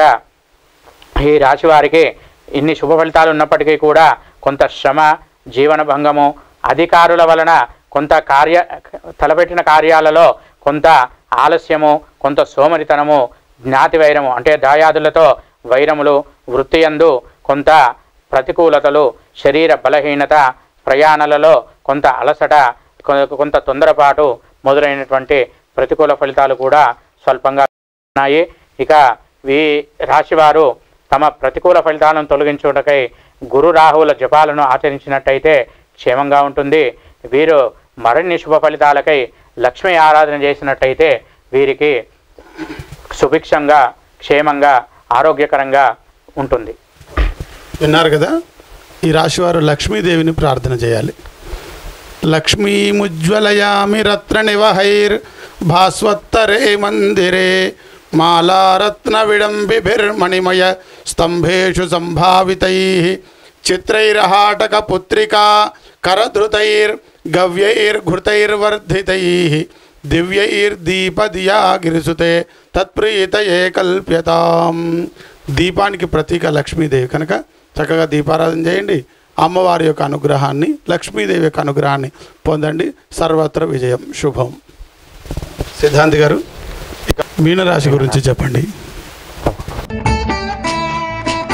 ఈ రాశి వారికి ఇన్ని శుభ ఫలితాలు ఉన్నప్పటికీ కూడా కొంత శ్రమ జీవన భంగము అధికారుల వలన కొంత కార్య తలపెట్టిన కార్యాలలో కొంత ఆలస్యము కొంత సోమరితనము జ్ఞాతి వైరము అంటే దాయాదులతో వైరములు వృత్తియందు కొంత ప్రతికూలతలు శరీర బలహీనత ప్రయాణాలలో కొంత అలసట కొ- కొంత తొందరపాటు మొదలైనటువంటి ప్రతికూల ఫలితాలు కూడా స్వల్పంగా ఉన్నాయి ఇక ఈ రాశివారు తమ ప్రతికూల ఫలితాలను తొలగించుటకై గురు రాహువుల జపాలను ఆచరించినట్టయితే క్షేమంగా ఉంటుంది వీరు మరిన్ని శుభ ఫలితాలకై లక్ష్మీ ఆరాధన చేసినట్టయితే వీరికి సుభిక్షంగా క్షేమంగా ఆరోగ్యకరంగా ఉంటుంది విన్నారు కదా ఈ రాశివారు లక్ష్మీదేవిని ప్రార్థన చేయాలి లక్ష్మీముజ్వలయామి రత్న నివహైర్ భాస్వత్తరే మందిరే మాలారత్న విడంబిభిర్మణిమయ స్తంభేషు సంభావితై చిత్రైరహాటక పుత్రికా కరధృతైర్ గవ్యైర్ఘృతైర్వర్ధితై దివ్యైర్దీపదియా గిరిసుతే తత్ప్రీతయే కల్ప్యతాం దీపానికి ప్రతీక లక్ష్మీదేవి కనుక చక్కగా దీపారాధన చేయండి అమ్మవారి యొక్క అనుగ్రహాన్ని లక్ష్మీదేవి యొక్క అనుగ్రహాన్ని పొందండి సర్వత్ర విజయం శుభం సిద్ధాంతి గారు ఇక మీనరాశి గురించి చెప్పండి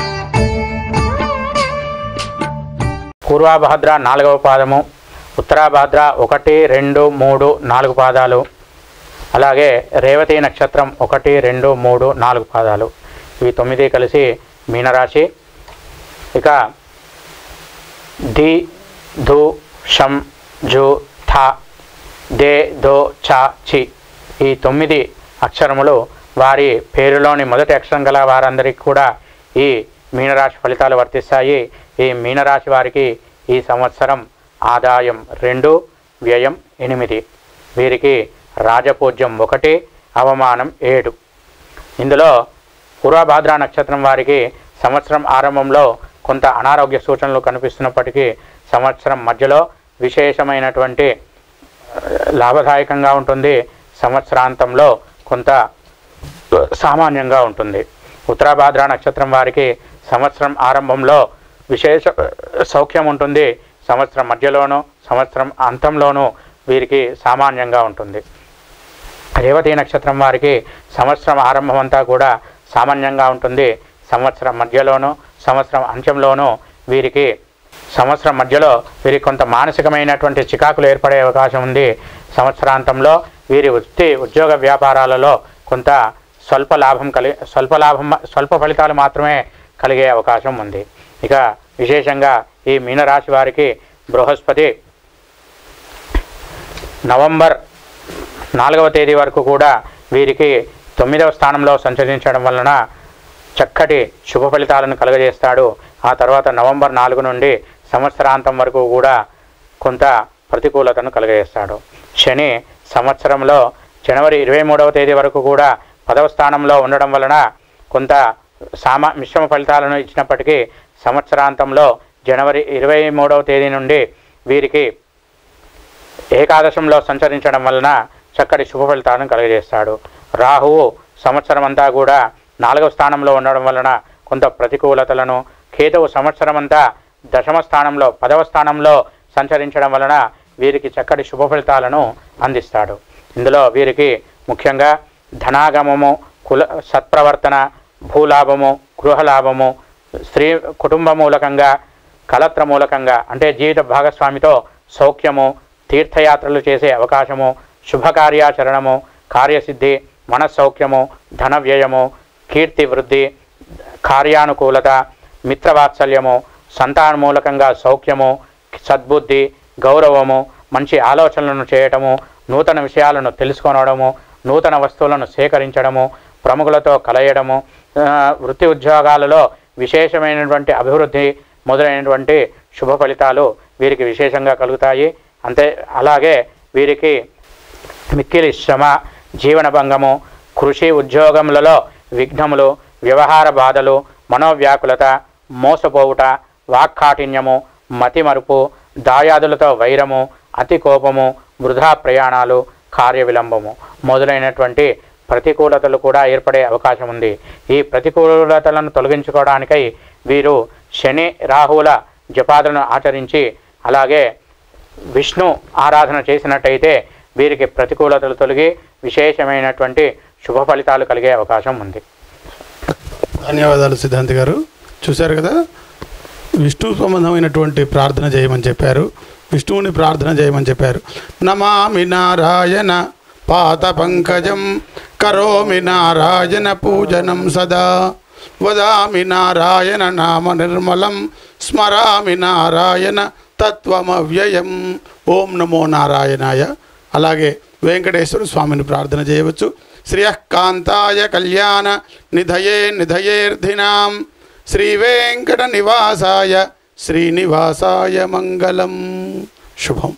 పూర్వాభాద్ర నాలుగవ పాదము ఉత్తరాభాద్ర ఒకటి రెండు మూడు నాలుగు పాదాలు అలాగే రేవతి నక్షత్రం ఒకటి రెండు మూడు నాలుగు పాదాలు ఇవి తొమ్మిది కలిసి మీనరాశి ఇక ది ధు షం జు థ దే దో చ చి ఈ తొమ్మిది అక్షరములు వారి పేరులోని మొదటి అక్షరం గల వారందరికీ కూడా ఈ మీనరాశి ఫలితాలు వర్తిస్తాయి ఈ మీనరాశి వారికి ఈ సంవత్సరం ఆదాయం రెండు వ్యయం ఎనిమిది వీరికి రాజపూజ్యం ఒకటి అవమానం ఏడు ఇందులో పూర్వభాద్ర నక్షత్రం వారికి సంవత్సరం ఆరంభంలో కొంత అనారోగ్య సూచనలు కనిపిస్తున్నప్పటికీ సంవత్సరం మధ్యలో విశేషమైనటువంటి ఆ, లాభదాయకంగా ఉంటుంది సంవత్సరాంతంలో కొంత సామాన్యంగా ఉంటుంది ఉత్తరాభాద్ర నక్షత్రం వారికి సంవత్సరం ఆరంభంలో విశేష సౌఖ్యం ఉంటుంది సంవత్సరం మధ్యలోనూ సంవత్సరం అంతంలోనూ వీరికి సామాన్యంగా ఉంటుంది రేవతి నక్షత్రం వారికి సంవత్సరం ఆరంభం అంతా కూడా సామాన్యంగా ఉంటుంది సంవత్సరం మధ్యలోనూ సంవత్సరం అంత్యంలోనూ వీరికి సంవత్సరం మధ్యలో వీరికి కొంత మానసికమైనటువంటి చికాకులు ఏర్పడే అవకాశం ఉంది సంవత్సరాంతంలో వీరి వృత్తి ఉద్యోగ వ్యాపారాలలో కొంత స్వల్ప లాభం కలి స్వల్ప లాభం స్వల్ప ఫలితాలు మాత్రమే కలిగే అవకాశం ఉంది ఇక విశేషంగా ఈ మీనరాశి వారికి బృహస్పతి నవంబర్ నాలుగవ తేదీ వరకు కూడా వీరికి తొమ్మిదవ స్థానంలో సంచరించడం వలన చక్కటి శుభ ఫలితాలను కలుగజేస్తాడు ఆ తర్వాత నవంబర్ నాలుగు నుండి సంవత్సరాంతం వరకు కూడా కొంత ప్రతికూలతను కలుగజేస్తాడు శని సంవత్సరంలో జనవరి ఇరవై మూడవ తేదీ వరకు కూడా పదవ స్థానంలో ఉండడం వలన కొంత సామా మిశ్రమ ఫలితాలను ఇచ్చినప్పటికీ సంవత్సరాంతంలో జనవరి ఇరవై మూడవ తేదీ నుండి వీరికి ఏకాదశంలో సంచరించడం వలన చక్కటి శుభ ఫలితాలను కలుగజేస్తాడు రాహువు సంవత్సరం అంతా కూడా నాలుగవ స్థానంలో ఉండడం వలన కొంత ప్రతికూలతలను కేతువు సంవత్సరం అంతా దశమ స్థానంలో పదవ స్థానంలో సంచరించడం వలన వీరికి చక్కటి శుభ ఫలితాలను అందిస్తాడు ఇందులో వీరికి ముఖ్యంగా ధనాగమము కుల సత్ప్రవర్తన భూలాభము గృహలాభము స్త్రీ కుటుంబ మూలకంగా కలత్ర మూలకంగా అంటే జీవిత భాగస్వామితో సౌఖ్యము తీర్థయాత్రలు చేసే అవకాశము శుభకార్యాచరణము కార్యసిద్ధి మనస్సౌఖ్యము ధన వ్యయము కీర్తి వృద్ధి కార్యానుకూలత మిత్రవాత్సల్యము సంతానమూలకంగా సౌఖ్యము సద్బుద్ధి గౌరవము మంచి ఆలోచనలను చేయటము నూతన విషయాలను తెలుసుకోవడము నూతన వస్తువులను సేకరించడము ప్రముఖులతో కలయడము ఆ, వృత్తి ఉద్యోగాలలో విశేషమైనటువంటి అభివృద్ధి మొదలైనటువంటి శుభ ఫలితాలు వీరికి విశేషంగా కలుగుతాయి అంతే అలాగే వీరికి మిక్కిలి శ్రమ జీవన భంగము కృషి ఉద్యోగములలో విఘ్నములు వ్యవహార బాధలు మనోవ్యాకులత మోసపోవుట వాక్కాఠిన్యము మతిమరుపు దాయాదులతో వైరము అతి కోపము వృధా ప్రయాణాలు కార్య విలంబము మొదలైనటువంటి ప్రతికూలతలు కూడా ఏర్పడే అవకాశం ఉంది ఈ ప్రతికూలతలను తొలగించుకోవడానికై వీరు శని రాహువుల జపాదులను ఆచరించి అలాగే విష్ణు ఆరాధన చేసినట్టయితే వీరికి ప్రతికూలతలు తొలగి విశేషమైనటువంటి శుభ ఫలితాలు కలిగే అవకాశం ఉంది ధన్యవాదాలు సిద్ధాంతి గారు చూశారు కదా విష్ణు సంబంధమైనటువంటి ప్రార్థన చేయమని చెప్పారు విష్ణువుని ప్రార్థన చేయమని చెప్పారు నమామి నారాయణ పాత పంకజం కరోమి నారాయణ పూజనం సదా వదామి నారాయణ నామ నిర్మలం స్మరామి నారాయణ తత్వమవ్యయం ఓం నమో నారాయణాయ అలాగే వెంకటేశ్వర స్వామిని ప్రార్థన చేయవచ్చు శ్రియకాంతాయ కళ్యాణ నిధయే నిధయేర్ధినాం శ్రీ వెంకట నివాసాయ శ్రీనివాసాయ మంగళం శుభం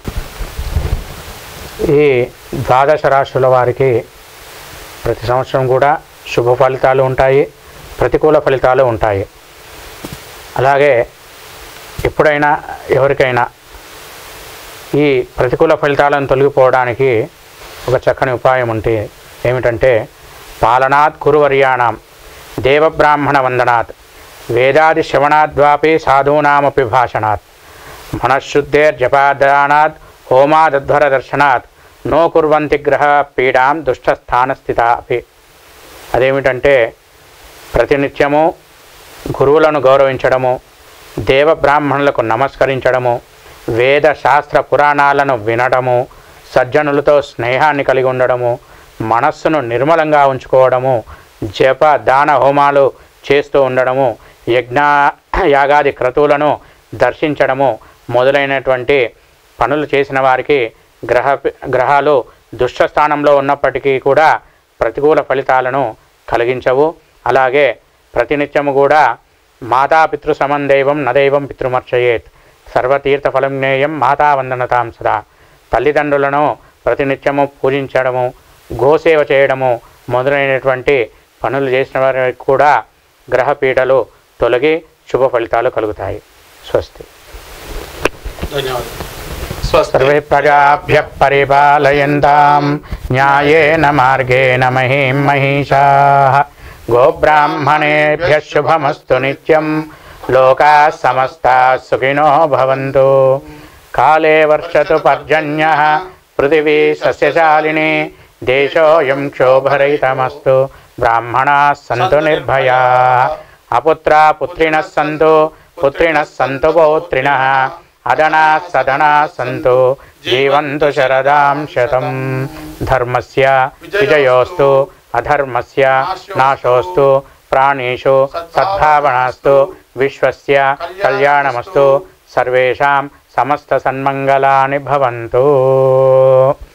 ఈ ద్వాదశ రాశుల వారికి ప్రతి సంవత్సరం కూడా శుభ ఫలితాలు ఉంటాయి ప్రతికూల ఫలితాలు ఉంటాయి అలాగే ఎప్పుడైనా ఎవరికైనా ఈ ప్రతికూల ఫలితాలను తొలగిపోవడానికి ఒక చక్కని ఉపాయం ఉంటే ఏమిటంటే పాలనాత్ కురువర్యాణం దేవబ్రాహ్మణ వందనాత్ వేదాది శ్రవణాద్వాపి సాధూనామపి భాషణాత్ మనశ్శుద్ధేర్జపాదానాత్ హోమాదధ్వర దర్శనాత్ నో కుర్వంతి గ్రహ పీడాం దుష్టస్థాన స్థిత అపి అదేమిటంటే ప్రతినిత్యము గురువులను గౌరవించడము దేవ బ్రాహ్మణులకు నమస్కరించడము వేద శాస్త్ర పురాణాలను వినడము సజ్జనులతో స్నేహాన్ని కలిగి ఉండడము మనస్సును నిర్మలంగా ఉంచుకోవడము జప దాన హోమాలు చేస్తూ ఉండడము యజ్ఞ యాగాది క్రతువులను దర్శించడము మొదలైనటువంటి పనులు చేసిన వారికి గ్రహ గ్రహాలు దుష్ట స్థానంలో ఉన్నప్పటికీ కూడా ప్రతికూల ఫలితాలను కలిగించవు అలాగే ప్రతినిత్యము కూడా మాతాపితృ సమందైవం నదైవం పితృమర్చయేత్ సర్వతీర్థ ఫలం జ్ఞేయం మాతావందనతాం సదా తల్లిదండ్రులను ప్రతినిత్యము పూజించడము గోసేవ చేయడము మొదలైనటువంటి పనులు చేసిన వారికి కూడా గ్రహపీఠలు తొలగి శుభ ఫలితాలు కలుగుతాయి స్వస్తి ధన్యవాదాలు స్వస్తి సర్వే ప్రజాభ్య పరిపాలయంతాం న్యాయేన మార్గేణ మహీం మహిషా గోబ్రాహ్మణేభ్య శుభమస్తు నిత్యం లోకా సమస్తా సుఖినో భవంతు కాలే వర్షతు పర్జన్య పృథివీ సస్యశాలిని దేశోయం క్షోభరహితమస్తు బ్రాహ్మణా సంతు నిర్భయా అపుత్రా పుత్రిణः సంతు పుత్రిణः సంతు పౌత్రిణः అదనా సదనా సంతు జీవంతు శరదాం శతం ధర్మస్య విజయోస్తు అధర్మస్య నాశోస్తు ప్రాణేషు సద్భావనాస్తు విశ్వస్య కళ్యాణమస్తు సర్వేషాం సమస్త సన్మంగళాని భవంతు